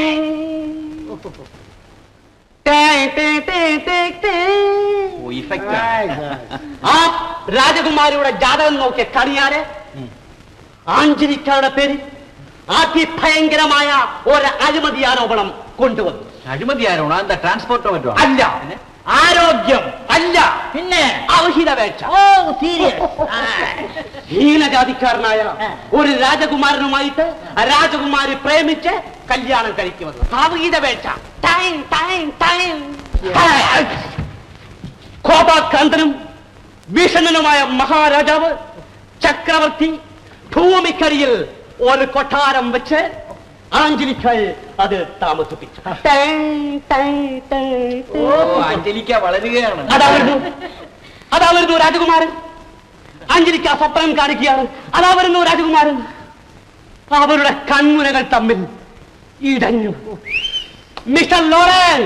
ഓ, effect ആണ്. ആ രാജകുമാരിയുടെ ജാതകം നോക്കിയ കണിയാരെ ആഞ്ജലിക്കയുടെ പേര് അതിഭയങ്കരമായ ഒരു അഴിമതി ആരോപണം കൊണ്ടുവന്നു അഴിമതി ആരോണോ എന്താ ട്രാൻസ്പോർട്ടോ മറ്റോ അല്ല ആരോഗ്യം അല്ല പിന്നെ അവഹിതവേക്ഷ ഓ സീരിയസ് ഹീനജാതിക്കാരനായ ഒരു രാജകുമാരനുമായിട്ട് ആ രാജകുമാരി പ്രേമിച്ച് കല്യാണം കഴിക്കുമെന്ന് അവഹിതവേക്ഷ ടൈം ടൈം ടൈം കോപാക്രാന്തനും ഭീഷണനുമായ മഹാരാജാവ് ചക്രവർത്തി ഭൂമിക്കരിയിൽ ഒരു കൊട്ടാരം വെച്ച് ആഞ്ജലിക്കായി അത് താമസിപ്പിച്ചു ഓ അഞ്ജലിക്ക വളരുകയാണ് അതാ വരുന്നു അതാ വരുന്നു രാജകുമാരൻ അഞ്ജലിക്ക് ആ സ്വപ്നം കാണിക്കുകയാണ് അതാ വരുന്നു രാജകുമാരൻ അവരുടെ കൺമുനകൾ തമ്മിൽ ഇടഞ്ഞു മിസ്റ്റർ ലോറൻ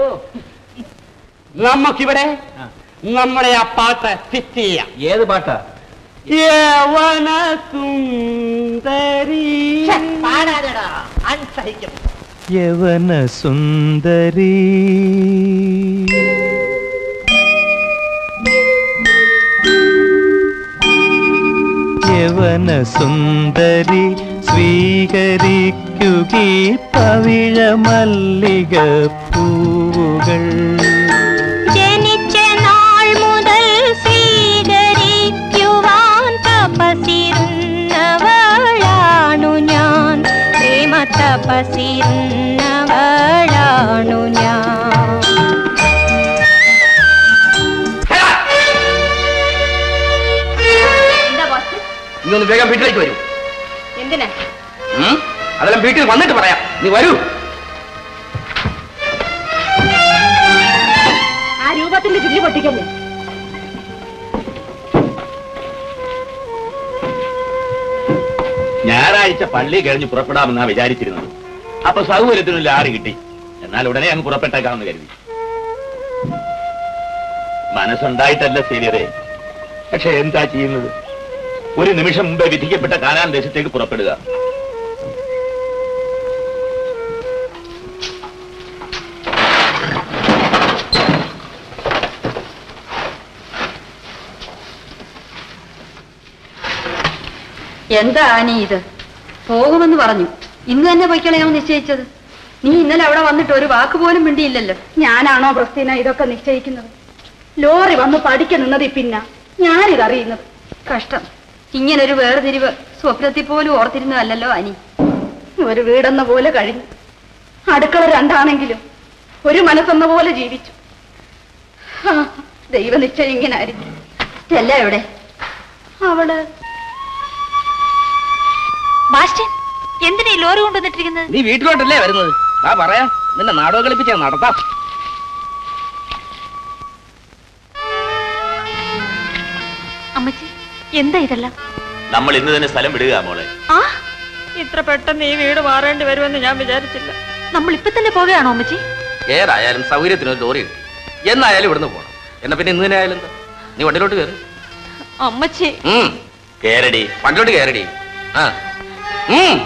നമുക്കിവിടെ നമ്മുടെ ആ പാട്ട് ഫിറ്റ് ചെയ്യാം ഏത് പാട്ടാ യവന സുന്ദരി പാടാതെടാ അൻസഹിക്കും യവന സുന്ദരി യവന സുന്ദരി സ്വീകരിക്കുകീ പവിഴ മല്ലിക പൂവുകൾ ജനിച്ച നാൾ മുതൽ സ്വീകരിക്കുവാൻ തപസിരുന്നവളാണു ഞാൻ പ്രേമ തപസിരുന്നവളാണു ഞാൻ എന്താ ബോസ് നീ ഒന്ന് വേഗം വീട്ടിലേക്ക് വരൂ എന്തിനാ ഉം? അതെല്ലാം വീട്ടിൽ വന്നിട്ട് പറയാം നീ വരൂ ആ രൂപത്തിന്റെ ചില്ലി പൊട്ടിക്കല്ലേ ഞായറാഴ്ച പള്ളി കഴിഞ്ഞ് പുറപ്പെടാമെന്നാ വിചാരിച്ചിരുന്നത് അപ്പൊ സൗകര്യത്തിന് ലാറി കിട്ടി എന്നാൽ ഉടനെ അങ്ങ് പുറപ്പെട്ടേക്കാമെന്ന് കരുതി മനസ്സുണ്ടായിട്ടല്ല സീനിയറെ പക്ഷെ എന്താ ചെയ്യുന്നത് ഒരു നിമിഷം മുമ്പേ വിധിക്കപ്പെട്ട കാനാൻ ദേശത്തേക്ക് പുറപ്പെടുക എന്താ ആനി ഇത് പോകുമെന്ന് പറഞ്ഞു ഇന്ന് തന്നെ പൊയ്ക്കളയാമോ നിശ്ചയിച്ചത് നീ ഇന്നലെ അവിടെ വന്നിട്ട് ഒരു വാക്ക് പോലും മിണ്ടിയില്ലല്ലോ ഞാനാണോ പ്രസ്തീന ഇതൊക്കെ നിശ്ചയിക്കുന്നത് ലോറി വന്ന് പഠിക്ക നിന്നത് പിന്നെ ഞാനിതറിയുന്നത് കഷ്ടം ഇങ്ങനൊരു വേർതിരിവ് സ്വപ്നത്തിൽ പോലും ഓർത്തിരുന്നതല്ലോ അനി ഒരു വീടെന്ന പോലെ കഴിഞ്ഞു അടുക്കള രണ്ടാണെങ്കിലും ഒരു മനസ്സെന്ന പോലെ ജീവിച്ചു ആ, ദൈവനിശ്ചയം ഇങ്ങനെ ആയിരിക്കും എല്ല എവിടെ അവള് ബാസ്റ്റ്യൻ എന്തിനാ ഈ ലോറി കൊണ്ടുവന്നിട്ടിരിക്കുന്നത് നീ വീട്ടിലോട്ടല്ലേ വരുന്നത് ആ പറയാ നിന്നെ നാടകം കളിപ്പിച്ചാ നടത്താം അമ്മച്ചി എന്താ ഇതെല്ലാം നമ്മൾ ഇന്ന് തന്നെ സ്ഥലം വിടുക മോളെ ആ ഇത്ര പെട്ടെന്ന് ഈ വീട് മാറേണ്ടി വരുമെന്ന് ഞാൻ വിചാരിച്ചില്ല നമ്മൾ ഇപ്പൊ തന്നെ പോവുകയാണോ അമ്മച്ചി ഏതായാലും സൗകര്യത്തിന് ഒരു ലോറി കിട്ടി എന്നായാലും ഇവിടുന്ന് പോകണം എന്നാ പിന്നെ ഇന്ന് തന്നെ ആയാലും എന്താ നീ വണ്ടിയിലോട്ട് കയറി അമ്മച്ചി ഉം കേരടി വണ്ടിലോട്ട് കയറടി ആ ഉം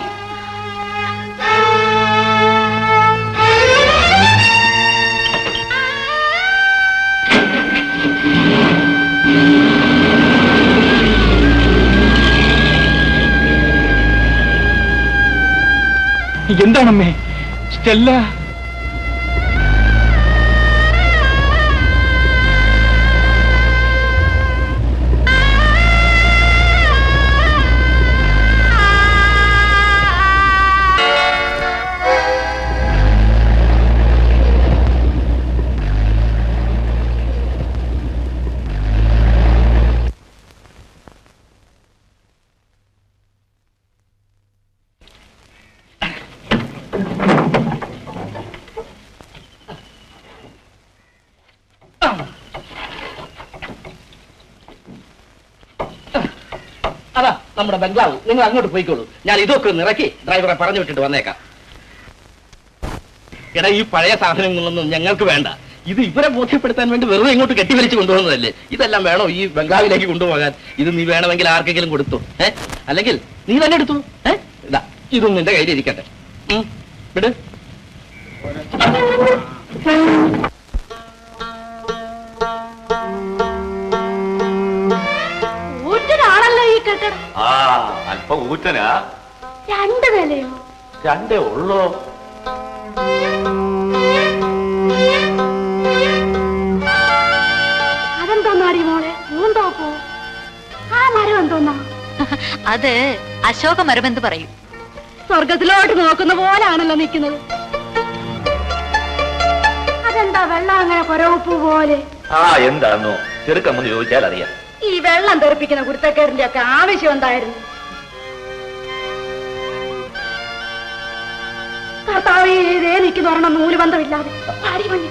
എന്താണമ്മേ സ്റ്റെല്ല അതാ നമ്മുടെ ബംഗ്ലാവ് നിങ്ങൾ അങ്ങോട്ട് പോയിക്കോളൂ ഞാൻ ഇതൊക്കെ ഒന്ന് ഇറക്കി ഡ്രൈവറെ പറഞ്ഞു വിട്ടിട്ട് വന്നേക്കാം എടാ ഈ പഴയ സാധനങ്ങളൊന്നും ഞങ്ങൾക്ക് വേണ്ട ഇത് ഇവരെ ബോധ്യപ്പെടുത്താൻ വേണ്ടി വെറുതെ ഇങ്ങോട്ട് കെട്ടിവലിച്ച് കൊണ്ടുപോകുന്നതല്ലേ ഇതെല്ലാം വേണോ ഈ ബംഗ്ലാവിലേക്ക് കൊണ്ടുപോകാൻ ഇത് നീ വേണമെങ്കിൽ ആർക്കെങ്കിലും കൊടുത്തു ഏ അല്ലെങ്കിൽ നീ തന്നെ എടുത്തു ഏ ഇതാ ഇതും നിന്റെ കയ്യിൽ ഇരിക്കട്ടെ ഉം, വിട് ഊറ്റനാണല്ലോ ഈ കെട്ടിടം ആ അല്പം ഊറ്റനാ രണ്ട് നിലയോ രണ്ടേ ഉള്ളോ അതെന്തോന്നാടി മോളെ മൂന്തോപ്പോ ആ മരം എന്തോന്നാ അത് അശോക മരമെന്ന് പറയും സ്വർഗത്തിലോട്ട് നോക്കുന്ന പോലാണല്ലോ നിൽക്കുന്നത് അതെന്താ വെള്ളം അങ്ങനെ കൊരവുപ്പ് പോലെ ആ എന്താണെന്നോ ചെറുക്കമ്മന്ന് ചോദിച്ചാൽ അറിയാം ഈ വെള്ളം തെറിപ്പിക്കുന്ന കുരുത്തക്കേടിന്റെ ഒക്കെ ആവശ്യം എന്തായിരുന്നു കർത്താവ് ഇതേ നിൽക്കുന്ന ഒരെണ്ണം നൂലുബന്ധമില്ലാതെ പാടി മഞ്ഞ്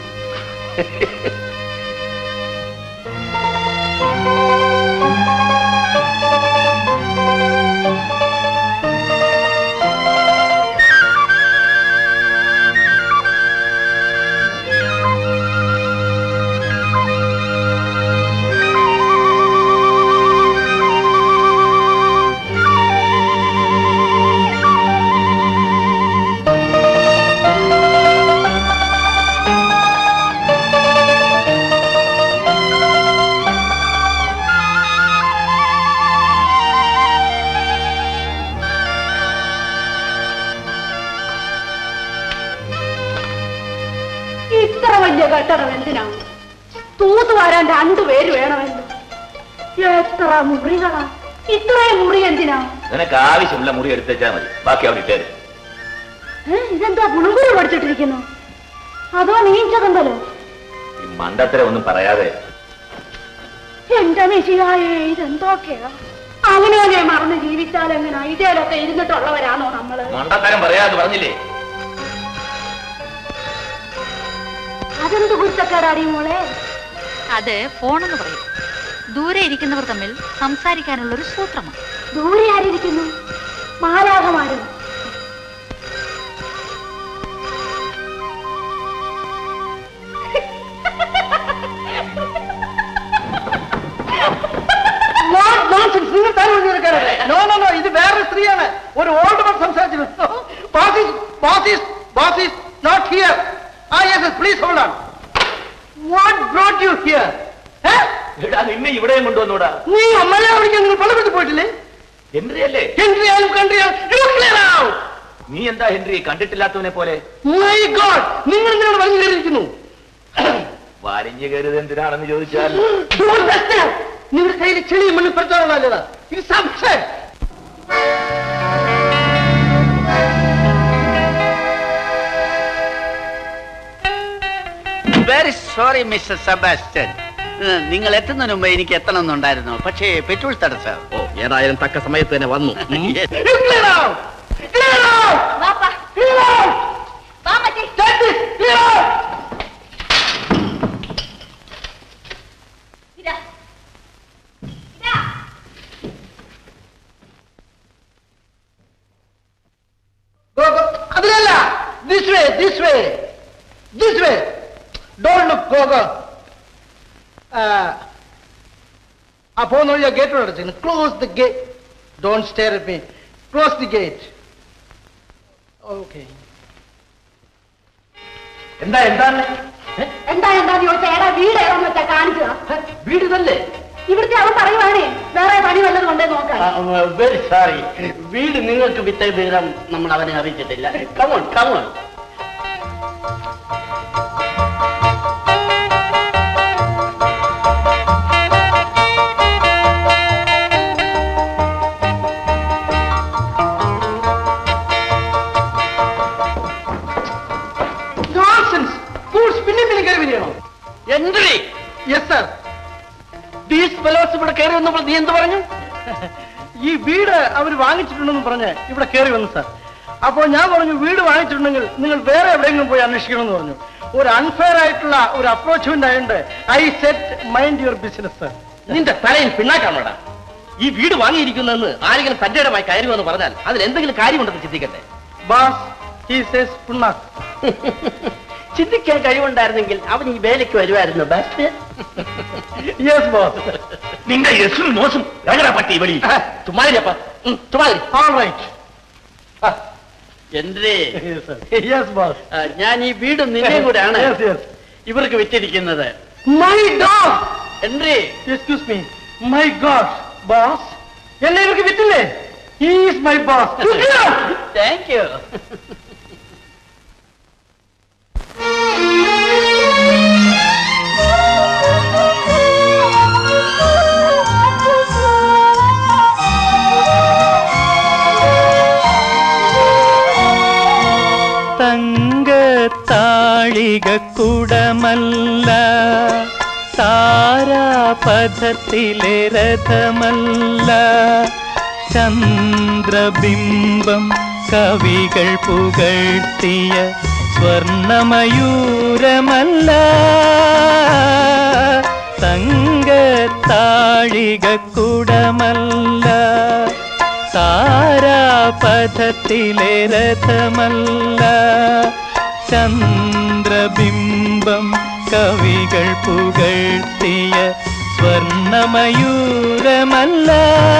ഇത്ര വലിയ കെട്ടിടം എന്തിനാണ് തൂത്ത് വരാൻ രണ്ടുപേര് വേണമല്ലോ എത്ര മുറികളാ ഇത്രയും മുറി എന്തിനാ നിനക്ക് ആവശ്യമുള്ള മുറി എടുത്തേച്ചാൽ മതി ബാക്കി അവിടെ ഇട്ടേര് ഏ, ഇതെന്താ പുളുകുരു പഠിച്ചിട്ടിരിക്കുന്നു അതോ നീച്ചതുണ്ടല്ലോ ഈ മണ്ടത്തരം ഒന്നും പറയാതെ എന്റെ മെസ്സിയായേ ഇതെന്തൊക്കെയാ അവനവനെ മറന്ന് ജീവിച്ചാൽ എങ്ങനെ ഇതേലൊക്കെ ഇരുന്നിട്ടുള്ളവരാണോ നമ്മള് മണ്ടത്തരം പറയാതെ പറഞ്ഞില്ലേ അതെന്ത് കുരുത്തക്കേടാടി മോളെ അത് ഫോണെന്ന് പറയും ദൂരെ ഇരിക്കുന്നവർ തമ്മിൽ സംസാരിക്കാനുള്ള ഒരു സൂത്രമാണ് ദൂരെ ആരിയിരിക്കുന്നു മാലാകമാരും നിങ്ങൾ താരം എടുക്കാനല്ലേ നോ നോ നോ ഇത് വേറൊരു സ്ത്രീയാണ് ഒരു ഓൾഡ് മൺ സംസാരിച്ചിരുന്നു boss is boss is boss is not here ആ yes please hold on what brought you here എടാ നിന്നെ ഇവിടെയും കൊണ്ടുവന്നൂടാ നീ അമ്മയെ വിളിക്കാൻ നിങ്ങൾ പള്ളപ്പെട്ട് പോയിട്ടില്ലേ ഹെൻറി അല്ലേ ഹെൻറി ആയാലും കൺട്രി ആയാലും you clear out. നീ എന്താ ഹെൻറി കണ്ടിട്ടില്ലാത്തവനെ പോലെ My God, നിങ്ങൾ എന്തിനാണ് വലിഞ്ഞു കയറിയിരിക്കുന്നു വലിഞ്ഞു കയറിയത് എന്തിനാണെന്ന് ചോദിച്ചാൽ Don't touch that. നിങ്ങളുടെ കയ്യിൽ ചെളിയും മണ്ണും പെടുത്താനുള്ള നല്ലതാ ഇത് സംശയം വെരി സോറി മിസ്റ്റർ സെബാസ്റ്റ്യൻ ഏഹ്, നിങ്ങൾ എത്തുന്നതിന് മുമ്പ് എനിക്ക് എത്തണമെന്നുണ്ടായിരുന്നു പക്ഷേ പെട്രോൾ തടസ്സം ഓ ഏതായാലും തക്ക സമയത്ത് തന്നെ വന്നു ഉം. You clear out. Clear out. വാപ്പാ Clear out. വാ മറ്റേ Take this. Clear out. ഇതാ ഇതാ Go, go. അതിലല്ല this way this way this way don't look go go ആ പോകുന്ന വഴി ആ ഗേറ്റ് അടച്ചിരുന്നു close the gate don't stare at me close the gate okay എന്താ എന്താണ് എന്താ എന്താന്ന് ചോദിച്ചാ എടാ വീട് ഏതാന്ന് വെച്ചാ കാണിച്ചതാ വീട് ഇതല്ലേ ഇവിടുത്തെ അവൻ പറയുവാണേ വേറെ പണി വല്ലതും കൊണ്ടേ നോക്കാൻ വെരി സോറി വീട് നിങ്ങൾക്ക് വിറ്റ വിവരം നമ്മൾ അവനെ അറിയിച്ചിട്ടില്ല come on come on entry yes sir these fellows ഇവിടെ കയറി വന്നപ്പോൾ നീ എന്ത് പറഞ്ഞു ഈ വീട് അവർ വാങ്ങിച്ചിട്ടുണ്ടെന്ന് പറഞ്ഞ് ഇവിടെ കയറി വന്നു സാർ അപ്പോൾ ഞാൻ പറഞ്ഞു വീട് വാങ്ങിച്ചിട്ടുണ്ടെങ്കിൽ നിങ്ങൾ വേറെ എവിടെയെങ്കിലും പോയി അന്വേഷിക്കണമെന്ന് പറഞ്ഞു ഒരു അൺഫെയർ ആയിട്ടുള്ള ഒരു അപ്രോച്ച്മെന്റ് ആയതുകൊണ്ട് I said mind your business sir നിന്റെ തലയിൽ പിണ്ണാക്കാണോടാ ഈ വീട് വാങ്ങിയിരിക്കുന്നെന്ന് ആരെങ്കിലും തന്റേടമായി കയറി വന്ന് പറഞ്ഞാൽ അതിൽ എന്തെങ്കിലും കാര്യമുണ്ടെന്ന് ചിന്തിക്കട്ടെ ബാസ് ഹി സേസ് പുണ്ണാക്ക് ചിന്തിക്കാൻ കഴിവുണ്ടായിരുന്നെങ്കിൽ അവൻ ഈ വേലയ്ക്ക് വരുമായിരുന്നു ബസ് യെസ് ബോസ് നിന്റെ യെസും മോശം എങ്ങനെ പറ്റി വെളി തുമ്മാതിരിയപ്പ തുമ്മാതിരി ഓൾ റൈറ്റ് എന്റെ യെസ് ബോസ് ഞാൻ ഈ വീട് നിന്നെ കൂടെയാണ് യെസ് യെസ് ഇവർക്ക് വിറ്റിരിക്കുന്നത് മൈ ഡോഗ് എന്റെ excuse me my God boss എന്നെ ഇവർക്ക് വിറ്റില്ലേ is my boss thank you തങ്കത്താഴിക കുടമല്ല താരാപഥത്തിലെ രഥമല്ല ചന്ദ്രബിംബം കവികൾ പുകഴ്ത്തിയ സ്വർണമയൂരമല്ല തങ്കത്താഴിക കുടമല്ല താരാപഥത്തിലെ രഥമല്ല ചന്ദ്രബിംബം കവികൾ പുകഴ്ത്തിയ സ്വർണമയൂരമല്ല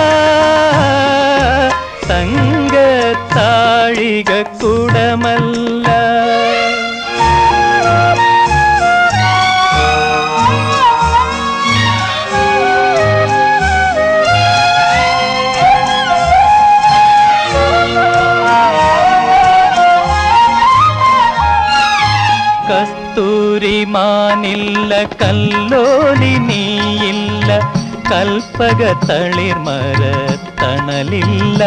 തങ്കത്താഴിക കുടമല്ല കസ്തൂരിമാനില്ല കല്ലോലിനിയില്ല കൽപ്പക തളിർമരത്തണലില്ല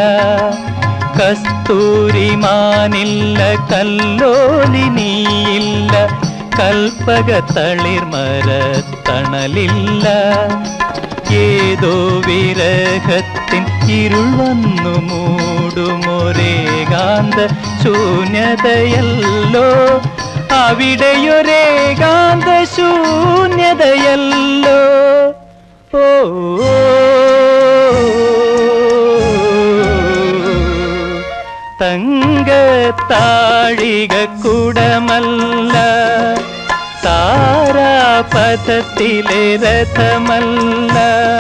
കസ്തൂരിമാനില്ല കല്ലോലിനിയില്ല കൽപ്പക തളിർമരത്തണലില്ല ഏതോ വിരഹത്തിൻ ഇരുൾ വന്നു മൂടുമൊരേകാന്ത ശൂന്യതയല്ലോ അവിടെയൊരേകാന്ത ശൂന്യതയല്ലോ ഓ തങ്കത്താഴിക കുടമല്ല താരാപഥത്തിലെ രഥമല്ല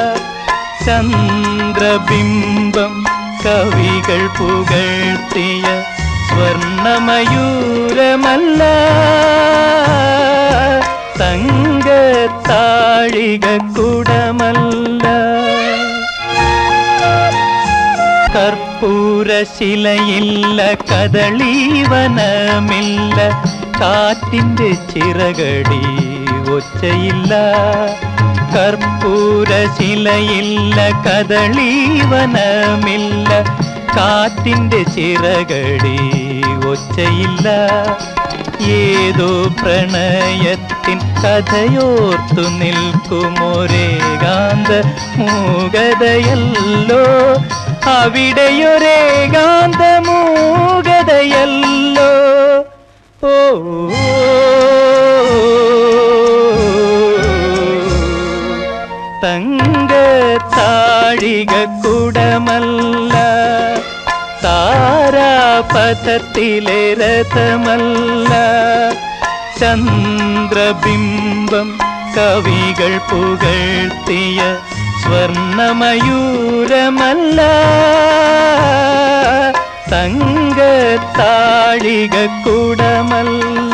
ചന്ദ്രബിംബം കവികൾ പുകഴ്ത്തിയ സ്വർണമയൂരമല്ല തങ്കത്താഴിക കുടമല്ല കർപ്പൂരശിലയില്ല കദളീവനമില്ല കാറ്റിന്റെ ചിറകടി ഒച്ചയില്ല കർപ്പൂരശിലയില്ല കദളീവനമില്ല കാറ്റിന്റെ ചിറകടി ഒച്ചയില്ല ഏതോ പ്രണയത്തിൻ കഥയോർത്തു നിൽക്കുമൊരേകാന്ത മൂകതയല്ലോ അവിടെയൊരേകാന്ത മൂകതയല്ലോ ഓ തങ്കത്താഴിക കുടമല്ല താരാപഥത്തിലെ രഥമല്ല ചന്ദ്രബിംബം കവികൾ പുകഴ്ത്തിയ സ്വർണമയൂരമല്ല തങ്കത്താഴിക കുടമല്ല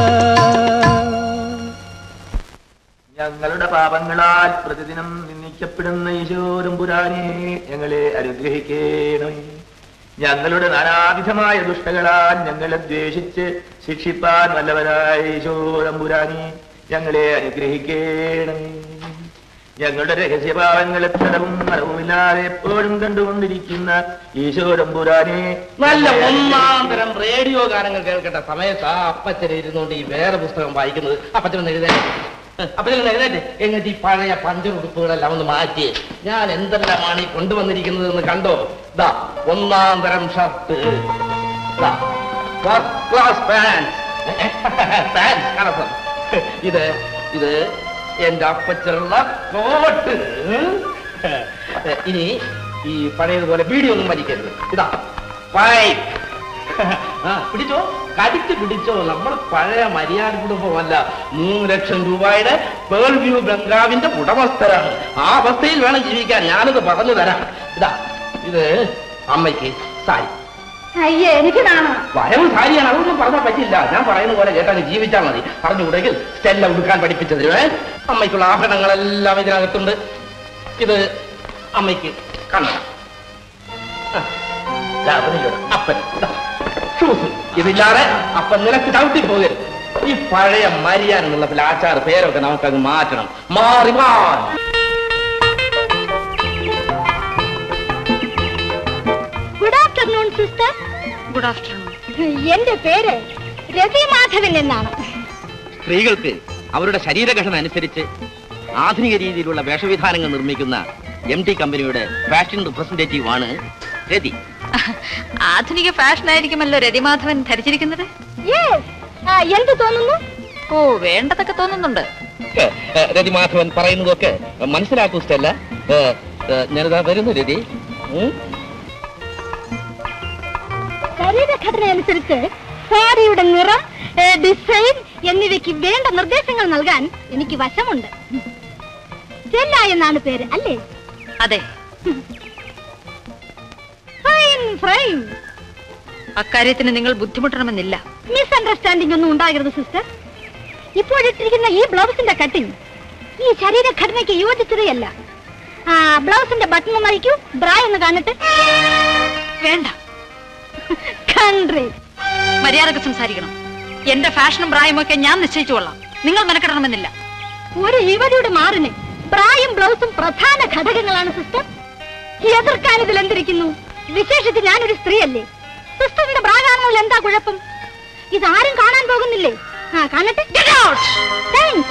ഞങ്ങളുടെ പാപങ്ങളാൽ പ്രതിദിനം നിന്ദിക്കപ്പെടുന്ന ഈശോരം പുരാനെ ഞങ്ങളെ അനുഗ്രഹിക്കണമേ ഞങ്ങളുടെ നാനാവിധമായ ദുഷ്ടങ്ങളാൽ ഞങ്ങളെ ദ്വേഷിച്ച് ശിക്ഷിപ്പാൻ വല്ലവനായ ഈശോരം പുരാനെ ഞങ്ങളെ അനുഗ്രഹിക്കണമേ ഞങ്ങളുടെ രഹസ്യഭാവങ്ങൾ എത്തടവും മറവുമില്ലാതെ എപ്പോഴും കണ്ടുകൊണ്ടിരിക്കുന്ന ഈശോരം പുരാനെ നല്ല ഒന്നാം തരം റേഡിയോ ഗാനങ്ങൾ കേൾക്കേണ്ട സമയത്ത് ആ അപ്പച്ചൻ ഇരുന്നുകൊണ്ട് ഈ വേറെ പുസ്തകം വായിക്കുന്നത് അപ്പച്ചൻ എഴുതേ അപ്പൊ നിങ്ങൾ എഴുന്നേറ്റ് എന്നിട്ട് ഈ പഴയ പഞ്ചർ ഉടുപ്പുകളെല്ലാം ഒന്ന് മാറ്റി ഞാൻ എന്തെല്ലാമാണ് ഈ കൊണ്ടുവന്നിരിക്കുന്നത് എന്ന് കണ്ടോ ദാ ഒന്നാം തരം shirt first class pants pants കണസം ഇത് ഇത് എന്റെ അപ്പച്ചുള്ള കോട്ട് ഇനി ഈ പഴയതുപോലെ ബീഡി ഒന്നും വലിക്കരുത് ഇതാ പൈപ്പ് ആ പിടിച്ചോ കടിച്ച് പിടിച്ചോ നമ്മൾ പഴയ മര്യാദ കുടുംബമല്ല മൂന്ന് ലക്ഷം രൂപയുടെ പേൾ വ്യൂ ബംഗ്ലാവിന്റെ ഉടമസ്ഥരാണ് ആ അവസ്ഥയിൽ വേണം ജീവിക്കാൻ ഞാനിത് പറഞ്ഞു തരാം ഇതാ ഇത് അമ്മയ്ക്ക് സാരി അയ്യേ എനിക്ക് കാണാം വരവ് സാരിയാണ് അതൊന്നും പറഞ്ഞാൽ പറ്റില്ല ഞാൻ പറയുന്ന പോലെ കേട്ടാ ജീവിച്ചാൽ മതി പറഞ്ഞുകൂടെങ്കിൽ സ്റ്റെല്ല ഉടുക്കാൻ പഠിപ്പിച്ചു തരുവേ അമ്മയ്ക്കുള്ള ആഭരണങ്ങളെല്ലാം ഇതിനകത്തുണ്ട് ഇത് അമ്മയ്ക്ക് കണ്ണട ആ, ദാ അതിനിവിടെ അപ്പൻ ദാ, ഷൂസ് ഇതില്ലാതെ അപ്പൻ നിനക്ക് ചവിട്ടി പോകരുത് ഈ പഴയ മരിയാൻ എന്നുള്ള ആചാര പേരൊക്കെ നമുക്കങ്ങ് മാറ്റണം മാറി മാറി good afternoon sister good afternoon എന്റെ പേര് രവി മാധവൻ എന്നാണ് സ്ത്രീകൾക്ക് അവരുടെ ശരീരഘടന അനുസരിച്ച് ആധുനിക രീതിയിലുള്ള വേഷവിധാനങ്ങൾ നിർമ്മിക്കുന്ന എം ടി കമ്പനിയുടെ ഫാഷൻ റിപ്രസെന്റേറ്റീവ് ആണ് രതി ആധുനിക ഫാഷൻ ആയിരിക്കുമല്ലോ രതിമാധവൻ ധരിച്ചിരിക്കുന്നത് എന്ത് തോന്നുന്നു ഓ വേണ്ടതൊക്കെ തോന്നുന്നുണ്ട് രതി മാധവൻ പറയുന്നതൊക്കെ മനസ്സിലാക്കൂ സ്റ്റെല്ല ഏ, ഏ, ഞാനിതാ വരുന്നു രതി ഉം? ശരീരഘടന അനുസരിച്ച് സാരിയുടെ നിറം ഏ, ഡിസൈൻ എന്നിവയ്ക്ക് വേണ്ട നിർദ്ദേശങ്ങൾ നൽകാൻ എനിക്ക് വശമുണ്ട് സ്റ്റെല്ല എന്നാണ് പേര് അല്ലേ അതെ ഫൈൻ ഫ്രൈം അക്കാര്യത്തിന് നിങ്ങൾ ബുദ്ധിമുട്ടണമെന്നില്ല മിസ്അണ്ടർസ്റ്റാൻഡിംഗ് ഒന്നും ഉണ്ടാകരുത് സിസ്റ്റർ ഇപ്പോഴിട്ടിരിക്കുന്ന ഈ ബ്ലൗസിന്റെ കട്ടിങ് ഈ ശരീരഘടനയ്ക്ക് യോജിച്ചതയല്ല ആ ബ്ലൗസിന്റെ ബട്ടൺ ഒന്ന് അയക്കൂ ബ്രാ ഒന്ന് കാണട്ടെ വേണ്ട കൺട്രി മര്യാദക്ക് സംസാരിക്കണം എന്റെ ഫാഷനും പ്രായവും ഒക്കെ ഞാൻ നിശ്ചയിച്ചു കൊള്ളാം നിങ്ങൾ മെനക്കെടണമെന്നില്ല ഒരു യുവതിയുടെ മാറിന് ബ്രായും ബ്ലൗസും പ്രധാന ഘടകങ്ങളാണ് സിസ്റ്റർ എതിർക്കാൻ ഇതിൽ എന്തിരിക്കുന്നു വിശേഷിച്ച് ഞാനൊരു സ്ത്രീയല്ലേ സിസ്റ്ററിന്റെ ബ്രാ കാണുന്നതിൽ എന്താ കുഴപ്പം ഇതാരും കാണാൻ പോകുന്നില്ലേ ആ കാണട്ടെ Thanks.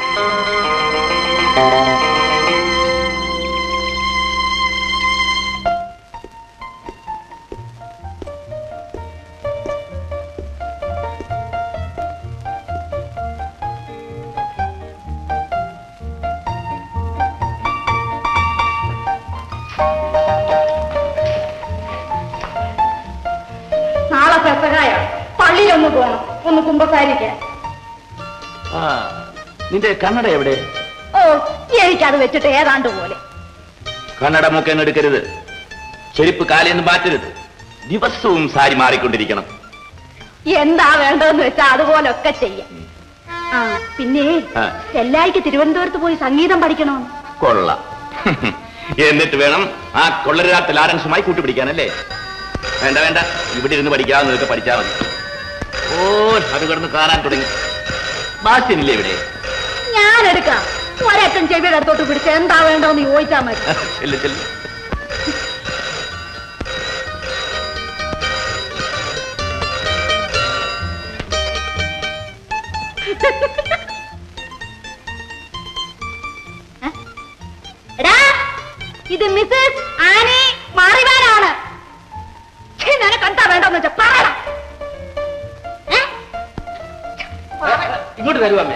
നാളെ പെസകായ പള്ളിയിലൊന്ന് പോകണം ഒന്ന് കുമ്പസാരിക്കാൻ ആ നിന്റെ കണ്ണട എവിടെ ഓ എനിക്കത് വെച്ചിട്ട് ഏതാണ്ട് പോലെ കണ്ണട മുക്കങ്ങ് എടുക്കരുത് ചെരുപ്പ് കാലിന്ന് മാറ്റരുത് ദിവസവും സാരി മാറിക്കൊണ്ടിരിക്കണം എന്താ വേണ്ടതെന്ന് വെച്ചാ അതുപോലൊക്കെ ചെയ്യാം ആ പിന്നെ ആ. എല്ലായ്ക്ക് തിരുവനന്തപുരത്ത് പോയി സംഗീതം പഠിക്കണം കൊള്ളാം എന്നിട്ട് വേണം ആ കൊള്ളരുതാത്ത ലാരൻസുമായി കൂട്ടുപിടിക്കാനല്ലേ വേണ്ട വേണ്ട ഇവിടെ ഇരുന്ന് പഠിക്കാവുന്നതൊക്കെ പഠിച്ചാൽ മതി ഓ അത് കിടന്ന് കാണാൻ തുടങ്ങി ബാസ്യനില്ലേ ഇവിടെ ഞാൻ എടുക്കാം ഒരറ്റം ചെവിയുടെ അടുത്തോട്ട് പിടിച്ച് എന്താ വേണ്ടതെന്ന് ചോദിച്ചാ മതി ചെല്ലു ചെല്ലു എടാ ഇത് മിസ്സസ് ആനി മാറിവാനാണ് ഛീ, നിനക്ക് എന്താ വേണ്ടെന്ന് വെച്ചാ പറ ഇങ്ങോട്ട് തരുവാമേ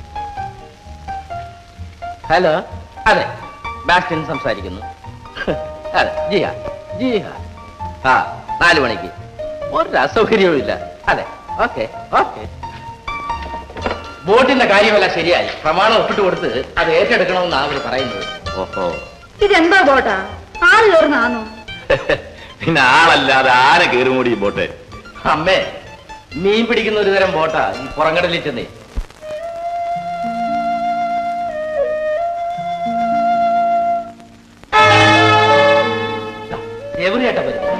ഹലോ അതെ ബാസ്റ്റിൻ സംസാരിക്കുന്നു അതെ ജിഹ ജിഹ ആ നാല് മണിക്ക് ഒരു അസൗകര്യവും ഇല്ല അതെ ഓക്കെ ഓക്കെ ബോട്ടിന്റെ കാര്യമല്ല ശരിയായി പ്രമാണം ഒപ്പിട്ട് കൊടുത്ത് അത് ഏറ്റെടുക്കണമെന്നാണ് അവർ പറയുന്നത് ഓഹോ ഇതെന്താ ബോട്ടാ ആള് കയറുന്നാന്നോ പിന്നെ ആളല്ലാതെ ആരെ കയറുമൂടി ഈ ബോട്ട് അമ്മേ മീൻ പിടിക്കുന്ന ഒരു തരം ബോട്ടാ ഈ പുറംകടലിൽ ചെന്നേ എവിടെയാട്ടാ വരുന്നത്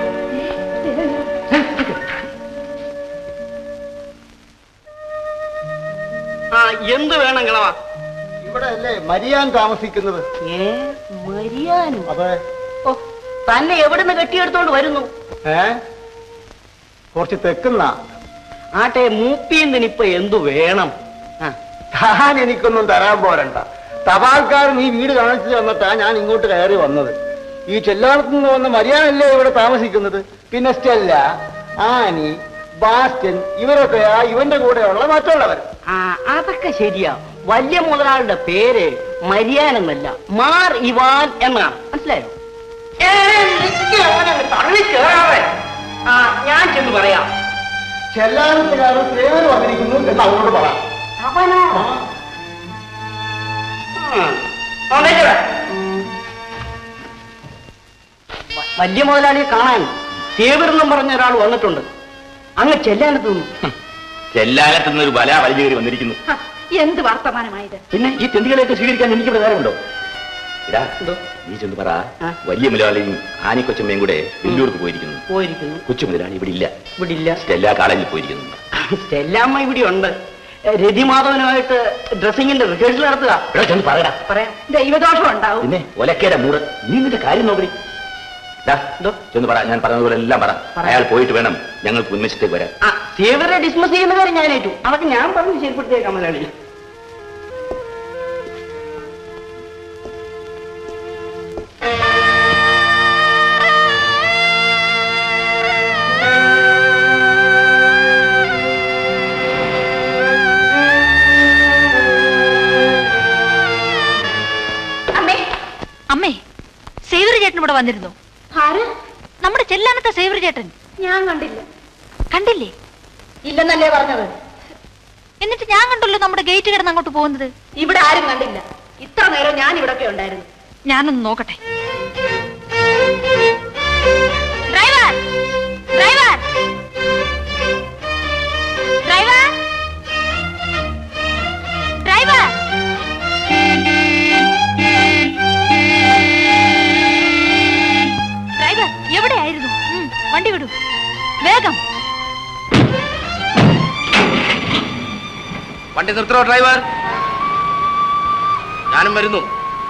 ആ എന്ത് വേണം കിളവാ ഇവിടെ അല്ലേ മരിയാൻ താമസിക്കുന്നത് മരിയാനോ അതെ ഓ തന്നെ എവിടുന്ന് കെട്ടിയെടുത്തോണ്ട് വരുന്നു ഏ കുറച്ച് തെക്കുന്ന ആട്ടെ മൂപ്പിന്നിനിപ്പൊ എന്തു വേണം ആ താൻ എനിക്കൊന്നും തരാൻ പോരണ്ട തപാൽക്കാരൻ ഈ വീട് കാണിച്ചു തന്നിട്ടാ ഞാൻ ഇങ്ങോട്ട് കയറി വന്നത് ഈ ചെല്ലാടത്തു നിന്ന് വന്ന മരിയാനല്ലേ ഇവിടെ താമസിക്കുന്നത് പിന്നെ സ്റ്റെല്ല ആനി ബാസ്റ്റൻ ഇവരൊക്കെയാ ഇവന്റെ കൂടെയുള്ള മറ്റുള്ളവർ ആ അതൊക്കെ ശരിയാ വലിയ മുതലാളുടെ പേര് മരിയാനെന്നല്ല മാർ ഇവാൻ എന്നാണ് മനസ്സിലായോ ഏ, നിക്ക് അവനെ അങ്ങ് തള്ളി കേറാതെ ആ ഞാൻ ചെന്ന് പറയാം ചെല്ലാനത്തുകാരൻ സേവന് വന്നിരിക്കുന്നു എന്ന് അവരോട് പറ അവനോ ഉം. ആ, വെച്ചോടെ. വ- വലിയ മുതലാളിയെ കാണാൻ സേവരെന്നും പറഞ്ഞ ഒരാൾ വന്നിട്ടുണ്ട് അങ്ങ് ചെല്ലാനത്ത് നിന്നു ചെല്ലാനത്ത് നിന്ന് ഒരു ബല വലിച്ചു കയറി വന്നിരിക്കുന്നു ഹ, എന്ത് വർത്തമാനമായത് പിന്നെ ഈ തെണ്ടികളെയൊക്കെ സ്വീകരിക്കാൻ എനിക്ക് ഇവിടെ നേരമുണ്ടോ ഇടാ നീ ചെന്ന് പറ വലിയ മുതലാളിയും ആനിക്കൊച്ചമ്മയും കൂടെ വെല്ലൂർക്ക് പോയിരിക്കുന്നു പോയിരിക്കുന്നു കൊച്ചു മുതലാളി ഇവിടെ ഇല്ല ഇവിടെ ഇല്ല എല്ലാ കാളേജിൽ പോയിരിക്കുന്നു സ്റ്റെല്ലാമ്മ ഇവിടെ ഉണ്ട് രതിമാധവനുമായിട്ട് ഡ്രസ്സിങ്ങിന്റെ റിഹേഴ്സൽ നടത്തുക ഇവിടെ ചെന്ന് പറയടാ പറയാം ദൈവദോഷം ഉണ്ടാവും പിന്നെ ഒലക്കേടെ മൂട് നീ നിന്റെ കാര്യം നോക്കടി ദാ, ചെന്ന് പറ ഞാൻ പറഞ്ഞതുപോലെ എല്ലാം പറ അയാൾ പോയിട്ട് വേണം ഞങ്ങൾക്ക് ഉന്മേഷത്തേക്ക് വരാൻ ആ സേവരെ ഡിസ്മസ് ചെയ്യുന്ന കാര്യം ഞാൻ ഏറ്റു അതൊക്കെ ഞാൻ പറഞ്ഞ് ശരിപ്പെടുത്തിയേക്കാം മലയാളി അമ്മേ അമ്മേ സേവർ ചേട്ടൻ ഇവിടെ വന്നിരുന്നു നമ്മുടെ ചെല്ലാനത്തെ സേവർ ചേട്ടൻ ഞാൻ കണ്ടില്ല കണ്ടില്ലേ ഇല്ലെന്നല്ലേ പറഞ്ഞത് എന്നിട്ട് ഞാൻ കണ്ടല്ലോ നമ്മുടെ ഗേറ്റ് കിടന്ന് അങ്ങോട്ട് പോകുന്നത് ഇവിടെ ആരും കണ്ടില്ല ഇത്ര നേരം ഞാൻ ഇവിടൊക്കെ ഉണ്ടായിരുന്നു ഞാനൊന്ന് നോക്കട്ടെ driver driver driver driver driver എവിടെയായിരുന്നു ഉം, വണ്ടി വിടൂ വേഗം വണ്ടി നിർത്തണോ ഡ്രൈവർ ഞാനും വരുന്നു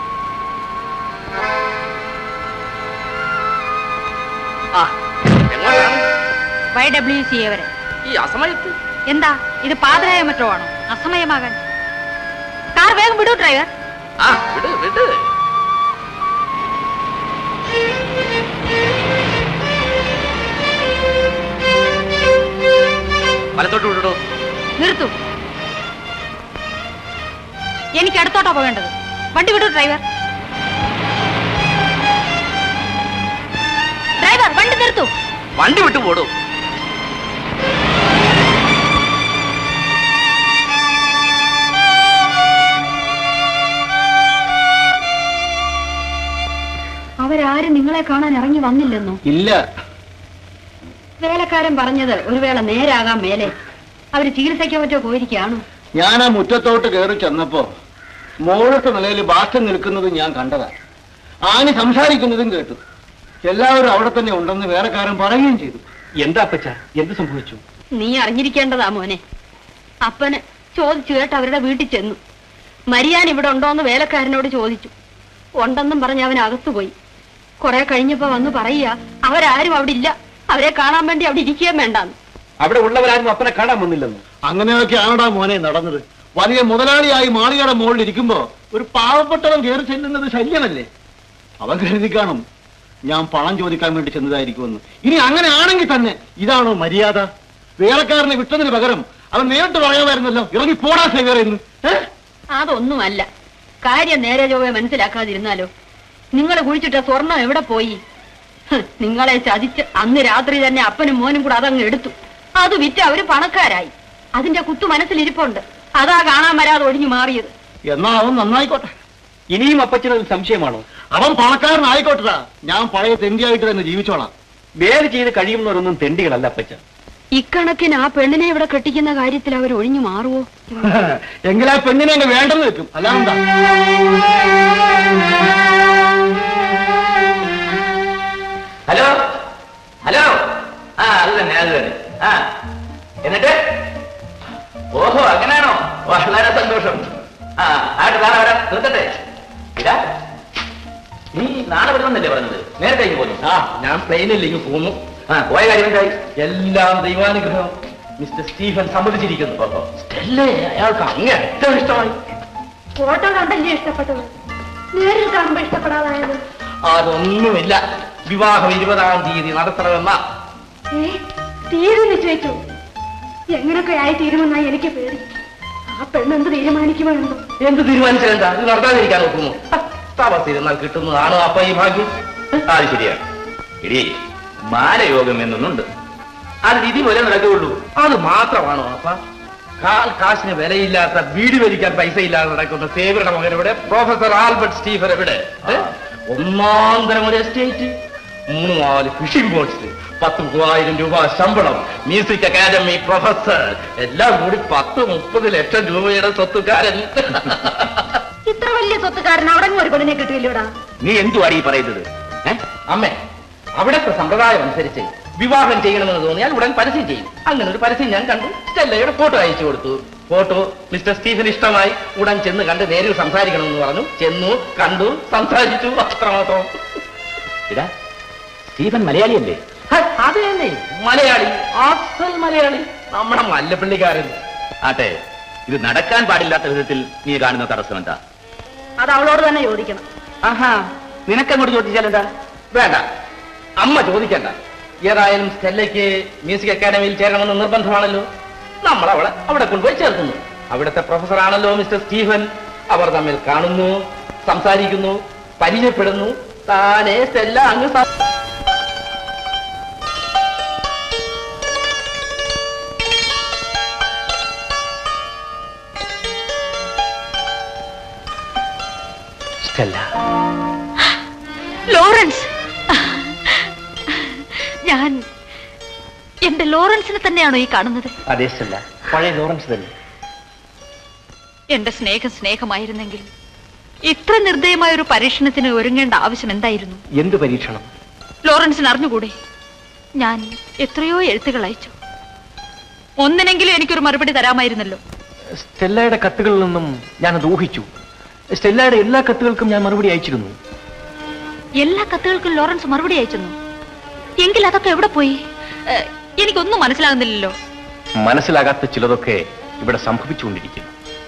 ആ എങ്ങോട്ടാണ് വൈ ഡബ്ല്യു സി വരെ ഈ അസമയത്ത് എന്താ ഇത് പാതരായ മറ്റോ ആണോ അസമയമാകാൻ കാർ വേഗം വിടൂ ഡ്രൈവർ ആ വിട് വിട് വലത്തോട്ട് വിടടോ നിർത്തൂ എനിക്ക് അടുത്തോട്ടാ പോകേണ്ടത് വണ്ടി വിടൂ ഡ്രൈവർ ഡ്രൈവർ വണ്ടി നിർത്തൂ വണ്ടി വിട്ടു പോടൂ അവരാരും നിങ്ങളെ കാണാൻ ഇറങ്ങി വന്നില്ലെന്നോ ഇല്ല വേലക്കാരൻ പറഞ്ഞത് ഒരു വേള നേരാകാൻ മേലെ അവര് ചികിത്സയ്ക്കോ മറ്റോ പോയിരിക്കുകയാണോ ഞാൻ ആ മുറ്റത്തോട്ട് കയറി ചെന്നപ്പോ മോളത്തെ നിലയിൽ ബാസ്റ്റൻ നിൽക്കുന്നത് ഞാൻ കണ്ടതാ ആനി സംസാരിക്കുന്നതും കേട്ടു എല്ലാവരും അവിടെ തന്നെ ഉണ്ടെന്ന് വേലക്കാരൻ പറയുകയും ചെയ്തു എന്താ അപ്പച്ച എന്ത് സംഭവിച്ചു നീ അറിഞ്ഞിരിക്കേണ്ടതാ മോനെ അപ്പന് ചോദിച്ചു കേട്ട് അവരുടെ വീട്ടിൽ ചെന്നു മരിയാൻ ഇവിടെ ഉണ്ടോന്ന് വേലക്കാരനോട് ചോദിച്ചു ഉണ്ടെന്നും പറഞ്ഞ് അവൻ അകത്തുപോയി കുറെ കഴിഞ്ഞപ്പോ വന്ന് പറയുക അവരാരും അവിടെ ഇല്ല അവരെ കാണാൻ വേണ്ടി അവിടെ ഇരിക്കുകയും വേണ്ടാന്ന് അവിടെ ഉള്ളവരാരും അപ്പനെ കാണാൻ വന്നില്ലെന്ന് അങ്ങനെയൊക്കെ ആണടാ മോനെ നടന്നത് വലിയ മുതലാളിയായി മാളികയുടെ മുകളിൽ ഇരിക്കുമ്പോ ഒരു പാവപ്പെട്ടവൻ കയറി ചെല്ലുന്നത് ശല്യമല്ലേ അവൻ കരുതി കാണും ഞാൻ പണം ചോദിക്കാൻ വേണ്ടി ചെന്നതായിരിക്കുമെന്ന് ഇനി അങ്ങനെ ആണെങ്കിൽ തന്നെ ഇതാണോ മര്യാദ വേലക്കാരനെ വിട്ടതിന് പകരം അവൻ നേരിട്ട് പറയാമായിരുന്നല്ലോ ഇറങ്ങി പോടാ സേവരെന്ന് അതൊന്നുമല്ല കാര്യം നേരെ ചൊവ്വെ മനസ്സിലാക്കാതിരുന്നാലോ നിങ്ങൾ കുഴിച്ചിട്ട സ്വർണം എവിടെ പോയി ഹ്, നിങ്ങളെ ചതിച്ച് അന്ന് രാത്രി തന്നെ അപ്പനും മോനും കൂടെ അതങ്ങ് എടുത്തു അത് വിറ്റ് അവര് പണക്കാരായി അതിന്റെ കുത്തു മനസ്സിലിരിപ്പുണ്ട് അതാ കാണാൻ വരാതെ ഒഴിഞ്ഞു മാറിയത് എന്നാ അവൻ നന്നായിക്കോട്ടെ ഇനിയും അപ്പച്ചനൊരു സംശയമാണോ അവൻ പണക്കാരനായിക്കോട്ടെടാ ഞാൻ പഴയ തെണ്ടിയായിട്ട് തന്നെ ജീവിച്ചോളാം വേല ചെയ്ത് കഴിയുന്നവരൊന്നും തെണ്ടികളല്ല അപ്പച്ച ഇക്കണക്കിന് ആ പെണ്ണിനെ ഇവിടെ കെട്ടിക്കുന്ന കാര്യത്തിൽ അവർ ഒഴിഞ്ഞു മാറുവോ എങ്കിലാ പെണ്ണിനെ അങ്ങ് വേണ്ടെന്ന് വെക്കും അല്ലാണ്ടാ ഹലോ ഹലോ ആ അത് തന്നെ അത് തന്നെ ആ എന്നിട്ട് ഓഹോ അങ്ങനെയാണോ വളരെ സന്തോഷം ആ ആയിട്ട് താൻ അവിടെ നിർത്തട്ടെ ഇതാ നീ നാളെ വരുമെന്നല്ലേ പറഞ്ഞത് നേരത്തെ ഇങ്ങ് പോന്നു ആ ഞാൻ പ്ലെയിനിൽ ഇങ്ങ് പോന്നു ആ പോയ കാര്യം എന്തായി എല്ലാം ദൈവാനുഗ്രഹം മിസ്റ്റർ സ്റ്റീഫൻ സമ്മതിച്ചിരിക്കുന്നു സ്റ്റെല്ലേ അയാൾക്ക് അങ്ങേ ഏറ്റവും ഇഷ്ടമായി ഫോട്ടോ കണ്ടല്ലേ ഇഷ്ടപ്പെട്ടത് നേരിൽ കാണുമ്പോ ഇഷ്ടപ്പെടാതായത് അതൊന്നുമില്ല വിവാഹം ഇരുപതാം തീയതി നടത്തണമെന്ന ഏ തീരെ നിശ്ചയിച്ചു എങ്ങനൊക്കെ ആയി തീരുമെന്നായി എനിക്ക് പേടി ആ പെണ്ണെന്ത് തീരുമാനിക്കുമെന്നോ എന്ത് തീരുമാനിച്ചാലെന്താ ഇത് നടത്താതിരിക്കാൻ നോക്കുന്നു താമസിരുന്നാൽ കിട്ടുന്നതാണോ അപ്പൊ ഈ ഭാഗ്യം അത് ശരിയാണ് എടീ മാലയോഗം എന്നൊന്നുണ്ട് അത് വിധി പോലെ നടക്കുകയുള്ളൂ അത് മാത്രമാണോ അപ്പ കാൽ കാശിന് വിലയില്ലാത്ത വീട് വലിക്കാൻ പൈസ ഇല്ലാതെ നടക്കുന്ന സേവരുടെ മകൻ ഇവിടെ പ്രൊഫസർ ആൽബർട്ട് സ്റ്റീഫൻ എവിടെ ഏ? ഒന്നാം തരം ഒരു എസ്റ്റേറ്റ് മൂന്ന് നാല് ഫിഷിംഗ് ബോട്ട്സ് പത്ത് മൂവായിരം രൂപ ശമ്പളം മ്യൂസിക് അക്കാദമി പ്രൊഫസർ എല്ലാം കൂടി പത്ത് മുപ്പത് ലക്ഷം രൂപയുടെ സ്വത്തുകാരൻ ഇത്ര വലിയ സ്വത്തുകാരൻ അവിടെ ഒരു പെണ്ണിനെ കിട്ടിയില്ലടാ നീ എന്തുവാടി ഈ പറയുന്നത് ഏ? അമ്മേ അവിടുത്തെ സമ്പ്രദായം അനുസരിച്ച് വിവാഹം ചെയ്യണമെന്ന് തോന്നിയാൽ ഉടൻ പരസ്യം ചെയ്യും അങ്ങനെ ഒരു പരസ്യം ഞാൻ കണ്ടു സ്റ്റെല്ലയുടെ ഫോട്ടോ അയച്ചു കൊടുത്തു ഫോട്ടോ മിസ്റ്റർ സ്റ്റീഫൻ ഇഷ്ടമായി ഉടൻ ചെന്ന് കണ്ട് നേരിൽ സംസാരിക്കണമെന്ന് പറഞ്ഞു ചെന്നു കണ്ടു സംസാരിച്ചു അത്രമാത്രം ഇടാ സ്റ്റീഫൻ മലയാളിയല്ലേ ഹ, അത് തന്നെ മലയാളി അസൽ മലയാളി നമ്മുടെ മല്ലപ്പള്ളിക്കാരൻ ആട്ടെ ഇത് നടക്കാൻ പാടില്ലാത്ത വിധത്തിൽ നീ കാണുന്ന തടസ്സം എന്താ അത് അവളോട് തന്നെ ചോദിക്കണം ആഹാ നിനക്കങ്ങോട്ട് ചോദിച്ചാൽ എന്താ വേണ്ട അമ്മ ചോദിക്കണ്ട ഏതായാലും സ്റ്റെല്ലയ്ക്ക് മ്യൂസിക് അക്കാദമിയിൽ ചേരണമെന്ന് നിർബന്ധമാണല്ലോ നമ്മൾ അവളെ അവിടെ കൊണ്ടുപോയി ചേർക്കുന്നു അവിടുത്തെ പ്രൊഫസർ ആണല്ലോ മിസ്റ്റർ സ്റ്റീഫൻ അവർ തമ്മിൽ കാണുന്നു സംസാരിക്കുന്നു പരിചയപ്പെടുന്നു താനേ സ്റ്റെല്ല അങ്ങ് സം- സ്റ്റെല്ല ലോറൻസ് ഞാൻ എന്റെ ലോറൻസിനെ തന്നെയാണോ ഈ കാണുന്നത് അതെ സ്റ്റെല്ല പഴയ ലോറൻസ് തന്നെ എന്റെ സ്നേഹം സ്നേഹമായിരുന്നെങ്കിൽ ഇത്ര നിർദ്ദയമായ ഒരു പരീക്ഷണത്തിന് ഒരുങ്ങേണ്ട ആവശ്യം എന്തായിരുന്നു എന്ത് പരീക്ഷണം ലോറൻസിന് അറിഞ്ഞുകൂടെ ഞാൻ എത്രയോ എഴുത്തുകൾ അയച്ചു ഒന്നിനെങ്കിലും എനിക്കൊരു മറുപടി തരാമായിരുന്നല്ലോ സ്റ്റെല്ലയുടെ കത്തുകളിൽ നിന്നും ഞാനത് ഊഹിച്ചു സ്റ്റെല്ലയുടെ എല്ലാ കത്തുകൾക്കും ഞാൻ മറുപടി അയച്ചിരുന്നു എല്ലാ കത്തുകൾക്കും ലോറൻസ് മറുപടി അയച്ചെന്നു എങ്കിൽ അതൊക്കെ എവിടെ പോയി ഏഹ്, എനിക്കൊന്നും മനസ്സിലാകുന്നില്ലല്ലോ മനസ്സിലാകാത്ത ചിലതൊക്കെ ഇവിടെ സംഭവിച്ചുകൊണ്ടിരിക്കുന്നു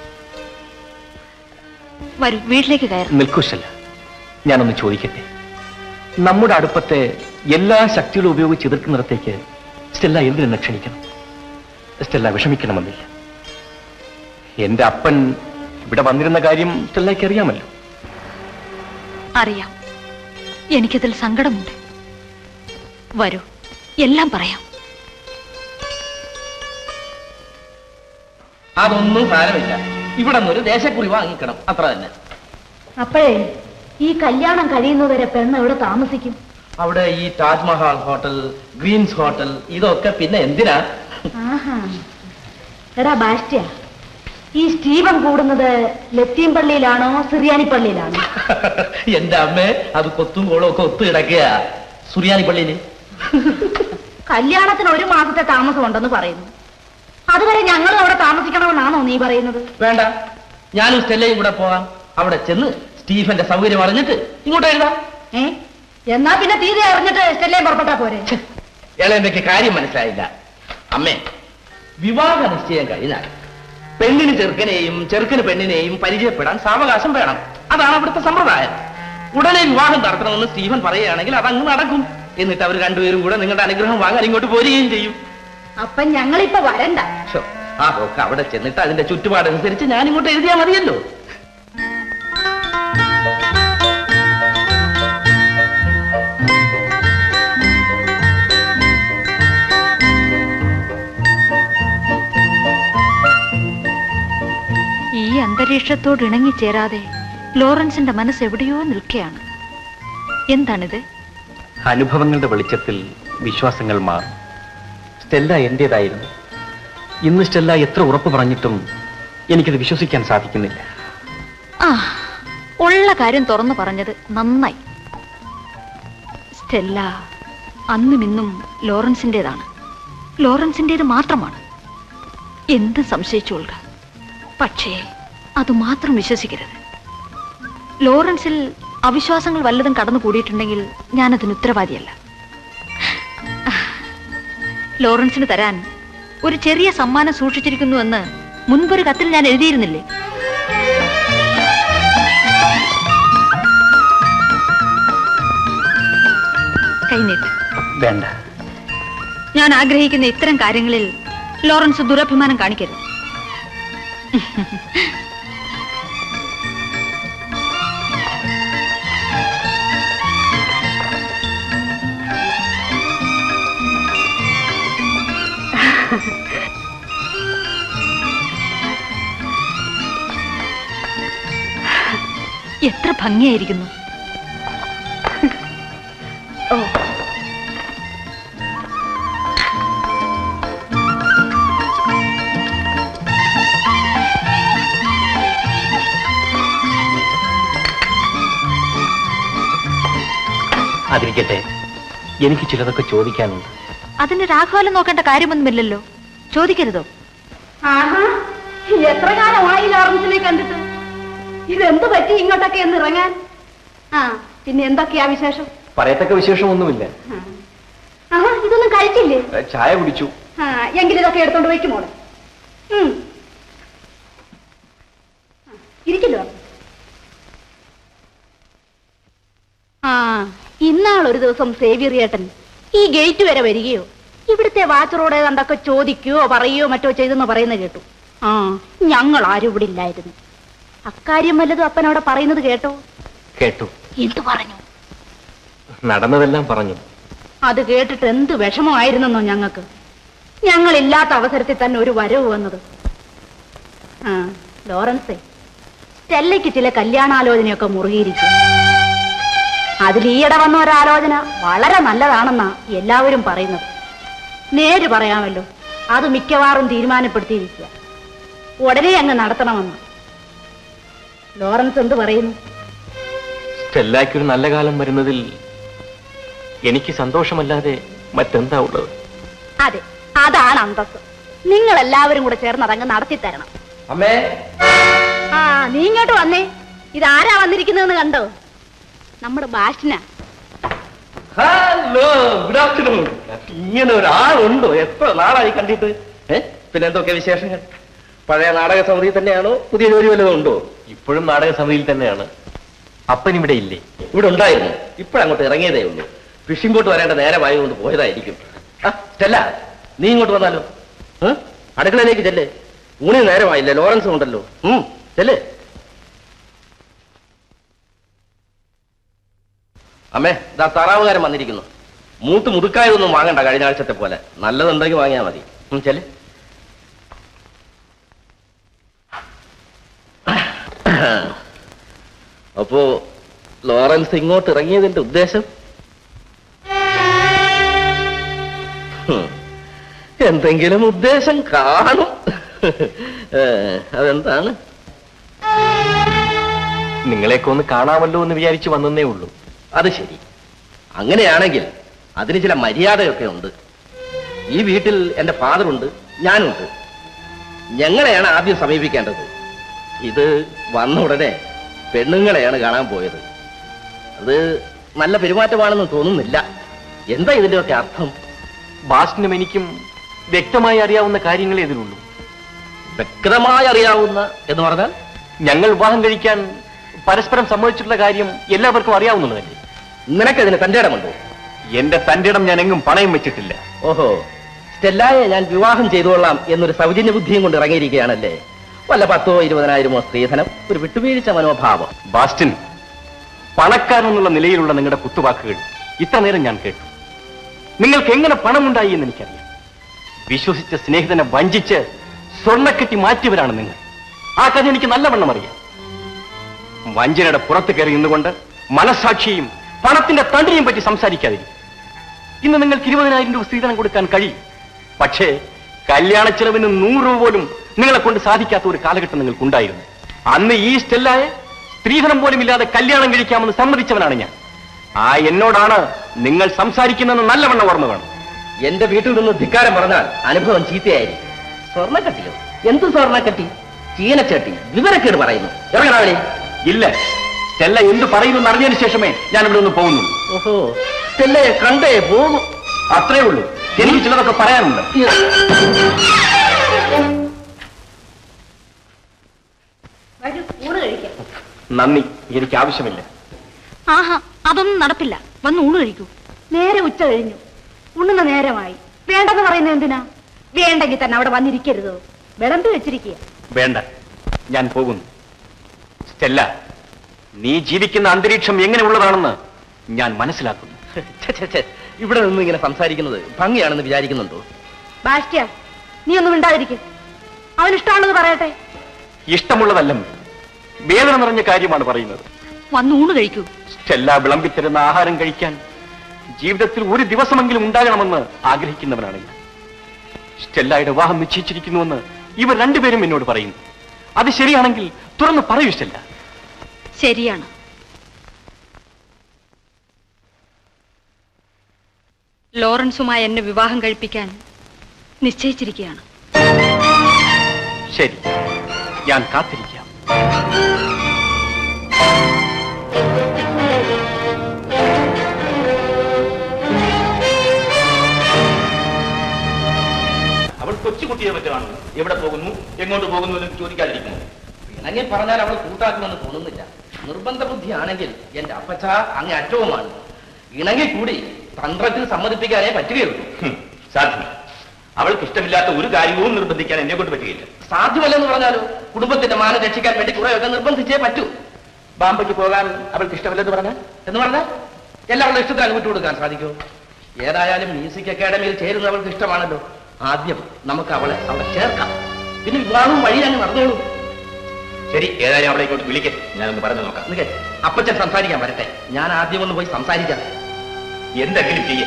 വരൂ വീട്ടിലേക്ക് കയറും നിൽക്കുശല്ല ഞാനൊന്ന് ചോദിക്കട്ടെ നമ്മുടെ അടുപ്പത്തെ എല്ലാ ശക്തികളും ഉപയോഗിച്ച് എതിർക്കുന്നിടത്തേക്ക് സ്റ്റെല്ല എന്തിനെന്നെ ക്ഷണിക്കണം സ്റ്റെല്ല വിഷമിക്കണമെന്നില്ല എന്റെ അപ്പൻ ഇവിടെ വന്നിരുന്ന കാര്യം സ്റ്റെല്ലയ്ക്ക് അറിയാമല്ലോ അറിയാം എനിക്കതിൽ സങ്കടമുണ്ട് വരൂ എല്ലാം പറയാം അതൊന്നും സാരമില്ല ഇവിടെ നിന്നൊരു ദേശക്കുറി വാങ്ങിക്കണം അത്ര തന്നെ അപ്പോഴേ ഈ കല്യാണം കഴിയുന്നവരെ പെണ്ണ് എവിടെ താമസിക്കും അവിടെ ഈ താജ്മഹൽ ഹോട്ടൽ ഗ്രീൻസ് ഹോട്ടൽ ഇതൊക്കെ പിന്നെ എന്തിനാ ആഹാ എടാ ബാസ്റ്റ്യ ഈ സ്റ്റീവൻ കൂടുന്നത് ലത്തീം പള്ളിയിലാണോ സിറിയാനി പള്ളിയിലാണോ എന്റെ അമ്മേ അത് കൊത്തും കോളും ഒക്കെ ഒത്തു കിടക്കുക സുറിയാനി പള്ളിയില് കല്യാണത്തിന് ഒരു മാസത്തെ താമസം ഉണ്ടെന്ന് പറയുന്നു അതുവരെ ഞങ്ങൾ അവിടെ താമസിക്കണമെന്നാണോ നീ പറയുന്നത് വേണ്ട ഞാനും സ്റ്റെല്ലയും കൂടെ പോകാം അവിടെ ചെന്ന് സ്റ്റീഫന്റെ സൗകര്യം അറിഞ്ഞിട്ട് ഇങ്ങോട്ട് എഴുതാം ഏ എന്നാ പിന്നെ തീരെ അറിഞ്ഞിട്ട് സ്റ്റെല്ലേ പുറപ്പെട്ടാ പോരെ ഇളയമ്മയ്ക്ക് കാര്യം മനസ്സിലായില്ല അമ്മേ വിവാഹ നിശ്ചയം കഴിഞ്ഞാൽ പെണ്ണിന് ചെറുക്കനെയും ചെറുക്കന് പെണ്ണിനെയും പരിചയപ്പെടാൻ സാവകാശം വേണം അതാണ് അവിടുത്തെ സമ്പ്രദായം ഉടനെ വിവാഹം നടത്തണമെന്ന് സ്റ്റീഫൻ പറയുകയാണെങ്കിൽ അതങ്ങ് നടക്കും എന്നിട്ട് അവർ രണ്ടുപേരും കൂടെ നിങ്ങളുടെ അനുഗ്രഹം വാങ്ങാൻ ഇങ്ങോട്ട് പോരുകയും ചെയ്യും അപ്പൊ ഞങ്ങളിപ്പോ വരണ്ട ശോ, ആ പോക്ക് അവിടെ ചെന്നിട്ട് അതിന്റെ ചുറ്റുപാടനുസരിച്ച് ഞാൻ ഇങ്ങോട്ട് എഴുതിയാൽ മതിയല്ലോ ഈ അന്തരീക്ഷത്തോട് ഇണങ്ങിച്ചേരാതെ ലോറൻസിന്റെ മനസ്സ് എവിടെയോ നിൽക്കുകയാണ് എന്താണിത് അനുഭവങ്ങളുടെ വെളിച്ചത്തിൽ വിശ്വാസങ്ങൾ മാറും സ്റ്റെല്ല എന്റേതായിരുന്നു ഇന്ന് സ്റ്റെല്ല എത്ര ഉറപ്പ് പറഞ്ഞിട്ടും എനിക്കത് വിശ്വസിക്കാൻ സാധിക്കുന്നില്ല ആ ഉള്ള കാര്യം തുറന്നു പറഞ്ഞത് നന്നായി സ്റ്റെല്ല അന്നും ഇന്നും ലോറൻസിന്റേതാണ് ലോറൻസിന്റേത് മാത്രമാണ് എന്ത് സംശയിച്ചുകൊള്ളുക പക്ഷേ അത് മാത്രം വിശ്വസിക്കരുത് ലോറൻസിൽ അവിശ്വാസങ്ങൾ വല്ലതും കടന്നു കൂടിയിട്ടുണ്ടെങ്കിൽ ഞാനതിന് ഉത്തരവാദിയല്ല ലോറൻസിന് തരാൻ ഒരു ചെറിയ സമ്മാനം സൂക്ഷിച്ചിരിക്കുന്നുവെന്ന് മുൻപൊരു കത്തിൽ ഞാൻ എഴുതിയിരുന്നില്ലേ കൈനീട്ട് വേണ്ട ഞാൻ ആഗ്രഹിക്കുന്ന ഇത്തരം കാര്യങ്ങളിൽ ലോറൻസ് ദുരഭിമാനം കാണിക്കരുത് എത്ര ഭംഗിയായിരിക്കുന്നു ഓ അതിരിക്കട്ടെ എനിക്ക് ചിലതൊക്കെ ചോദിക്കാനുണ്ട് അതിന് രാഘവലം നോക്കേണ്ട കാര്യമൊന്നുമില്ലല്ലോ ചോദിക്കരുതോ ആഹാ എത്ര കാലമായി ലോറൻസിനെ കണ്ടിട്ട് ഇതെന്ത് പറ്റി ഇങ്ങോട്ടൊക്കെ എന്ന് ഇറങ്ങാൻ ആ പിന്നെ എന്തൊക്കെയാ വിശേഷം പറയത്തക്ക വിശേഷമൊന്നുമില്ല ആഹാ ഇതൊന്നും കഴിച്ചില്ലേ ഏ, ചായ കുടിച്ചു ആ എങ്കിൽ ഇതൊക്കെ എടുത്തോണ്ട് വയ്ക്കുമോളെ ഉം. ആ, ഇരിക്കല്ലോ ആ ഇന്നാളൊരു ദിവസം സേവിയറിയേട്ടൻ ഈ ഗേറ്റ് വരെ വരികയോ ഇവിടുത്തെ വാച്ചറോടെ കണ്ടൊക്കെ ചോദിക്കുകയോ പറയുകയോ മറ്റോ ചെയ്തെന്ന് പറയുന്നത് കേട്ടു ആ ഞങ്ങൾ ആരും ഇവിടെ ഇല്ലായിരുന്നു അക്കാര്യം വല്ലതും അപ്പൻ അവിടെ പറയുന്നത് കേട്ടോ കേട്ടു എന്തു പറഞ്ഞു നടന്നതെല്ലാം പറഞ്ഞു അത് കേട്ടിട്ട് എന്ത് വിഷമമായിരുന്നെന്നോ ഞങ്ങൾക്ക് ഞങ്ങളില്ലാത്ത അവസരത്തിൽ തന്നെ ഒരു വരവ് വന്നത് ആ ലോറൻസേ സ്റ്റെല്ലയ്ക്ക് ചില കല്യാണാലോചനയൊക്കെ മുറുകിയിരിക്കും അതിൽ ഈയിടെ വന്ന ഒരാലോചന വളരെ നല്ലതാണെന്നാ എല്ലാവരും പറയുന്നത് നേര് പറയാമല്ലോ അത് മിക്കവാറും തീരുമാനപ്പെടുത്തിയിരിക്കുക ഉടനെ അങ്ങ് നടത്തണമെന്ന് ലോറൻസ് എന്ത് പറയുന്നു സ്റ്റെല്ലാക്കൊരു നല്ല കാലം വരുന്നതിൽ എനിക്ക് സന്തോഷമല്ലാതെ മറ്റെന്താ ഉള്ളത് അതെ അതാണ് അന്തസ് നിങ്ങൾ എല്ലാവരും കൂടെ ചേർന്ന് അതങ്ങ് നടത്തി തരണം അമ്മേ ആ നീ ഇങ്ങോട്ട് വന്നേ ഇതാരാ വന്നിരിക്കുന്നതെന്ന് കണ്ടോ നമ്മുടെ ഭാഷന ഹലോ ഗുഡ് ആഫ്റ്റർനൂൺ ഇങ്ങനെ ഒരാളുണ്ടോ എത്ര നാളായി കണ്ടിട്ട് ഏ പിന്നെ എന്തൊക്കെ വിശേഷങ്ങൾ പഴയ നാടക സമിതി തന്നെയാണോ പുതിയ ജോലി വല്ലതും ഉണ്ടോ ഇപ്പോഴും നാടക സമിതിയിൽ തന്നെയാണ് അപ്പൻ ഇവിടെ ഇല്ലേ ഇവിടെ ഉണ്ടായിരുന്നു ഇപ്പോഴങ്ങോട്ട് ഇറങ്ങിയതേ ഉള്ളൂ ഫിഷിംഗ് ബോട്ട് വരേണ്ട നേരമായതുകൊണ്ട് പോയതായിരിക്കും ആ സ്റ്റെല്ല നീ ഇങ്ങോട്ട് വന്നാലോ ഏ? അടുക്കളയിലേക്ക് ചെല്ലേ ഊണിന് നേരമായില്ലേ ലോറൻസ് ഉണ്ടല്ലോ ഉം ചെല്ലേ അമ്മേ ഇതാ താറാവുകാരൻ വന്നിരിക്കുന്നു മൂത്ത് മുതുക്കായതൊന്നും വാങ്ങണ്ട കഴിഞ്ഞ ആഴ്ചത്തെ പോലെ നല്ലതുണ്ടെങ്കിൽ വാങ്ങിയാൽ മതി ഉം, ചെല്ല് അപ്പോ ലോറൻസ് ഇങ്ങോട്ട് ഇറങ്ങിയതിന്റെ ഉദ്ദേശം ഹും, എന്തെങ്കിലും ഉദ്ദേശം കാണും ഏ, അതെന്താണ് നിങ്ങളെയൊക്കെ ഒന്ന് കാണാമല്ലോ എന്ന് വിചാരിച്ചു വന്നേ ഉള്ളൂ അത് ശരി അങ്ങനെയാണെങ്കിൽ അതിന് ചില മര്യാദയൊക്കെ ഉണ്ട് ഈ വീട്ടിൽ എന്റെ ഫാദറുണ്ട് ഞാനുണ്ട് ഞങ്ങളെയാണ് ആദ്യം സമീപിക്കേണ്ടത് ഇത് വന്ന ഉടനെ പെണ്ണുങ്ങളെയാണ് കാണാൻ പോയത് അത് നല്ല പെരുമാറ്റമാണെന്ന് തോന്നുന്നില്ല എന്താ ഇതിന്റെയൊക്കെ അർത്ഥം ബാസ്റ്റിനും എനിക്കും വ്യക്തമായി അറിയാവുന്ന കാര്യങ്ങളേ ഇതിലുള്ളൂ വ്യക്തമായി അറിയാവുന്ന എന്ന് പറഞ്ഞാൽ ഞങ്ങൾ വിവാഹം കഴിക്കാൻ പരസ്പരം സമ്മതിച്ചിട്ടുള്ള കാര്യം എല്ലാവർക്കും അറിയാവുന്നതല്ലേ നിനക്കതിന് തന്റെ ഇടമുണ്ടോ എന്റെ തന്റെ ഇടം ഞാൻ എങ്ങും പണയം വെച്ചിട്ടില്ല ഓഹോ സ്റ്റെല്ലായെ ഞാൻ വിവാഹം ചെയ്തുകൊള്ളാം എന്നൊരു സൗജന്യ ബുദ്ധിയും കൊണ്ട് ഇറങ്ങിയിരിക്കുകയാണല്ലേ വല്ല പത്തോ ഇരുപതിനായിരമോ സ്ത്രീധനം ഒരു വിട്ടുവീഴ്ച മനോഭാവം ബാസ്റ്റിൻ പണക്കാരെന്നുള്ള നിലയിലുള്ള നിങ്ങളുടെ കുത്തുവാക്കുകൾ ഇത്ര നേരം ഞാൻ കേട്ടു നിങ്ങൾക്ക് എങ്ങനെ പണമുണ്ടായി എന്ന് എനിക്കറിയാം വിശ്വസിച്ച സ്നേഹിതനെ വഞ്ചിച്ച് സ്വർണ്ണക്കെട്ടി മാറ്റിയവരാണ് നിങ്ങൾ ആ കഥ എനിക്ക് നല്ലവണ്ണം അറിയാം വഞ്ചനയുടെ പുറത്ത് കയറി നിന്നുകൊണ്ട് മനസാക്ഷിയും പണത്തിന്റെ തണ്ടിനെയും പറ്റി സംസാരിക്കാതിരിക്കും ഇന്ന് നിങ്ങൾക്ക് ഇരുപതിനായിരം രൂപ സ്ത്രീധനം കൊടുക്കാൻ കഴിയും പക്ഷേ കല്യാണ ചെലവിന് നൂറ് രൂപ പോലും നിങ്ങളെ കൊണ്ട് സാധിക്കാത്ത ഒരു കാലഘട്ടം നിങ്ങൾക്കുണ്ടായിരുന്നു അന്ന് ഈ സ്റ്റെല്ലായ സ്ത്രീധനം പോലും ഇല്ലാതെ കല്യാണം കഴിക്കാമെന്ന് സമ്മതിച്ചവനാണ് ഞാൻ ആ എന്നോടാണ് നിങ്ങൾ സംസാരിക്കുന്നതെന്ന് നല്ലവണ്ണം ഓർമ്മ വേണം എന്റെ വീട്ടിൽ നിന്ന് ധിക്കാരം പറഞ്ഞാൽ അനുഭവം ചീത്തയായിരിക്കും സ്വർണ്ണക്കട്ടിയോ എന്ത് സ്വർണ്ണക്കട്ടി ചീനച്ചട്ടി വിവരക്കേട് പറയുന്നു ഇറങ്ങണാവളി ഇല്ല സ്റ്റെല്ല എന്ത് പറയുന്നു അറിഞ്ഞതിന് ശേഷമേ ഞാൻ ഇവിടെ നിന്ന് പോകുന്നു ഓഹോ സ്റ്റെല്ലയെ കണ്ടേ പോകും അത്രേ ഉള്ളൂ എനിക്ക് ചിലതൊക്കെ പറയാനുണ്ട് വരൂ ഊണ് കഴിക്കാം നന്ദി എനിക്ക് ആവശ്യമില്ല ആഹാ അതൊന്നും നടപ്പില്ല വന്ന് ഊണ് കഴിക്കൂ നേരെ ഉച്ച കഴിഞ്ഞു ഉണ്ണുന്ന നേരമായി വേണ്ടെന്ന് പറയുന്നത് എന്തിനാ വേണ്ടെങ്കിൽ തന്നെ അവിടെ വന്നിരിക്കരുതോ വിളമ്പി വെച്ചിരിക്കുക വേണ്ട ഞാൻ പോകുന്നു സ്റ്റെല്ല നീ ജീവിക്കുന്ന അന്തരീക്ഷം എങ്ങനെയുള്ളതാണെന്ന് ഞാൻ മനസ്സിലാക്കുന്നു ഛെ, ഛെ, ഛെ. ഇവിടെ നിന്ന് ഇങ്ങനെ സംസാരിക്കുന്നത് ഭംഗിയാണെന്ന് വിചാരിക്കുന്നുണ്ടോ ബാസ്റ്റ്യ നീ ഒന്നും മിണ്ടാതിരിക്കും അവനിഷ്ടമാണെന്ന് പറയട്ടെ ഇഷ്ടമുള്ളതല്ലെന്ന് വേദന നിറഞ്ഞ കാര്യമാണ് പറയുന്നത് വന്ന് ഊണ് കഴിക്കൂ സ്റ്റെല്ല വിളമ്പിത്തരുന്ന ആഹാരം കഴിക്കാൻ ജീവിതത്തിൽ ഒരു ദിവസമെങ്കിലും ഉണ്ടാകണമെന്ന് ആഗ്രഹിക്കുന്നവനാണ് ഞാൻ സ്റ്റെല്ലയുടെ വിവാഹം നിശ്ചയിച്ചിരിക്കുന്നുവെന്ന് ഇവർ രണ്ടുപേരും എന്നോട് പറയുന്നു അത് ശരിയാണെങ്കിൽ തുറന്ന് പറയൂ സ്റ്റെല്ല ശരിയാണ് ലോറൻസുമായി എന്നെ വിവാഹം കഴിപ്പിക്കാൻ നിശ്ചയിച്ചിരിക്കുകയാണ് ശരി ഞാൻ കാത്തിരിക്കാം അവൾ കൊച്ചുകുട്ടിയെ പറ്റുവാണ് എവിടെ പോകുന്നു എങ്ങോട്ട് പോകുന്നു എന്ന് ചോദിക്കാതിരിക്കുന്നു ഇണങ്ങി പറഞ്ഞാൽ അവൾ കൂട്ടാക്കുമെന്ന് തോന്നുന്നില്ല നിർബന്ധ ബുദ്ധിയാണെങ്കിൽ എന്റെ അപ്പച്ച അങ്ങ് അറ്റവുമാണ് ഇണങ്ങി കൂടി തന്ത്രത്തിൽ സമ്മതിപ്പിക്കാനേ പറ്റുകയുള്ളൂ സാധ്യമല്ല അവൾക്ക് ഇഷ്ടമില്ലാത്ത ഒരു കാര്യവും നിർബന്ധിക്കാൻ എന്നെ കൊണ്ട് പറ്റുകയില്ല സാധ്യമല്ലെന്ന് പറഞ്ഞാലോ കുടുംബത്തിന്റെ മാനം രക്ഷിക്കാൻ വേണ്ടി കുറെയൊക്കെ നിർബന്ധിച്ചേ പറ്റൂ ബാമ്പയ്ക്ക് പോകാൻ അവൾക്ക് ഇഷ്ടമില്ലെന്ന് പറഞ്ഞാൽ എന്ന് പറഞ്ഞാൽ എല്ലാവരുടെ ഇഷ്ടത്തിന് അനുവിട്ട് കൊടുക്കാൻ സാധിക്കുമോ ഏതായാലും മ്യൂസിക് അക്കാഡമിയിൽ ചേരുന്നവൾക്ക് ഇഷ്ടമാണല്ലോ ആദ്യം നമുക്ക് അവളെ അവിടെ ചേർക്കാം പിന്നെ വിവാഹവും വഴി അങ്ങ് നടന്നോളൂ ശരി ഏതായാലും അവളെ ഇങ്ങോട്ട് വിളിക്കേ ഞാനൊന്ന് പറഞ്ഞു നോക്കാം നിൽക്കെ അപ്പച്ചൻ സംസാരിക്കാൻ വരട്ടെ ഞാൻ ആദ്യം ഒന്ന് പോയി സംസാരിക്കാം എന്തെങ്കിലും ചെയ്യേ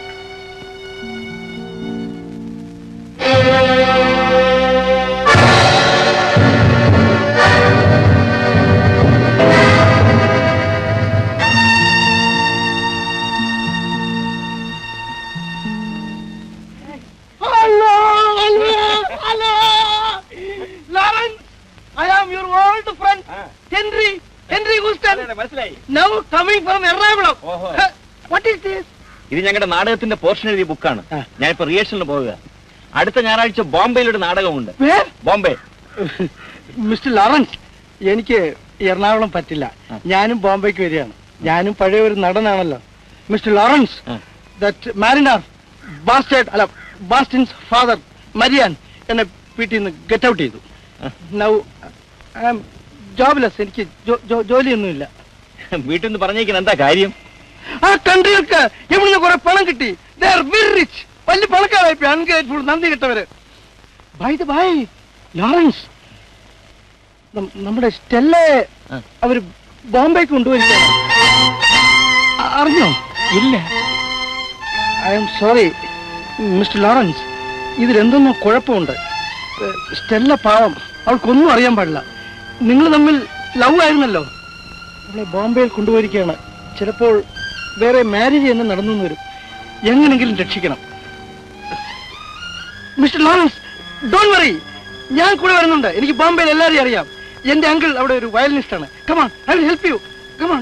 Hello, hello, hello. Lawrence, I am your old friend, Henry, Henry Houston. Now coming from Ernakulam. Huh, What is this? ഇത് ഞങ്ങളുടെ നാടകത്തിന്റെ പോർഷൻ എഴുതിയ ബുക്കാണ് ഞാനിപ്പോ റിയേഷനിൽ പോവുക അടുത്ത ഞായറാഴ്ച ബോംബെയിലൊരു നാടകമുണ്ട് Where? ബോംബെ മിസ്റ്റർ ലോറൻസ് എനിക്ക് എറണാകുളം പറ്റില്ല ഞാനും ബോംബെക്ക് വരികയാണ് ഞാനും പഴയ ഒരു നടനാണല്ലോ mister Lawrence that mariner bastard അല്ല ബാസ്റ്റിൻസ് ഫാദർ മരിയാൻ എന്നെ വീട്ടിൽ നിന്ന് ഗെറ്റ് ഔട്ട് ചെയ്തു നൗ ഐ ആം ജോബ്ലെസ് എനിക്ക് ജോ- ജോ- ജോലിയൊന്നുമില്ല വീട്ടിൽ നിന്ന് പറഞ്ഞേക്കുന്ന എന്താ കാര്യം ആ കൺട്രികൾക്ക് ഇവിടുന്ന് കുറെ പണം കിട്ടി ദേ ആർ വെരി റിച്ച് വലിയ പണക്കാരായി അൺഗ്രേറ്റ്ഫുൾ നന്ദി കിട്ടവര് ബൈ ദ ബൈ ലോറൻസ് നം- നമ്മുടെ സ്റ്റെല്ലെ അവര് ബോംബെക്ക് കൊണ്ടുപോയിരിക്കുകയാണ് അ- അറിഞ്ഞോ ഇല്ല I am sorry mister Lawrence ഇതിലെന്തൊന്നും കുഴപ്പമുണ്ട് ഏഹ്, സ്റ്റെല്ല പാവം അവൾക്കൊന്നും അറിയാൻ പാടില്ല നിങ്ങൾ തമ്മിൽ ലവ് ആയിരുന്നല്ലോ അവളെ ബോംബെയിൽ കൊണ്ടുപോയിരിക്കുകയാണ് ചിലപ്പോൾ വേറെ മാരേജ് തന്നെ നടന്നു എന്ന് വരും എങ്ങനെങ്കിലും രക്ഷിക്കണം മിസ്റ്റർ ലോറൻസ് ഡോൺ വറി ഞാൻ കൂടെ വരുന്നുണ്ട് എനിക്ക് ബോംബെയിൽ എല്ലാവരെയും അറിയാം എന്റെ അങ്കിൾ അവിടെ ഒരു വയലിനിസ്റ്റ് ആണ് come on I will help you come on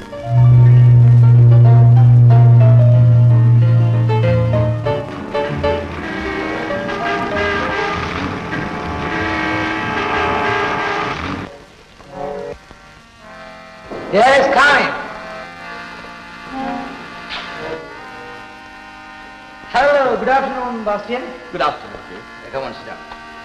Yes, coming. Hello, good afternoon, Bastian. Good afternoon ഒക്കെ മനസ്സിലാവും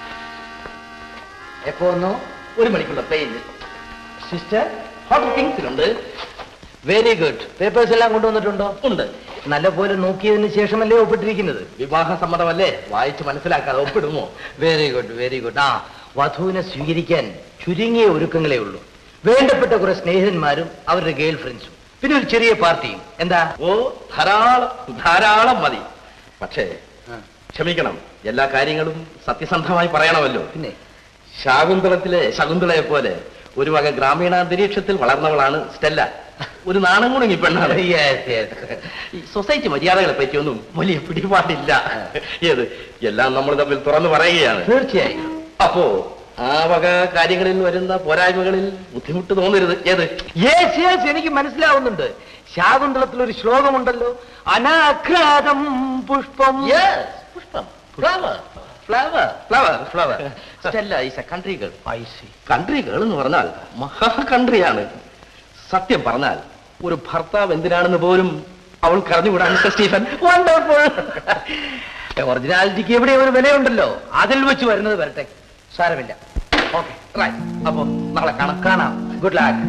എപ്പോ വന്നു ഒരു മണിക്കുള്ള ട്രെയിനിൽ സിസ്റ്റർ ഹോട്ടൽ കിങ്സിലുണ്ട് വെരി ഗുഡ് പേപ്പേഴ്സ് എല്ലാം കൊണ്ടുവന്നിട്ടുണ്ടോ ഉണ്ട് നല്ലപോലെ നോക്കിയതിന് ശേഷമല്ലേ ഒപ്പിട്ടിരിക്കുന്നത് വിവാഹ സമ്മതമല്ലേ വായിച്ച് മനസ്സിലാക്കാതെ ഒപ്പിടുമോ വെരി ഗുഡ് വെരി ഗുഡ് ആ വധുവിനെ സ്വീകരിക്കാൻ ചുരുങ്ങിയ ഒരുക്കങ്ങളേ ഉള്ളൂ വേണ്ടപ്പെട്ട കുറെ സ്നേഹിതന്മാരും അവരുടെ ഗേൾ ഫ്രണ്ട്സും പിന്നെ ഒരു ചെറിയ പാർട്ടിയും എന്താ ഓ ധാരാളം ധാരാളം മതി പക്ഷേ ക്ഷമിക്കണം എല്ലാ കാര്യങ്ങളും സത്യസന്ധമായി പറയണമല്ലോ പിന്നെ ശാകുന്തളത്തിലെ ശകുന്തളയെ പോലെ ഒരു വക ഗ്രാമീണാന്തരീക്ഷത്തിൽ വളർന്നവളാണ് സ്റ്റെല്ല ഒരു നാണം കുണുങ്ങി പെണ്ണാണ് Yes, yes. ഈ സൊസൈറ്റി മര്യാദകളെ പറ്റിയൊന്നും വലിയ പിടിപാടില്ല ഏത് എല്ലാം നമ്മൾ തമ്മിൽ തുറന്നു പറയുകയാണ് തീർച്ചയായും അപ്പോ ആ വക കാര്യങ്ങളിൽ വരുന്ന പോരായ്മകളിൽ ബുദ്ധിമുട്ട് തോന്നരുത് ഏത് യേസ് യേസ് എനിക്ക് മനസ്സിലാവുന്നുണ്ട് ശാകുന്തളത്തിൽ ഒരു ശ്ലോകമുണ്ടല്ലോ അനാഘാതം പുഷ്പം പുഷ്പം flower flower flower flower Stella is a country girl country girl എന്ന് പറഞ്ഞാൽ മഹാ കൺട്രിയാണ് സത്യം പറഞ്ഞാൽ ഒരു ഭർത്താവ് എന്തിനാണെന്ന് പോലും അവൾ കറഞ്ഞുകൂടാണ് മിസ്റ്റർ സ്റ്റീഫൻ വണ്ടർഫുൾ ഒറിജിനാലിറ്റിക്ക് എവിടെ ഒരു വിലയുണ്ടല്ലോ അതിൽ വെച്ച് വരുന്നത് വരട്ടെ സാരമില്ല ഓക്കെ റൈറ്റ് അപ്പൊ നാളെ കാണാം കാണാം ഗുഡ് ലാക്ക്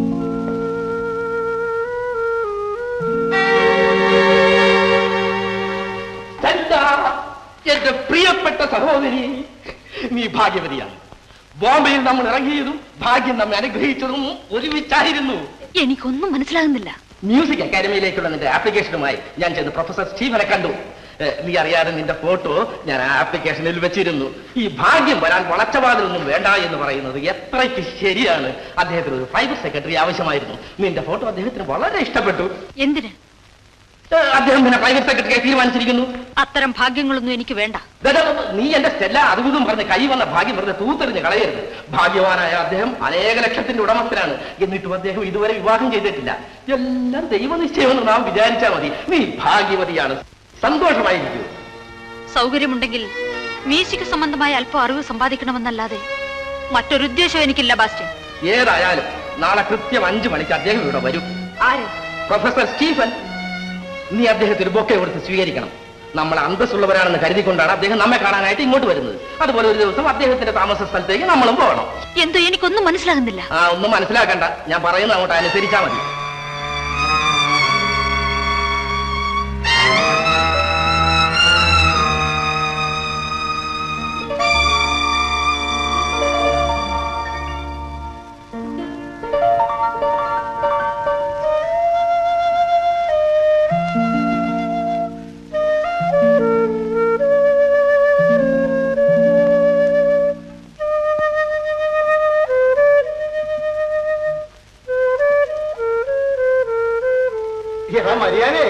സ്റ്റെല്ല, എന്റെ പ്രിയപ്പെട്ട സഹോദരി നീ ഭാഗ്യവതിയാണ് ബോംബെയിൽ നമ്മൾ ഇറങ്ങിയതും ഭാഗ്യം നമ്മെ അനുഗ്രഹിച്ചതും ഒരുമിച്ചായിരുന്നു എനിക്കൊന്നും മനസ്സിലാകുന്നില്ല മ്യൂസിക് അക്കാദമിയിലേക്കുള്ള നിന്റെ ആപ്ലിക്കേഷനുമായി ഞാൻ ചെന്ന് പ്രൊഫസർ സ്റ്റീഫനെ കണ്ടു ഏഹ്, നീ അറിയാതെ നിന്റെ ഫോട്ടോ ഞാൻ ആ ആപ്ലിക്കേഷനിൽ വെച്ചിരുന്നു ഈ ഭാഗ്യം വരാൻ വളച്ചവാതിലൊന്നും വേണ്ട എന്ന് പറയുന്നത് എത്രയ്ക്ക് ശരിയാണ് അദ്ദേഹത്തിന് ഒരു പ്രൈവറ്റ് സെക്രട്ടറി ആവശ്യമായിരുന്നു നിന്റെ ഫോട്ടോ അദ്ദേഹത്തിന് വളരെ ഇഷ്ടപ്പെട്ടു എന്തിന് ഏഹ്, അദ്ദേഹം പിന്നെ പ്രൈവറ്റ് സെക്രട്ടറിയെ തീരുമാനിച്ചിരിക്കുന്നു അത്തരം ഭാഗ്യങ്ങളൊന്നും എനിക്ക് വേണ്ട ദാ, ദാ, ദാ, നീ എന്റെ സ്റ്റെല്ല അതും പറഞ്ഞ് കൈ വന്ന ഭാഗ്യം വെറുതെ തൂത്തെറിഞ്ഞ് കളയരുത് ഭാഗ്യവാനായ അദ്ദേഹം അനേക ലക്ഷത്തിന്റെ ഉടമസ്ഥനാണ് എന്നിട്ടും അദ്ദേഹം ഇതുവരെ വിവാഹം ചെയ്തിട്ടില്ല എല്ലാം ദൈവനിശ്ചയമെന്ന് നാം വിചാരിച്ചാൽ മതി നീ ഭാഗ്യവതിയാണ് സന്തോഷമായിരിക്കൂ സൗകര്യമുണ്ടെങ്കിൽ മ്യൂസിക് സംബന്ധമായ അല്പം അറിവ് സമ്പാദിക്കണമെന്നല്ലാതെ മറ്റൊരു ഉദ്ദേശം എനിക്കില്ല ബാസ്റ്റ്യൻ ഏതായാലും നാളെ കൃത്യം അഞ്ചു മണിക്ക് അദ്ദേഹം ഇവിടെ വരും ആര് പ്രൊഫസർ സ്റ്റീഫൻ നീ അദ്ദേഹത്തിന് ബൊക്കെ കൊടുത്ത് സ്വീകരിക്കണം നമ്മൾ അന്തസ്സുള്ളവരാണെന്ന് കരുതിക്കൊണ്ടാണ് അദ്ദേഹം നമ്മെ കാണാനായിട്ട് ഇങ്ങോട്ട് വരുന്നത് അതുപോലെ ഒരു ദിവസം അദ്ദേഹത്തിന്റെ താമസ സ്ഥലത്തേക്ക് നമ്മളും പോകണം എന്തോ എനിക്കൊന്നും മനസ്സിലാകുന്നില്ല ആ ഒന്നും മനസ്സിലാക്കണ്ട ഞാൻ പറയുന്നത് അങ്ങോട്ട് അനുസരിച്ചാ മതി എടാ മര്യാദേ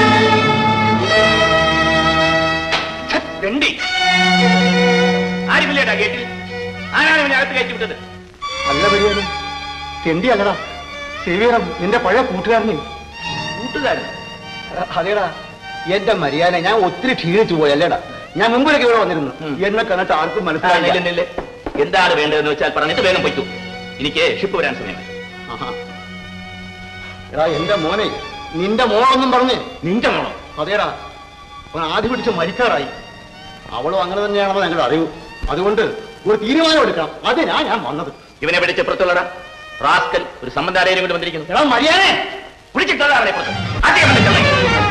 രണ്ടി ആരുമില്ലേടാ ഗേറ്റിൽ ആരാണ് ഇവനെ അകത്ത് കയറ്റി വിട്ടത് അല്ല മര്യാദ തെണ്ടി അല്ലടാ സേവിയറം നിന്റെ പഴയ കൂട്ടുകാരനെ കൂട്ടുകാരൻ അതേടാ എന്റെ മര്യാദ ഞാൻ ഒത്തിരി ക്ഷീണിച്ചു പോയി അല്ലേടാ ഞാൻ മുമ്പിലൊക്കെ ഇവിടെ വന്നിരുന്നു എന്നെ കണ്ടിട്ട് ആർക്കും ആ, മനസ്സിലായില്ല നില്ല്, നില്ല്. എന്താണ് വേണ്ടതെന്ന് വെച്ചാൽ പറഞ്ഞിട്ട് വേഗം പൊയ്ക്കൂ എനിക്ക് ഷിപ്പ് വരാൻ സമയമായി ആഹാ. എടാ എന്റെ മോനെ നിന്റെ മോളൊന്നും പറഞ്ഞേ നിന്റെ മോളോ അതേടാ അവൻ ആദ്യം പിടിച്ച് മരിക്കാറായി അവളും അങ്ങനെ തന്നെയാണെന്ന് ഞങ്ങളുടെ അറിവ് അതുകൊണ്ട് ഒരു തീരുമാനം എടുക്കണം അതിനാ ഞാൻ വന്നത് ഇവനെ പിടിച്ച് പുറത്തുള്ളടാ റാസ്കൽ ഒരു സംബന്ധാലയം കൊണ്ട് വന്നിരിക്കുന്നു എടാ മര്യാദ പിടിച്ചിട്ടതാ അവനെ പുറത്ത് ആദ്യം അവനെ ചമ്മി.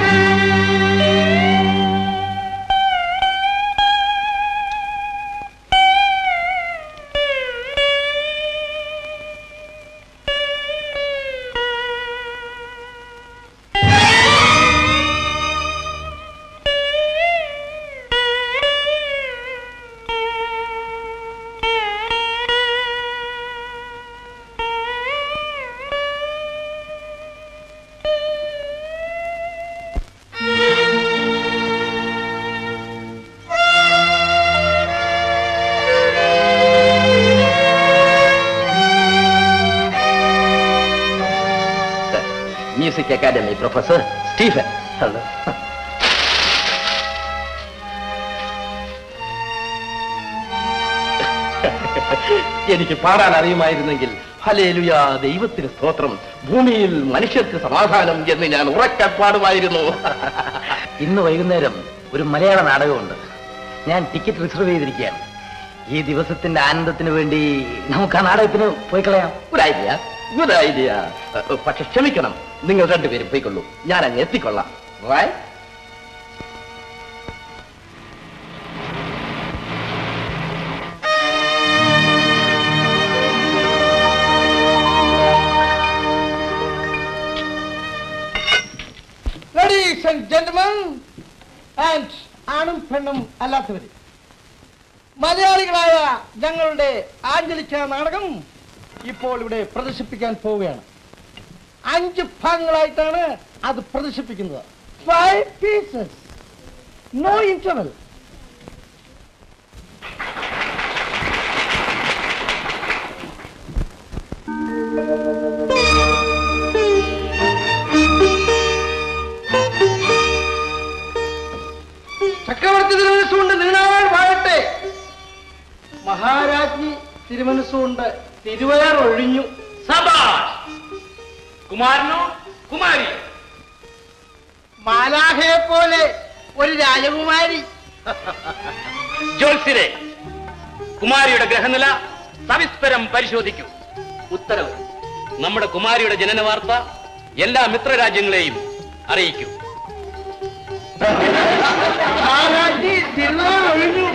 Music academy professor Stephen hello എനിക്ക് പാടാൻ അറിയുമായിരുന്നെങ്കിൽ ഹലേലുയ ദൈവത്തിന് സ്തോത്രം ഭൂമിയിൽ മനുഷ്യർക്ക് സമാധാനം എന്ന് ഞാൻ ഉറക്കെ പാടുമായിരുന്നു ഇന്ന് വൈകുന്നേരം ഒരു മലയാള നാടകമുണ്ട് ഞാൻ ടിക്കറ്റ് റിസർവ് ചെയ്തിരിക്കുകയാണ് ഈ ദിവസത്തിന്റെ ആനന്ദത്തിന് വേണ്ടി നമുക്ക് ആ നാടകത്തിന് പോയി കളയാം ഒരു ഐഡിയ ഗുഡ് ഐഡിയ പക്ഷെ ക്ഷമിക്കണം നിങ്ങൾ രണ്ടുപേരും പോയിക്കൊള്ളൂ ഞാൻ അങ്ങ് എത്തിക്കൊള്ളാം Right? Ladies and gentlemen and ആണും പെണ്ണും അല്ലാത്തവര് മലയാളികളായ ഞങ്ങളുടെ ആഞ്ചലിക്ക നാടകം ഇപ്പോൾ ഇവിടെ പ്രദർശിപ്പിക്കാൻ പോവുകയാണ് അഞ്ച് ഭാഗങ്ങളായിട്ടാണ് അത് പ്രദർശിപ്പിക്കുന്നത് ഫൈവ് പീസസ് നോ ഇന്റർവൽ മനസ്സുകൊണ്ട് തിരുവയറൊഴിഞ്ഞു സബാഷ് കുമാരനോ കുമാരി മാലാഹയെ പോലെ ഒരു രാജകുമാരി ജോത്സ്യരെ കുമാരിയുടെ ഗ്രഹനില സവിസ്തരം പരിശോധിക്കൂ ഉത്തരവ് നമ്മുടെ കുമാരിയുടെ ജനന വാർത്ത എല്ലാ മിത്രരാജ്യങ്ങളെയും അറിയിക്കൂ മാലാഖി തിരുവയറൊഴിഞ്ഞു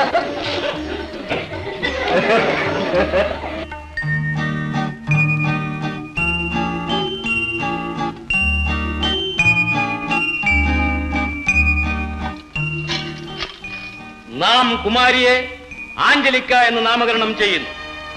നാം കുമാരിയെ ആഞ്ചലിക്ക എന്ന് നാമകരണം ചെയ്യുന്നു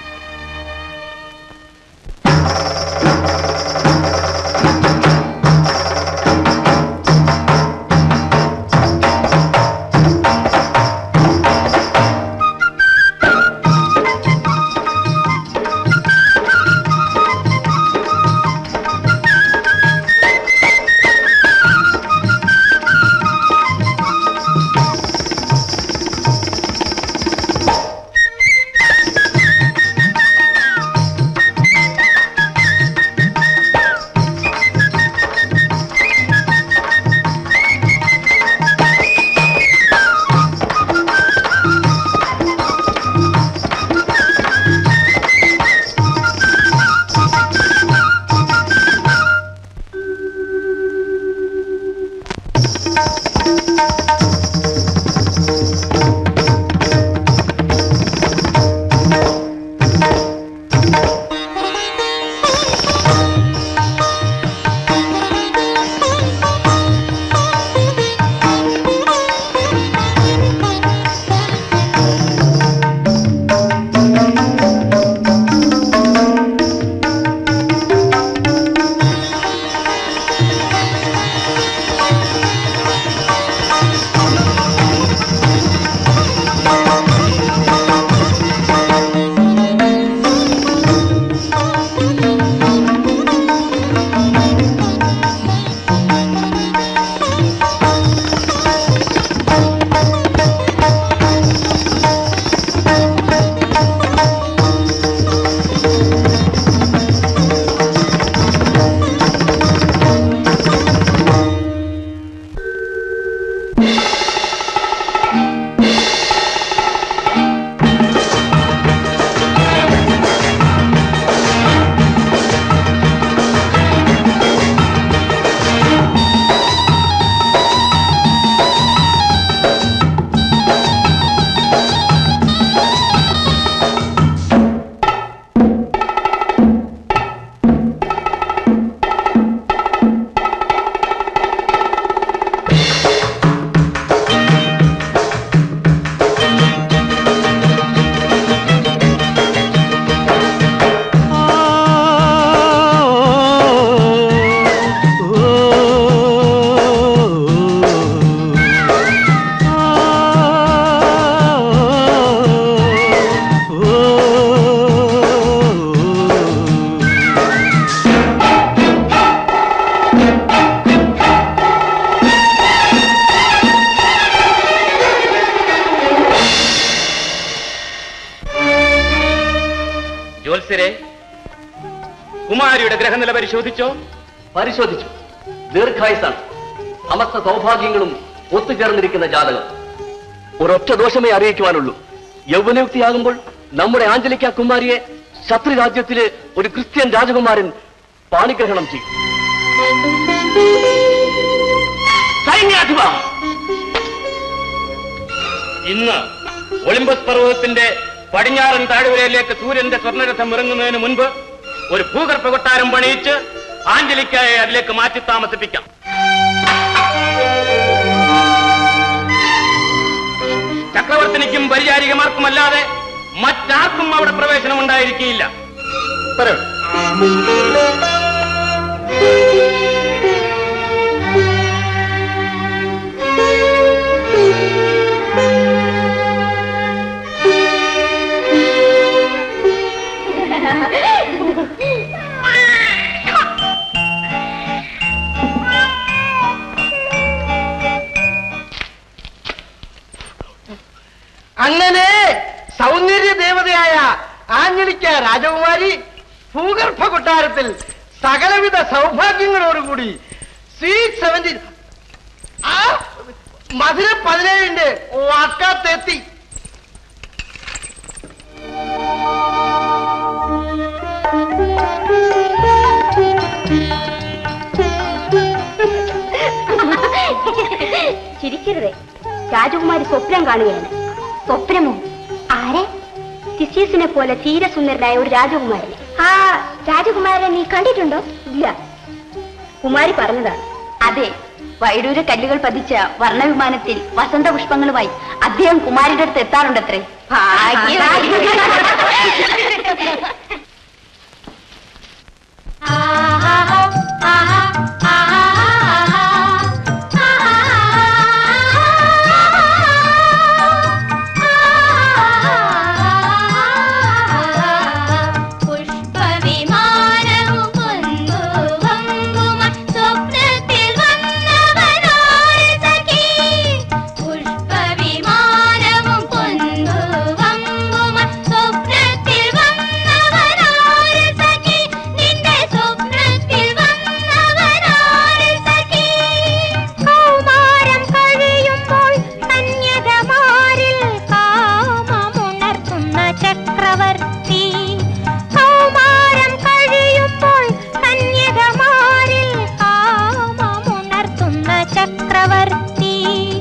ജ്യോത്സ്യരെ കുമാരിയുടെ ഗ്രഹനില പരിശോധിച്ചോ പരിശോധിച്ചു ദീർഘായുസാണ് സമസ്ത സൗഭാഗ്യങ്ങളും ഒത്തുചേർന്നിരിക്കുന്ന ജാതകം ഒരൊറ്റ ദോഷമേ അറിയിക്കുവാനുള്ളൂ യൗവനയുക്തിയാകുമ്പോൾ നമ്മുടെ ആഞ്ചലിക്ക കുമാരിയെ ശത്രു രാജ്യത്തിലെ ഒരു ക്രിസ്ത്യൻ രാജകുമാരൻ പാണിഗ്രഹണം ചെയ്യും സൈന്യാധിപ ഇന്ന് ഒളിമ്പസ് പർവ്വതത്തിന്റെ പടിഞ്ഞാറൻ താഴ്വരയിലേക്ക് സൂര്യന്റെ സ്വർണ്ണരഥം ഇറങ്ങുന്നതിന് മുൻപ് ഒരു ഭൂഗർഭ കൊട്ടാരം പണിയിച്ച് ആഞ്ചലിക്കായെ അതിലേക്ക് മാറ്റി താമസിപ്പിക്കാം ചക്രവർത്തിനിക്കും പരിചാരികമാർക്കുമല്ലാതെ മറ്റാർക്കും അവിടെ പ്രവേശനം ഉണ്ടായിരിക്കില്ല അങ്ങനെ സൗന്ദര്യ ദേവതയായ ആഞ്ഞലിക്ക ആഞ്ഞടിക്ക രാജകുമാരി ഭൂഗർഭ കൊട്ടാരത്തിൽ സകലവിധ സൗഭാഗ്യങ്ങളോടുകൂടി സ്വീറ്റ് സെവന്റി ആ മധുര പതിനേഴിന്റെ വക്കത്തെത്തി ചിരിക്കരുതേ രാജകുമാരി സ്വപ്നം കാണുകയാണ് സ്വപ്നമോ ആരെ തിസീസിനെ പോലെ തീരെ സുന്ദരനായ ഒരു രാജകുമാരനെ ആ രാജകുമാരനെ നീ കണ്ടിട്ടുണ്ടോ ഇല്ല കുമാരി പറഞ്ഞതാണ് അതെ വൈഡൂര കല്ലുകൾ പതിച്ച വർണ്ണവിമാനത്തിൽ വസന്തപുഷ്പങ്ങളുമായി അദ്ദേഹം കുമാരിയുടെ അടുത്ത് എത്താറുണ്ടത്രേ പുഷ്പവിമാനവും കൊണ്ടുവങ്കുമ സ്വപ്നത്തിൽ വന്നവനാണ് സഖി പുഷ്പവിമാനവും കൊണ്ടുവങ്കുമ സ്വപ്നത്തിൽ വന്നവനാണ് സഖി നിന്റെ സ്വപ്നത്തിൽ വന്നവനാണ് സഖി കൗമാരം കഴിയുമ്പോൾ കന്യകമാരിൽ കാമമുണർത്തുന്ന ചക്രവർത്തി കൗമാരം കഴിയുമ്പോൾ കന്യകമാരിൽ കാമമുണർത്തുന്ന ചക്രവർത്തി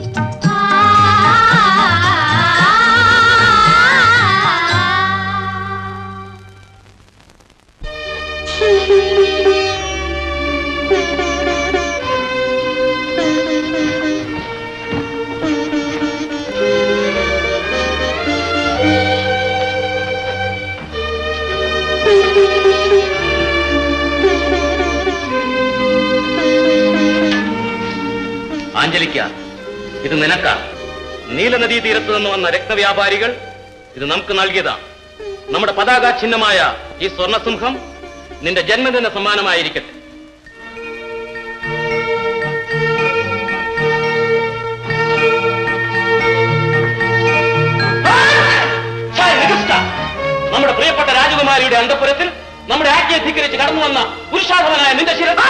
ആഞ്ചലിക്ക ഇത് നിനക്കാ നീലനദീ തീരത്ത് നിന്ന് വന്ന രക്തവ്യാപാരികൾ ഇത് നമുക്ക് നൽകിയതാണ് നമ്മുടെ പതാക ചിഹ്നമായ ഈ സ്വർണസിംഹം നിന്റെ ജന്മദിന സമ്മാനമായിരിക്കട്ടെ നമ്മുടെ പ്രിയപ്പെട്ട രാജകുമാരിയുടെ അന്തപുരത്തിൽ നമ്മുടെ ആജ്ഞയെ ധിക്കരിച്ച് കടന്നു വന്ന പുരുഷാധവനായ നിന്റെ ശിരസ്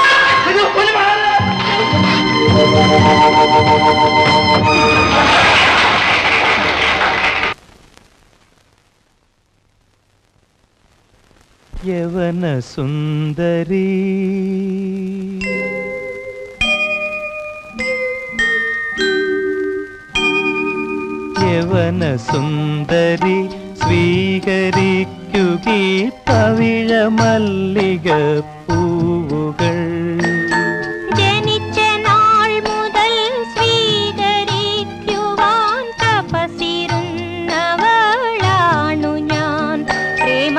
യവന സുന്ദരി യവന സുന്ദരി സ്വീകരിക്കുകീ പവിഴ മല്ലിക പൂവുകൾ ജനിച്ച നാൾ മുതൽ സ്വീകരിക്കുവാൻ തപസിരുന്നവളാണു ഞാൻ പ്രേമ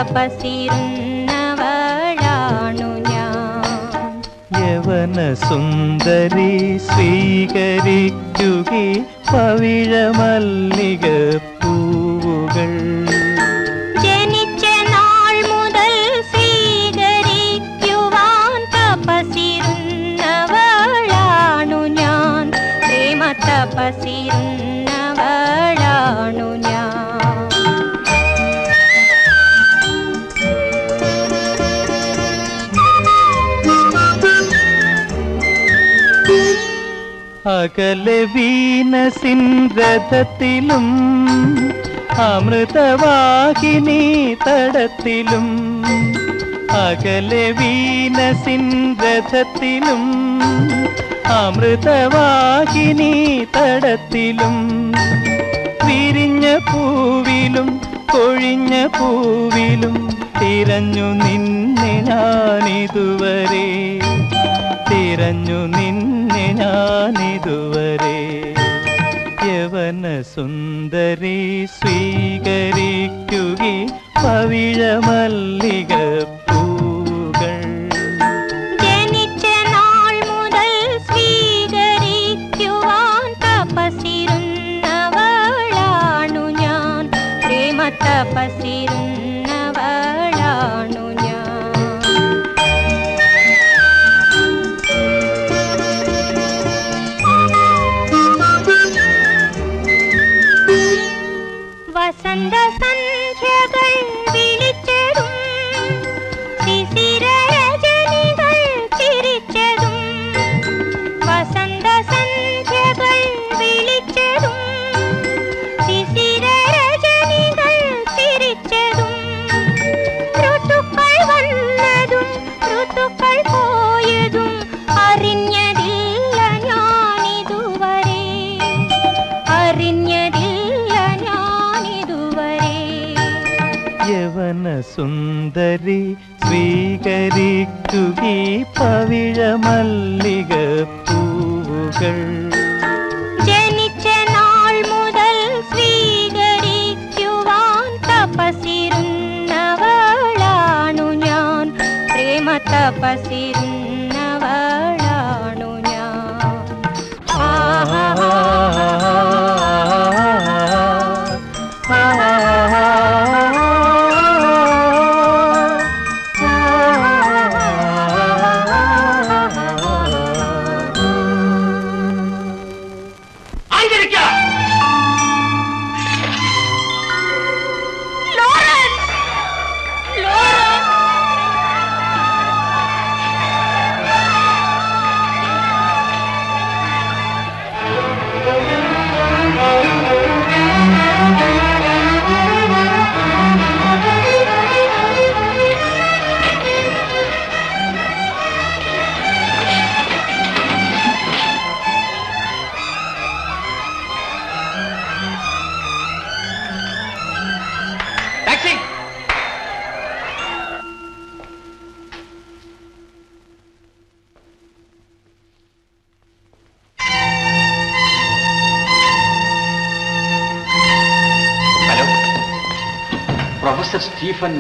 തപസിരുന്നവളാണു ഞാൻ യവന സുന്ദരി സ്വീകരിക്കുകീ പവിഴ മല്ലിക പൂവുകൾ ജനിച്ച നാൾ മുതൽ സ്വീകരിക്കുവാൻ തപസിരുന്നവളാണു ഞാൻ പ്രേമ തപസിരുന്നവളാണു ഞാൻ അകലെ വീനസിൻ രഥത്തിലും അമൃതവാഹിനി തടത്തിലും അകലെ വീനസിൻ രഥത്തിലും അമൃതവാഹിനി തടത്തിലും വിരിഞ്ഞ പൂവിലും കൊഴിഞ്ഞ പൂവിലും തിരഞ്ഞു നിന്നെ ഞാനിതുവരെ തിരഞ്ഞു നിന്നെ ഞാനിതുവരെ യവന സുന്ദരി സ്വീകരിക്കുകി പവിഴ മല്ലിക പൂകൾ ജനിച്ച നാൾ മുതൽ സ്വീകരിക്കുവാൻ തപസിരുന്നവളാണു ഞാൻ പ്രേമ തപസിരുന്നവളാണു ഞാൻ വസന്ത സന്ധ്യകൾ വിളിച്ച നാളുകൾ പോയതും അറിഞ്ഞതില്ല ഞാനിതുവരെ അറിഞ്ഞതില്ല ഞാനിതുവരെ യവന സുന്ദരി സ്വീകരിക്കുകീ പവിഴ മല്ലിക പൂവുകൾ ജനിച്ച നാൾ മുതൽ സ്വീകരിക്കുവാൻ തപസിരുന്നവളാണു ഞാൻ പ്രേമ തപസിരുന്നവളാണു ഞാൻ taxi hello professor Stephen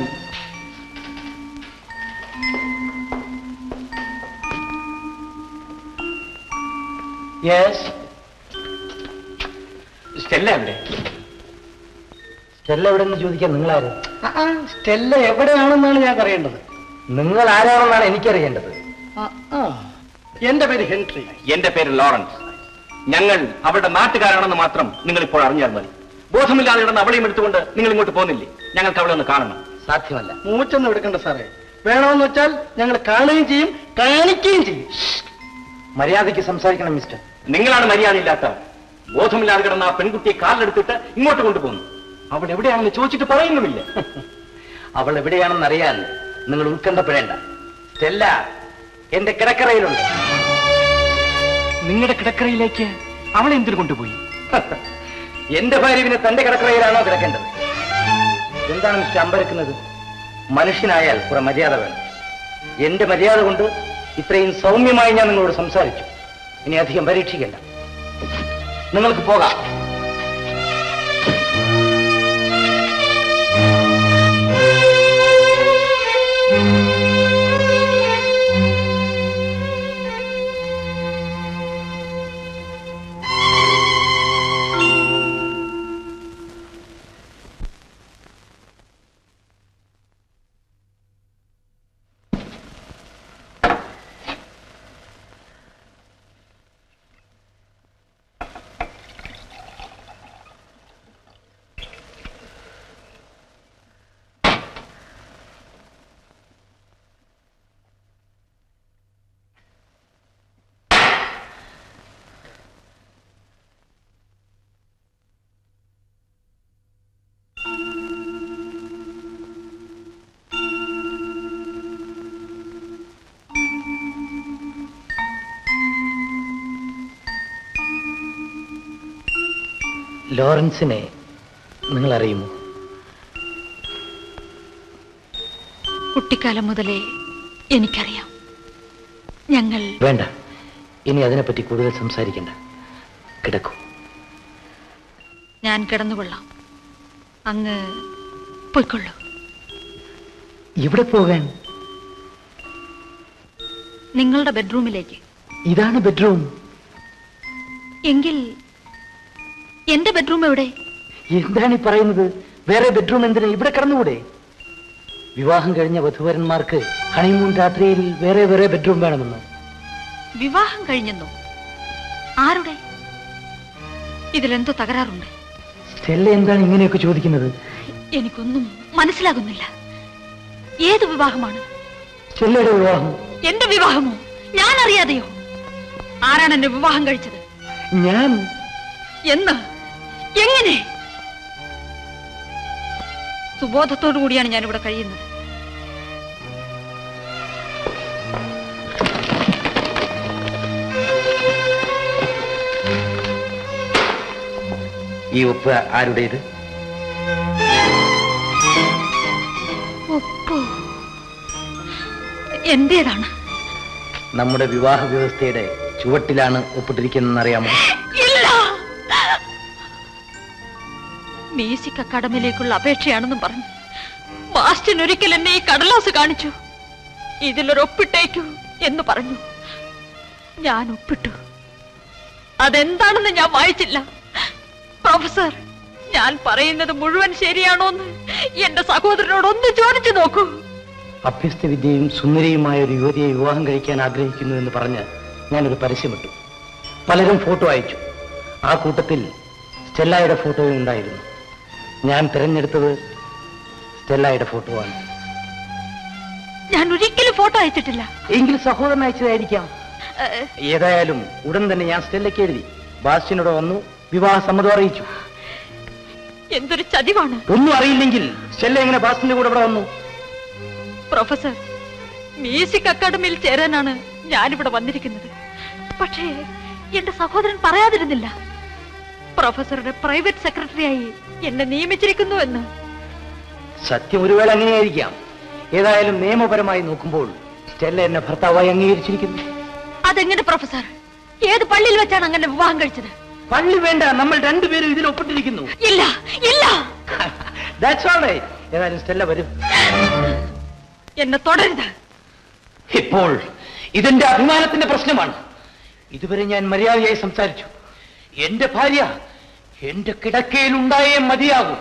yes Stella എവിടെ സ്റ്റെല്ല എവിടെ നിന്ന് ചോദിക്കാൻ നിങ്ങളാര് സ്റ്റെല്ല എവിടെയാണെന്നാണ് ഞാൻ അറിയേണ്ടത് നിങ്ങൾ ആരാണെന്നാണ് എനിക്കറിയേണ്ടത് എന്റെ പേര് ഹെൻറി എന്റെ പേര് ലോറൻസ് ഞങ്ങൾ അവരുടെ നാട്ടുകാരാണെന്ന് മാത്രം നിങ്ങൾ ഇപ്പോൾ അറിഞ്ഞാൽ മതി ബോധമില്ലാതെ കിടന്ന് അവളെയും എടുത്തുകൊണ്ട് നിങ്ങൾ ഇങ്ങോട്ട് പോകുന്നില്ലേ ഞങ്ങൾക്ക് അവളെ ഒന്ന് കാണണം സാധ്യമല്ല മൂച്ചൊന്നും എടുക്കണ്ട സാറേ വേണമെന്ന് വെച്ചാൽ ഞങ്ങൾ കാണുകയും ചെയ്യും കാണിക്കുകയും ചെയ്യും മര്യാദയ്ക്ക് സംസാരിക്കണം മിസ്റ്റർ നിങ്ങളാണ് മര്യാദയില്ലാത്തവർ ബോധമില്ലാതെ കിടന്ന ആ പെൺകുട്ടിയെ കാലിലെടുത്തിട്ട് ഇങ്ങോട്ട് കൊണ്ടുപോകുന്നു അവൾ എവിടെയാണെന്ന് ചോദിച്ചിട്ട് പറയുന്നുമില്ല അവൾ എവിടെയാണെന്ന് അറിയാൻ നിങ്ങൾ ഉത്കണ്ഠപ്പെടേണ്ട സ്റ്റെല്ല എന്റെ കിടക്കറയിലുണ്ട് നിങ്ങളുടെ കിടക്കറയിലേക്ക് അവളെ എന്തിനു കൊണ്ടുപോയി എന്റെ ഭാര്യ പിന്നെ തന്റെ കിടക്കറയിലാണോ കിടക്കേണ്ടത് എന്താണ് മിസ്റ്റർ അമ്പരക്കുന്നത് മനുഷ്യനായാൽ കുറെ മര്യാദ വേണം എന്റെ മര്യാദ കൊണ്ട് ഇത്രയും സൗമ്യമായി ഞാൻ നിങ്ങളോട് സംസാരിച്ചു ഇനി അധികം പരീക്ഷിക്കേണ്ട നിങ്ങൾക്ക് പോകാം ലോറൻസിനെ നിങ്ങൾ അറിയുമോ കുട്ടിക്കാലം മുതലേ എനിക്കറിയാം ഞങ്ങൾ വേണ്ട ഇനി അതിനെപ്പറ്റി കൂടുതൽ സംസാരിക്കണ്ട കിടക്കൂ ഞാൻ കിടന്നുകൊള്ളാം അങ്ങ് പൊയ്ക്കൊള്ളൂ ഇവിടെ പോകാൻ നിങ്ങളുടെ ബെഡ്റൂമിലേക്ക് ഇതാണ് ബെഡ്റൂം എങ്കിൽ എന്റെ ബെഡ്റൂം എവിടെ എന്താണ് ഈ പറയുന്നത് വേറെ ബെഡ്റൂം എന്തിനാ ഇവിടെ കടന്നുകൂടെ വിവാഹം കഴിഞ്ഞ വധുവരന്മാർക്ക് ഹണിമൂൺ രാത്രിയിൽ വേറെ വേറെ ബെഡ്റൂം വേണമെന്ന് വിവാഹം കഴിഞ്ഞെന്നോ ആരുടെ ഇതിലെന്തോ തകരാറുണ്ട് സ്റ്റെല്ല എന്താണ് ഇങ്ങനെയൊക്കെ ചോദിക്കുന്നത് എനിക്കൊന്നും മനസ്സിലാകുന്നില്ല ഏത് വിവാഹമാണ് സ്റ്റെല്ലയുടെ വിവാഹം എന്റെ വിവാഹമോ ഞാൻ അറിയാതെയോ ആരാണ് എന്നെ വിവാഹം കഴിച്ചത് ഞാൻ എന്ന് എങ്ങനെ സുബോധത്തോടു കൂടിയാണ് ഞാൻ ഇവിടെ കഴിയുന്നത് ഈ ഒപ്പ് ആരുടേത് ഒപ്പോ എന്റേതാണ് നമ്മുടെ വിവാഹ വ്യവസ്ഥയുടെ ചുവട്ടിലാണ് ഒപ്പിട്ടിരിക്കുന്നതെന്ന് അറിയാമോ ഇല്ല മ്യൂസിക് അക്കാഡമിയിലേക്കുള്ള അപേക്ഷയാണെന്നും പറഞ്ഞു ബാസ്റ്റിൻ ഒരിക്കൽ എന്നെ ഈ കടലാസ് കാണിച്ചു ഇതിലൊരു ഒപ്പിട്ടേക്കൂ എന്ന് പറഞ്ഞു ഞാൻ ഒപ്പിട്ടു അതെന്താണെന്ന് ഞാൻ വായിച്ചില്ല പ്രൊഫസർ ഞാൻ പറയുന്നത് മുഴുവൻ ശരിയാണോന്ന് എന്റെ സഹോദരനോട് ഒന്ന് ചോദിച്ചു നോക്കൂ അഭ്യസ്തവിദ്യയും സുന്ദരിയുമായ ഒരു യുവതിയെ വിവാഹം കഴിക്കാൻ ആഗ്രഹിക്കുന്നു എന്ന് പറഞ്ഞ് ഞാനൊരു പരസ്യമിട്ടു പലരും ഫോട്ടോ അയച്ചു ആ കൂട്ടത്തിൽ സ്റ്റെല്ലായുടെ ഫോട്ടോയും ഉണ്ടായിരുന്നു ഞാൻ തിരഞ്ഞെടുത്തത് സ്റ്റെല്ലായുടെ ഫോട്ടോ ആണ് ഞാൻ ഒരിക്കലും ഫോട്ടോ അയച്ചിട്ടില്ല എങ്കിൽ സഹോദരൻ അയച്ചതായിരിക്കാം ഏഹ്, ഏതായാലും ഉടൻ തന്നെ ഞാൻ സ്റ്റെല്ലയ്ക്ക് എഴുതി ബാസ്റ്റിനോട് വന്നു വിവാഹ സമ്മതം അറിയിച്ചു എന്തൊരു ചതിവാണ് ഒന്നും അറിയില്ലെങ്കിൽ സ്റ്റെല്ല എങ്ങനെ ബാസ്റ്റിന്റെ കൂടെ ഇവിടെ വന്നു പ്രൊഫസർ മ്യൂസിക് അക്കാഡമിയിൽ ചേരാനാണ് ഞാനിവിടെ വന്നിരിക്കുന്നത് പക്ഷേ എന്റെ സഹോദരൻ പറയാതിരുന്നില്ല പ്രൊഫസറുടെ പ്രൈവറ്റ് സെക്രട്ടറിയായി എന്നെ നിയമിച്ചിരിക്കുന്നു എന്ന് സത്യം ഒരു വേള അങ്ങനെയായിരിക്കാം ഏതായാലും നിയമപരമായി നോക്കുമ്പോൾ സ്റ്റെല്ല എന്നെ ഭർത്താവായി അംഗീകരിച്ചിരിക്കുന്നു അതെങ്ങനെ പ്രൊഫസർ ഏത് പള്ളിയിൽ വെച്ചാണ് അങ്ങനെ വിവാഹം കഴിച്ചത് പള്ളി വേണ്ട നമ്മൾ രണ്ടുപേരും ഇതിൽ ഒപ്പിട്ടിരിക്കുന്നു ഇല്ല ഇല്ല That's all right. ഏതായാലും സ്റ്റെല്ല വരും എന്നെ തുടരുത് ഇപ്പോൾ ഇതെന്റെ അഭിമാനത്തിന്റെ പ്രശ്നമാണ് ഇതുവരെ ഞാൻ മര്യാദയായി സംസാരിച്ചു എന്റെ ഭാര്യ എന്റെ കിടക്കയിൽ ഉണ്ടായേ മതിയാകൂ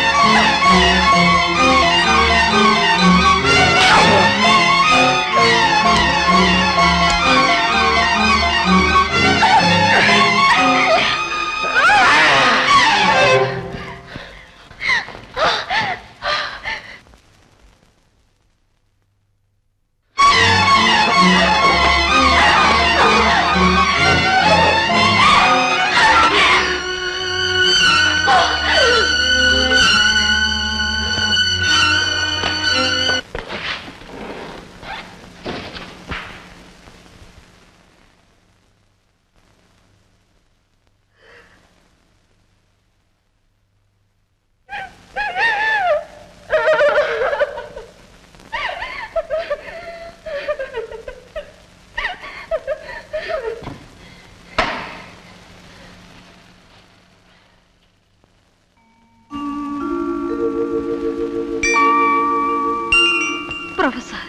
പ്രൊഫസർ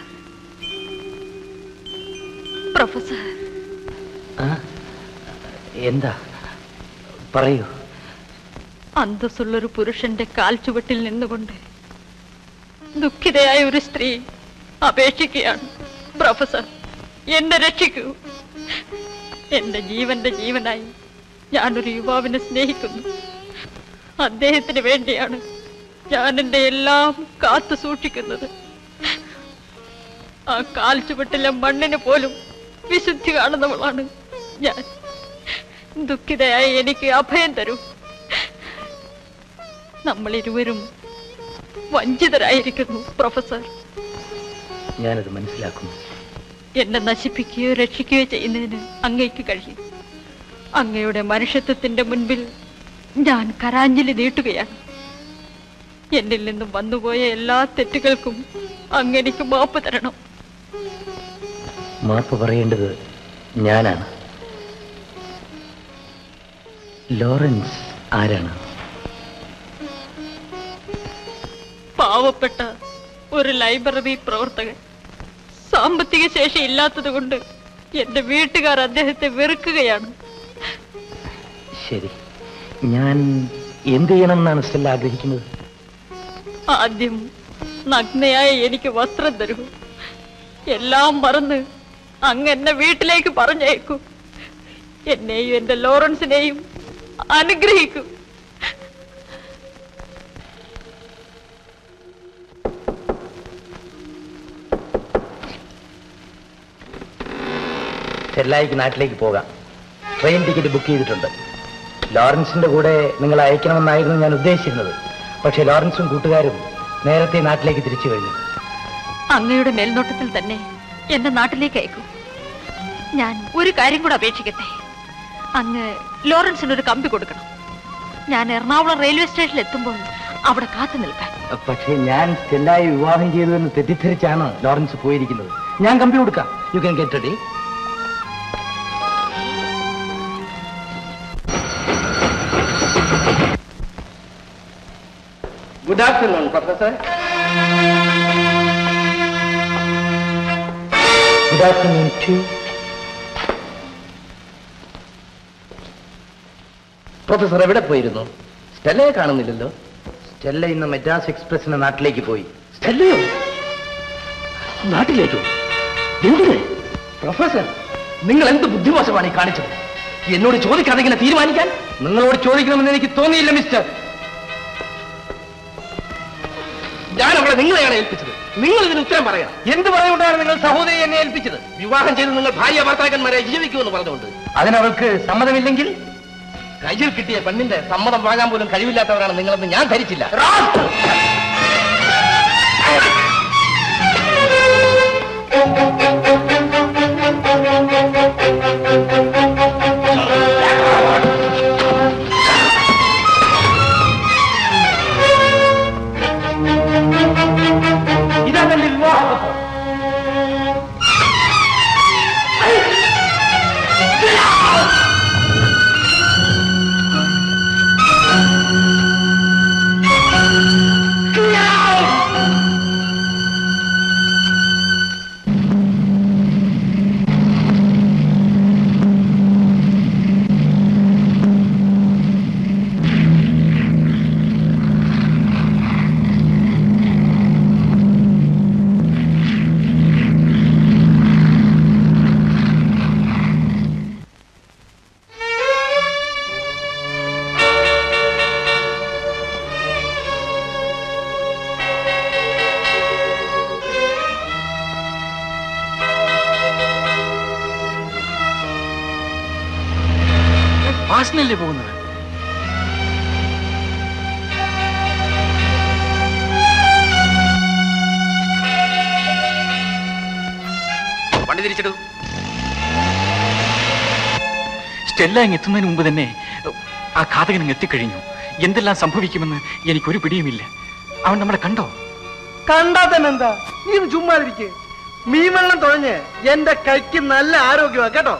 പ്രൊഫസർ എന്താ പറയൂ അന്തസ്സുള്ളൊരു പുരുഷന്റെ കാൽ ചുവട്ടിൽ നിന്നുകൊണ്ട് ദുഃഖിതയായ ഒരു സ്ത്രീ അപേക്ഷിക്കുകയാണ് പ്രൊഫസർ എന്നെ രക്ഷിക്കൂ എന്റെ ജീവന്റെ ജീവനായി ഞാനൊരു യുവാവിനെ സ്നേഹിക്കുന്നു അദ്ദേഹത്തിന് വേണ്ടിയാണ് ഞാൻ എന്റെ എല്ലാം കാത്തു സൂക്ഷിക്കുന്നത് ആ കാൽ ചുവട്ടിലെ മണ്ണിന് പോലും വിശുദ്ധി കാണുന്നവളാണ് ഞാൻ ദുഃഖിതയായ എനിക്ക് അഭയം തരൂ നമ്മൾ ഇരുവരും വഞ്ചിതരായിരിക്കുന്നു പ്രൊഫസർ ഞാനത് മനസ്സിലാക്കുന്നു എന്നെ നശിപ്പിക്കുകയോ രക്ഷിക്കുകയോ ചെയ്യുന്നതിന് അങ്ങയ്ക്ക് കഴിയും അങ്ങയുടെ മനുഷ്യത്വത്തിന്റെ മുൻപിൽ ഞാൻ കരാഞ്ജലി നീട്ടുകയാണ് എന്നിൽ നിന്നും വന്നുപോയ എല്ലാ തെറ്റുകൾക്കും അങ്ങെനിക്ക് മാപ്പ് തരണം മാപ്പ് പറയേണ്ടത് ഞാനാണ് ലോറൻസ് ആരാണ് പാവപ്പെട്ട ഒരു ലൈബ്രറി പ്രവർത്തകൻ സാമ്പത്തിക ശേഷി ഇല്ലാത്തത് കൊണ്ട് എന്റെ വീട്ടുകാർ അദ്ദേഹത്തെ വെറുക്കുകയാണ് ശരി ഞാൻ എന്ത് ചെയ്യണമെന്നാണ് സ്റ്റെല്ല ആഗ്രഹിക്കുന്നത് ആദ്യം നഗ്നയായ എനിക്ക് വസ്ത്രം തരൂ എല്ലാം മറന്ന് അങ്ങ് എന്നെ വീട്ടിലേക്ക് പറഞ്ഞേക്കൂ എന്നെയും എന്റെ ലോറൻസിനെയും അനുഗ്രഹിക്കൂ ചെല്ലായിക്ക് നാട്ടിലേക്ക് പോകാം ട്രെയിൻ ടിക്കറ്റ് ബുക്ക് ചെയ്തിട്ടുണ്ട് ലോറൻസിന്റെ കൂടെ നിങ്ങൾ അയക്കണമെന്നായിരുന്നു ഞാൻ ഉദ്ദേശിച്ചിരുന്നത് പക്ഷേ ലോറൻസും കൂട്ടുകാരും നേരത്തെ നാട്ടിലേക്ക് തിരിച്ചു കഴിഞ്ഞു അങ്ങയുടെ മേൽനോട്ടത്തിൽ തന്നെ എന്റെ നാട്ടിലേക്ക് അയക്കൂ ഞാൻ ഒരു കാര്യം കൂടെ അപേക്ഷിക്കട്ടെ അങ്ങ് ലോറൻസിന് ഒരു കമ്പി കൊടുക്കണം ഞാൻ എറണാകുളം റെയിൽവേ സ്റ്റേഷനിൽ എത്തുമ്പോൾ അവിടെ കാത്തു നിൽക്കാൻ പക്ഷേ ഞാൻ സ്റ്റെല്ലായി വിവാഹം ചെയ്തുവെന്ന് തെറ്റിദ്ധരിച്ചാണ് ലോറൻസ് പോയിരിക്കുന്നത് ഞാൻ കമ്പി കൊടുക്കാം you can get ready good afternoon professor good afternoon to professor എവിടെ പോയിരുന്നു സ്റ്റെല്ലയെ കാണുന്നില്ലല്ലോ സ്റ്റെല്ല ഇന്ന് മദ്രാസ് എക്സ്പ്രസിന്റെ നാട്ടിലേക്ക് പോയി സ്റ്റെല്ലയോ നാട്ടിലേക്കോ എന്തിന് പ്രൊഫസർ നിങ്ങൾ എന്ത് ബുദ്ധിമോശമാണ് ഈ കാണിച്ചത് എന്നോട് ചോദിക്കാതെ ഇങ്ങനെ തീരുമാനിക്കാൻ നിങ്ങളോട് ചോദിക്കണമെന്ന് എനിക്ക് തോന്നിയില്ല മിസ്റ്റർ ഞാൻ അവളെ നിങ്ങളെയാണ് ഏൽപ്പിച്ചത് നിങ്ങൾ ഇതിന് ഉത്തരം പറയണം എന്ത് പറഞ്ഞുകൊണ്ടാണ് നിങ്ങൾ സഹോദരി എന്നെ ഏൽപ്പിച്ചത് വിവാഹം ചെയ്ത് നിങ്ങൾ ഭാര്യ ഭർത്താക്കന്മാരെ ജീവിക്കുമെന്ന് പറഞ്ഞുകൊണ്ട് അതിനവൾക്ക് സമ്മതമില്ലെങ്കിൽ കയ്യിൽ കിട്ടിയ പെണ്ണിന്റെ സമ്മതം വാങ്ങാൻ പോലും കഴിവില്ലാത്തവരാണ് നിങ്ങളെന്ന് ഞാൻ ധരിച്ചില്ല ഇതാ തന്റെ വിവാഹപത്രം വാസനല്ലേ പോകുന്നത് വണ്ടി തിരിച്ചിടൂ സ്റ്റെല്ല ഇങ്ങ് എത്തുന്നതിന് മുമ്പ് തന്നെ ആ ഘാതകൻ ഇങ്ങ് എത്തിക്കഴിഞ്ഞു എന്തെല്ലാം സംഭവിക്കുമെന്ന് എനിക്കൊരു പിടിയുമില്ല അവൻ നമ്മളെ കണ്ടോ കണ്ടാ തന്നെ എന്താ നീ ഒന്ന് ചുമ്മാ ഇരിക്ക് മീൻ വെള്ളം തുഴഞ്ഞ് എന്റെ കൈക്ക് നല്ല ആരോഗ്യമാ കേട്ടോ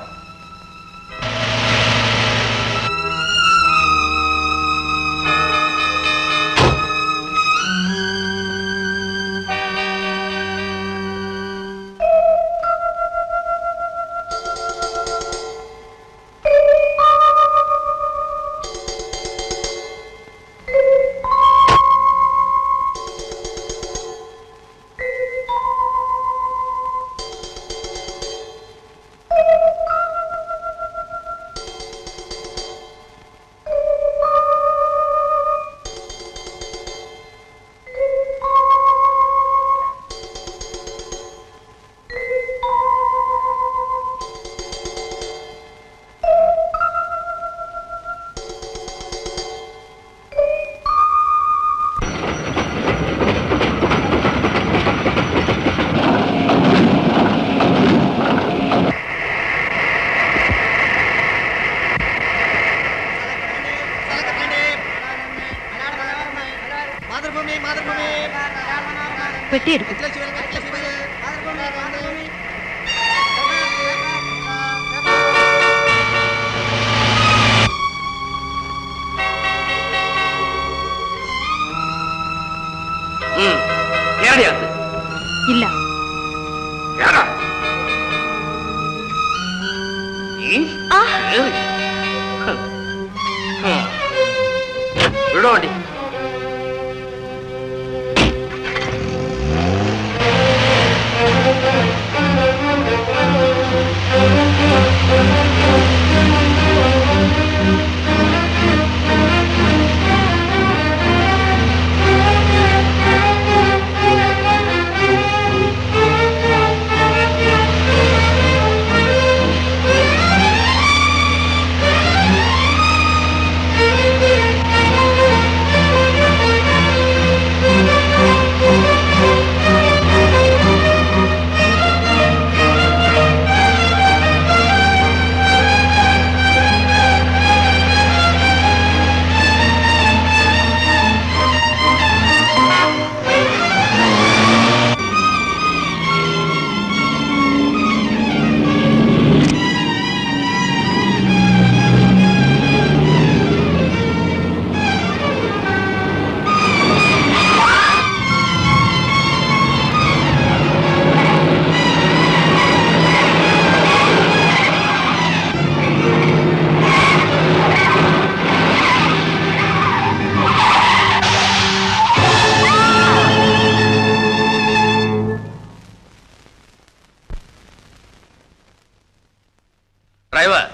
പെട്ടിയെടുക്കും കേരളത്ത് ഇല്ല കേറാ നീ കേറി. ഹ്. ഹ്. വിടോ വണ്ടി Thank you. ഡ്രൈവർ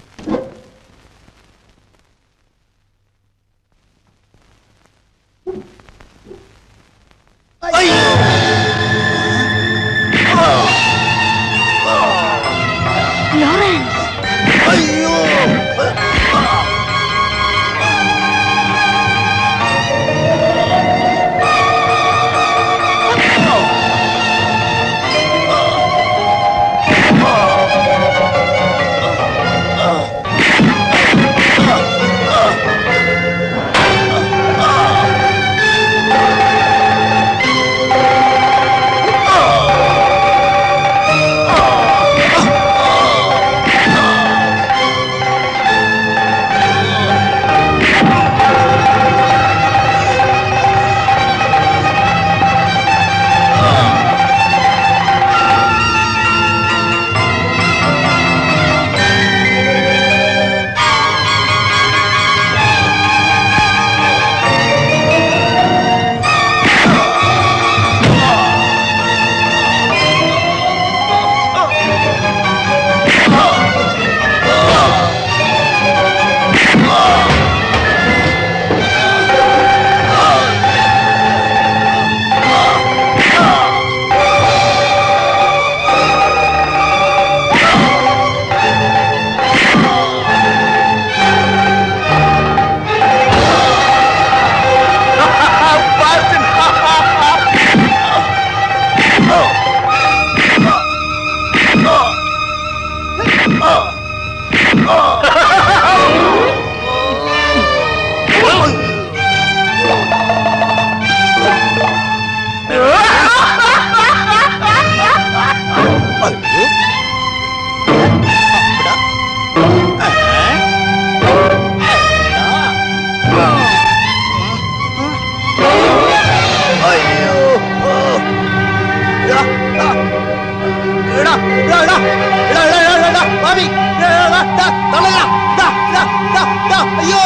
അയ്യോ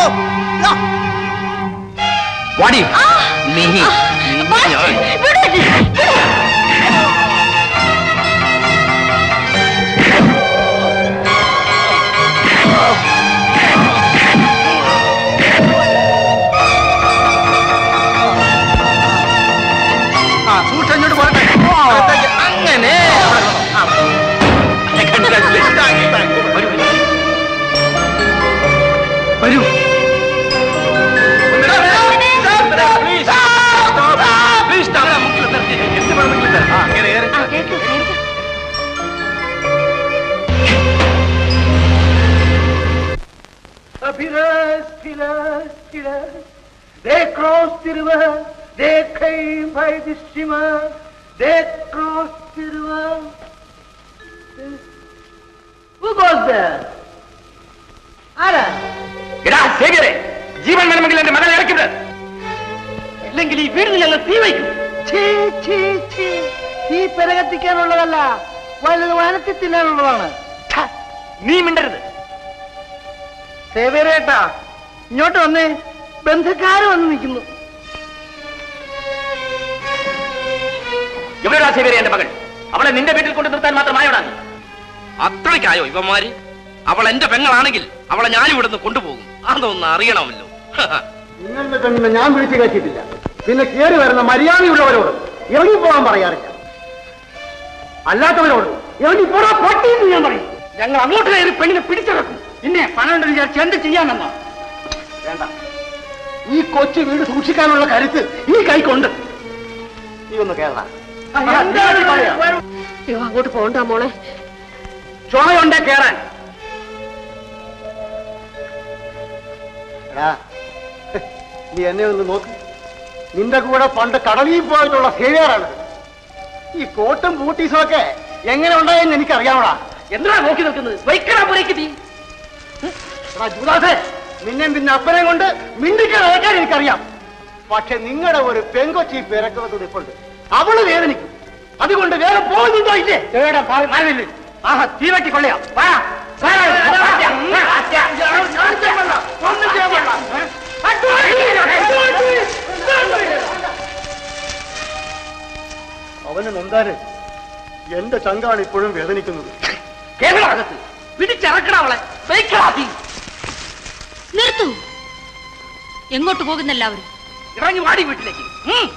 വാടി നീ ആ സൂക്ഷിച്ചോട്ട് പോരട്ടെ അകത്തേക്ക് അങ്ങനെ ആ. വരൂ Pillars, pillars, pillars. They crossed the river. They came by the steamer. They crossed the river. Who goes there? ആരാ എടാ സേവിയറെ ജീവൻ വേണമെങ്കിൽ എന്റെ മകനെ ഇറക്കരുത് ഇല്ലെങ്കിൽ ഈ വീടിന് ഞങ്ങൾ തീ വയ്ക്കും ഛീ, ഛീ, ഛീ. തീ പെരകത്തിക്കാനുള്ളതല്ല വലുത് വനത്തി തിന്നാനുള്ളതാണ് നീ മിണ്ടരുത് സേവേരേട്ടാ ഇങ്ങോട്ട് വന്നേ ബന്ധുക്കാര് വന്ന് നിൽക്കുന്നു എവിടെയാ സേവിയറെ എന്റെ മകൾ അവളെ നിന്റെ വീട്ടിൽ കൊണ്ട് നിർത്താൻ മാത്രമായോടാ നീ അത്രയ്ക്കായോ ഇവന്മാര് അവൾ എന്റെ പെങ്ങളാണെങ്കിൽ അവളെ ഞാൻ ഇവിടുന്ന് കൊണ്ടുപോകും അതൊന്ന് അറിയണമല്ലോ നിങ്ങളുടെ പെണ്ണിനെ ഞാൻ വിളിച്ചു കയറ്റിയിട്ടില്ല പിന്നെ കയറി വരുന്ന മര്യാദയുള്ളവരോട് ഇറങ്ങിപ്പോകാൻ പറയാറില്ല അല്ലാത്തവരോട് ഇറങ്ങിപ്പോടാ പട്ടി എന്ന് ഞാൻ പറയും ഞങ്ങൾ അങ്ങോട്ട് കയറി പെണ്ണിനെ പിടിച്ചിറക്കും പിന്നെ പണമുണ്ടെന്ന് വിചാരിച്ച് എന്ത് ചെയ്യാമെന്നോ വേണ്ട ഈ കൊച്ചു വീട് സൂക്ഷിക്കാനുള്ള കരുത്ത് ഈ കൈക്കുണ്ട് നീ ഒന്ന് കേരള അയ്യോ അങ്ങോട്ട് പോണ്ട മോളെ ചുമയുണ്ടേ കേറാൻ എടാ നീ എന്നെ ഒന്ന് നോക്ക് നിന്റെ കൂടെ പണ്ട് കടലിൽ പോയിട്ടുള്ള സേവിയറാണ് ഈ കോട്ടും ബൂട്ടീസും ഒക്കെ എങ്ങനെ ഉണ്ടായെന്ന് എനിക്കറിയാമടാ എന്തിനാ നോക്കി നിൽക്കുന്നത് വൈക്കടാ പുരയ്ക്ക് തീ എടാ ജൂദാസേ നിന്നെ പിന്നെ അപ്പനെ കൊണ്ട് മിണ്ടിക്കാൻ അയക്കാൻ എനിക്കറിയാം പക്ഷെ നിങ്ങളുടെ ഒരു പെങ്കൊച്ചി പിറക്കുന്നത് ഇപ്പോണ്ട് അവള് വേദനിക്കും അതുകൊണ്ട് വേറെ പോകുന്നുണ്ടോ ഇല്ലേ ചേട്ടാ മാറില്ലേ ആഹാ തീ വെട്ടി കൊള്ളയാ വാ വാ, വാ, വാ, ഒന്നും ചെയ്യാൻ പാടില്ല. അവന് നൊന്താര് എന്റെ ചങ്കാണ് ഇപ്പോഴും വേദനിക്കുന്നത് കേരളകത്ത് പിടിച്ചിറക്കണ അവളെ വെയ്ക്കടാ തീ നിർത്തൂ എങ്ങോട്ട് പോകുന്ന എല്ലാവരും ഇറങ്ങി വാടി വീട്ടിലേക്ക് ഉം.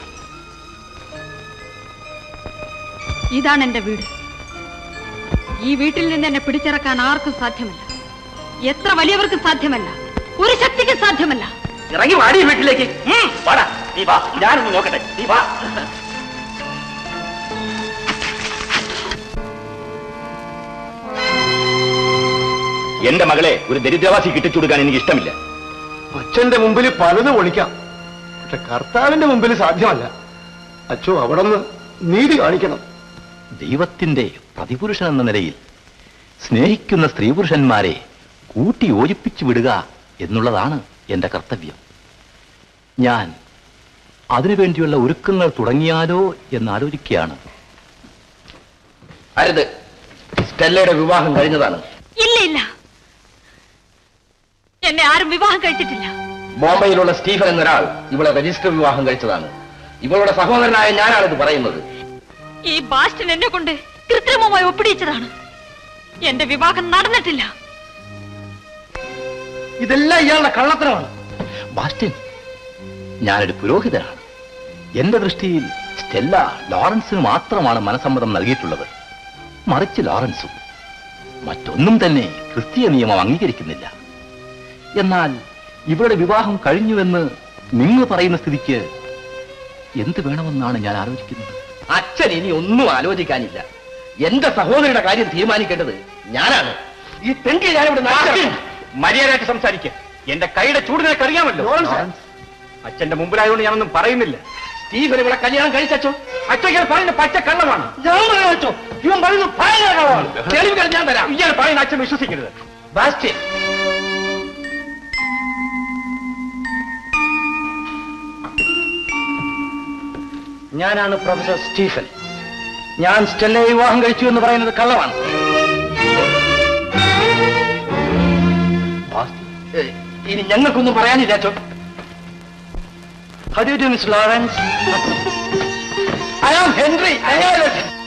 ഇതാണ് എന്റെ വീട് ഈ വീട്ടിൽ നിന്ന് എന്നെ പിടിച്ചിറക്കാൻ ആർക്കും സാധ്യമല്ല എത്ര വലിയവർക്കും സാധ്യമല്ല ഒരു ശക്തിക്കും സാധ്യമല്ല ഇറങ്ങി വാടി വീട്ടിലേക്ക് ഉം. വാടാ നീ വാ ഞാനൊന്ന് നോക്കട്ടെ നീ വാ എന്റെ മകളെ ഒരു ദരിദ്രവാസി കിട്ടിച്ചു കൊടുക്കാൻ എനിക്ക് ഇഷ്ടമില്ല അച്ഛന്റെ മുമ്പിൽ പലതും ഒളിക്കാം പക്ഷെ കർത്താവിന്റെ മുമ്പിൽ സാധ്യമല്ല അച്ഛോ അവിടെ നിന്ന് നീതി കാണിക്കണം ദൈവത്തിന്റെ പ്രതിപുരുഷൻ എന്ന നിലയിൽ സ്നേഹിക്കുന്ന സ്ത്രീ പുരുഷന്മാരെ കൂട്ടി യോജിപ്പിച്ചു വിടുക എന്നുള്ളതാണ് എന്റെ കർത്തവ്യം ഞാൻ അതിനുവേണ്ടിയുള്ള ഒരുക്കങ്ങൾ തുടങ്ങിയാലോ എന്നാലോചിക്കുകയാണ് അരുത് സ്റ്റെല്ലയുടെ വിവാഹം കഴിഞ്ഞതാണ് ഇല്ല ഇല്ല എന്നെ ആരും വിവാഹം കഴിച്ചിട്ടില്ല ബോംബെയിലുള്ള സ്റ്റീഫൻ എന്നൊരാൾ ഇവളെ രജിസ്റ്റർ വിവാഹം കഴിച്ചതാണ് ഇവളുടെ സഹോദരനായ ഞാനാണ് ഇത് പറയുന്നത് ഈ ബാസ്റ്റൻ എന്നെ കൊണ്ട് കൃത്രിമമായി ഒപ്പിടിച്ചതാണ് എന്റെ വിവാഹം നടന്നിട്ടില്ല ഇതെല്ലാം ഇയാളുടെ കള്ളത്തരമാണ് ബാസ്റ്റിൻ ഞാനൊരു പുരോഹിതനാണ് എന്റെ ദൃഷ്ടിയിൽ സ്റ്റെല്ല ലോറൻസിന് മാത്രമാണ് മനസമ്മതം നൽകിയിട്ടുള്ളത് മറിച്ച് ലോറൻസും മറ്റൊന്നും തന്നെ ക്രിസ്തീയ നിയമം അംഗീകരിക്കുന്നില്ല എന്നാൽ ഇവരുടെ വിവാഹം കഴിഞ്ഞുവെന്ന് നിങ്ങൾ പറയുന്ന സ്ഥിതിക്ക് എന്ത് വേണമെന്നാണ് ഞാൻ ആലോചിക്കുന്നത് അച്ഛൻ ഇനി ഒന്നും ആലോചിക്കാനില്ല എന്റെ സഹോദരിയുടെ കാര്യം തീരുമാനിക്കേണ്ടത് ഞാനാണ് ഈ തെണ്ടി ഞാനിവിടെ നാട്ടിൽ മര്യാദയായിട്ട് സംസാരിക്കുക എന്റെ കൈയുടെ ചൂട് നിനക്ക് അറിയാമല്ലോ അച്ഛന്റെ മുമ്പിലായതുകൊണ്ട് ഞാനൊന്നും പറയുന്നില്ല സ്റ്റീഫൻ ഇവിടെ കല്യാണം കഴിച്ചോ അച്ഛൻ പറയുന്ന പച്ച കള്ളമാണ് ഞാൻ പറയാം അച്ഛോ ഇവൻ പറയുന്നത് ഭയങ്കര കള്ളമാണ് തെളിവുകൾ ഞാൻ തരാം ഇയാൾ പറയുന്ന അച്ഛൻ വിശ്വസിക്കരുത് ബാസ്റ്റ്യൻ ഞാനാണ് പ്രൊഫസർ സ്റ്റീഫൻ ഞാൻ സ്റ്റെല്ലയെ വിവാഹം കഴിച്ചു എന്ന് പറയുന്നത് കള്ളമാണ് ഏ, ഇനി ഞങ്ങൾക്കൊന്നും പറയാനില്ല അച്ഛോ how do miss Lawrence I am Henry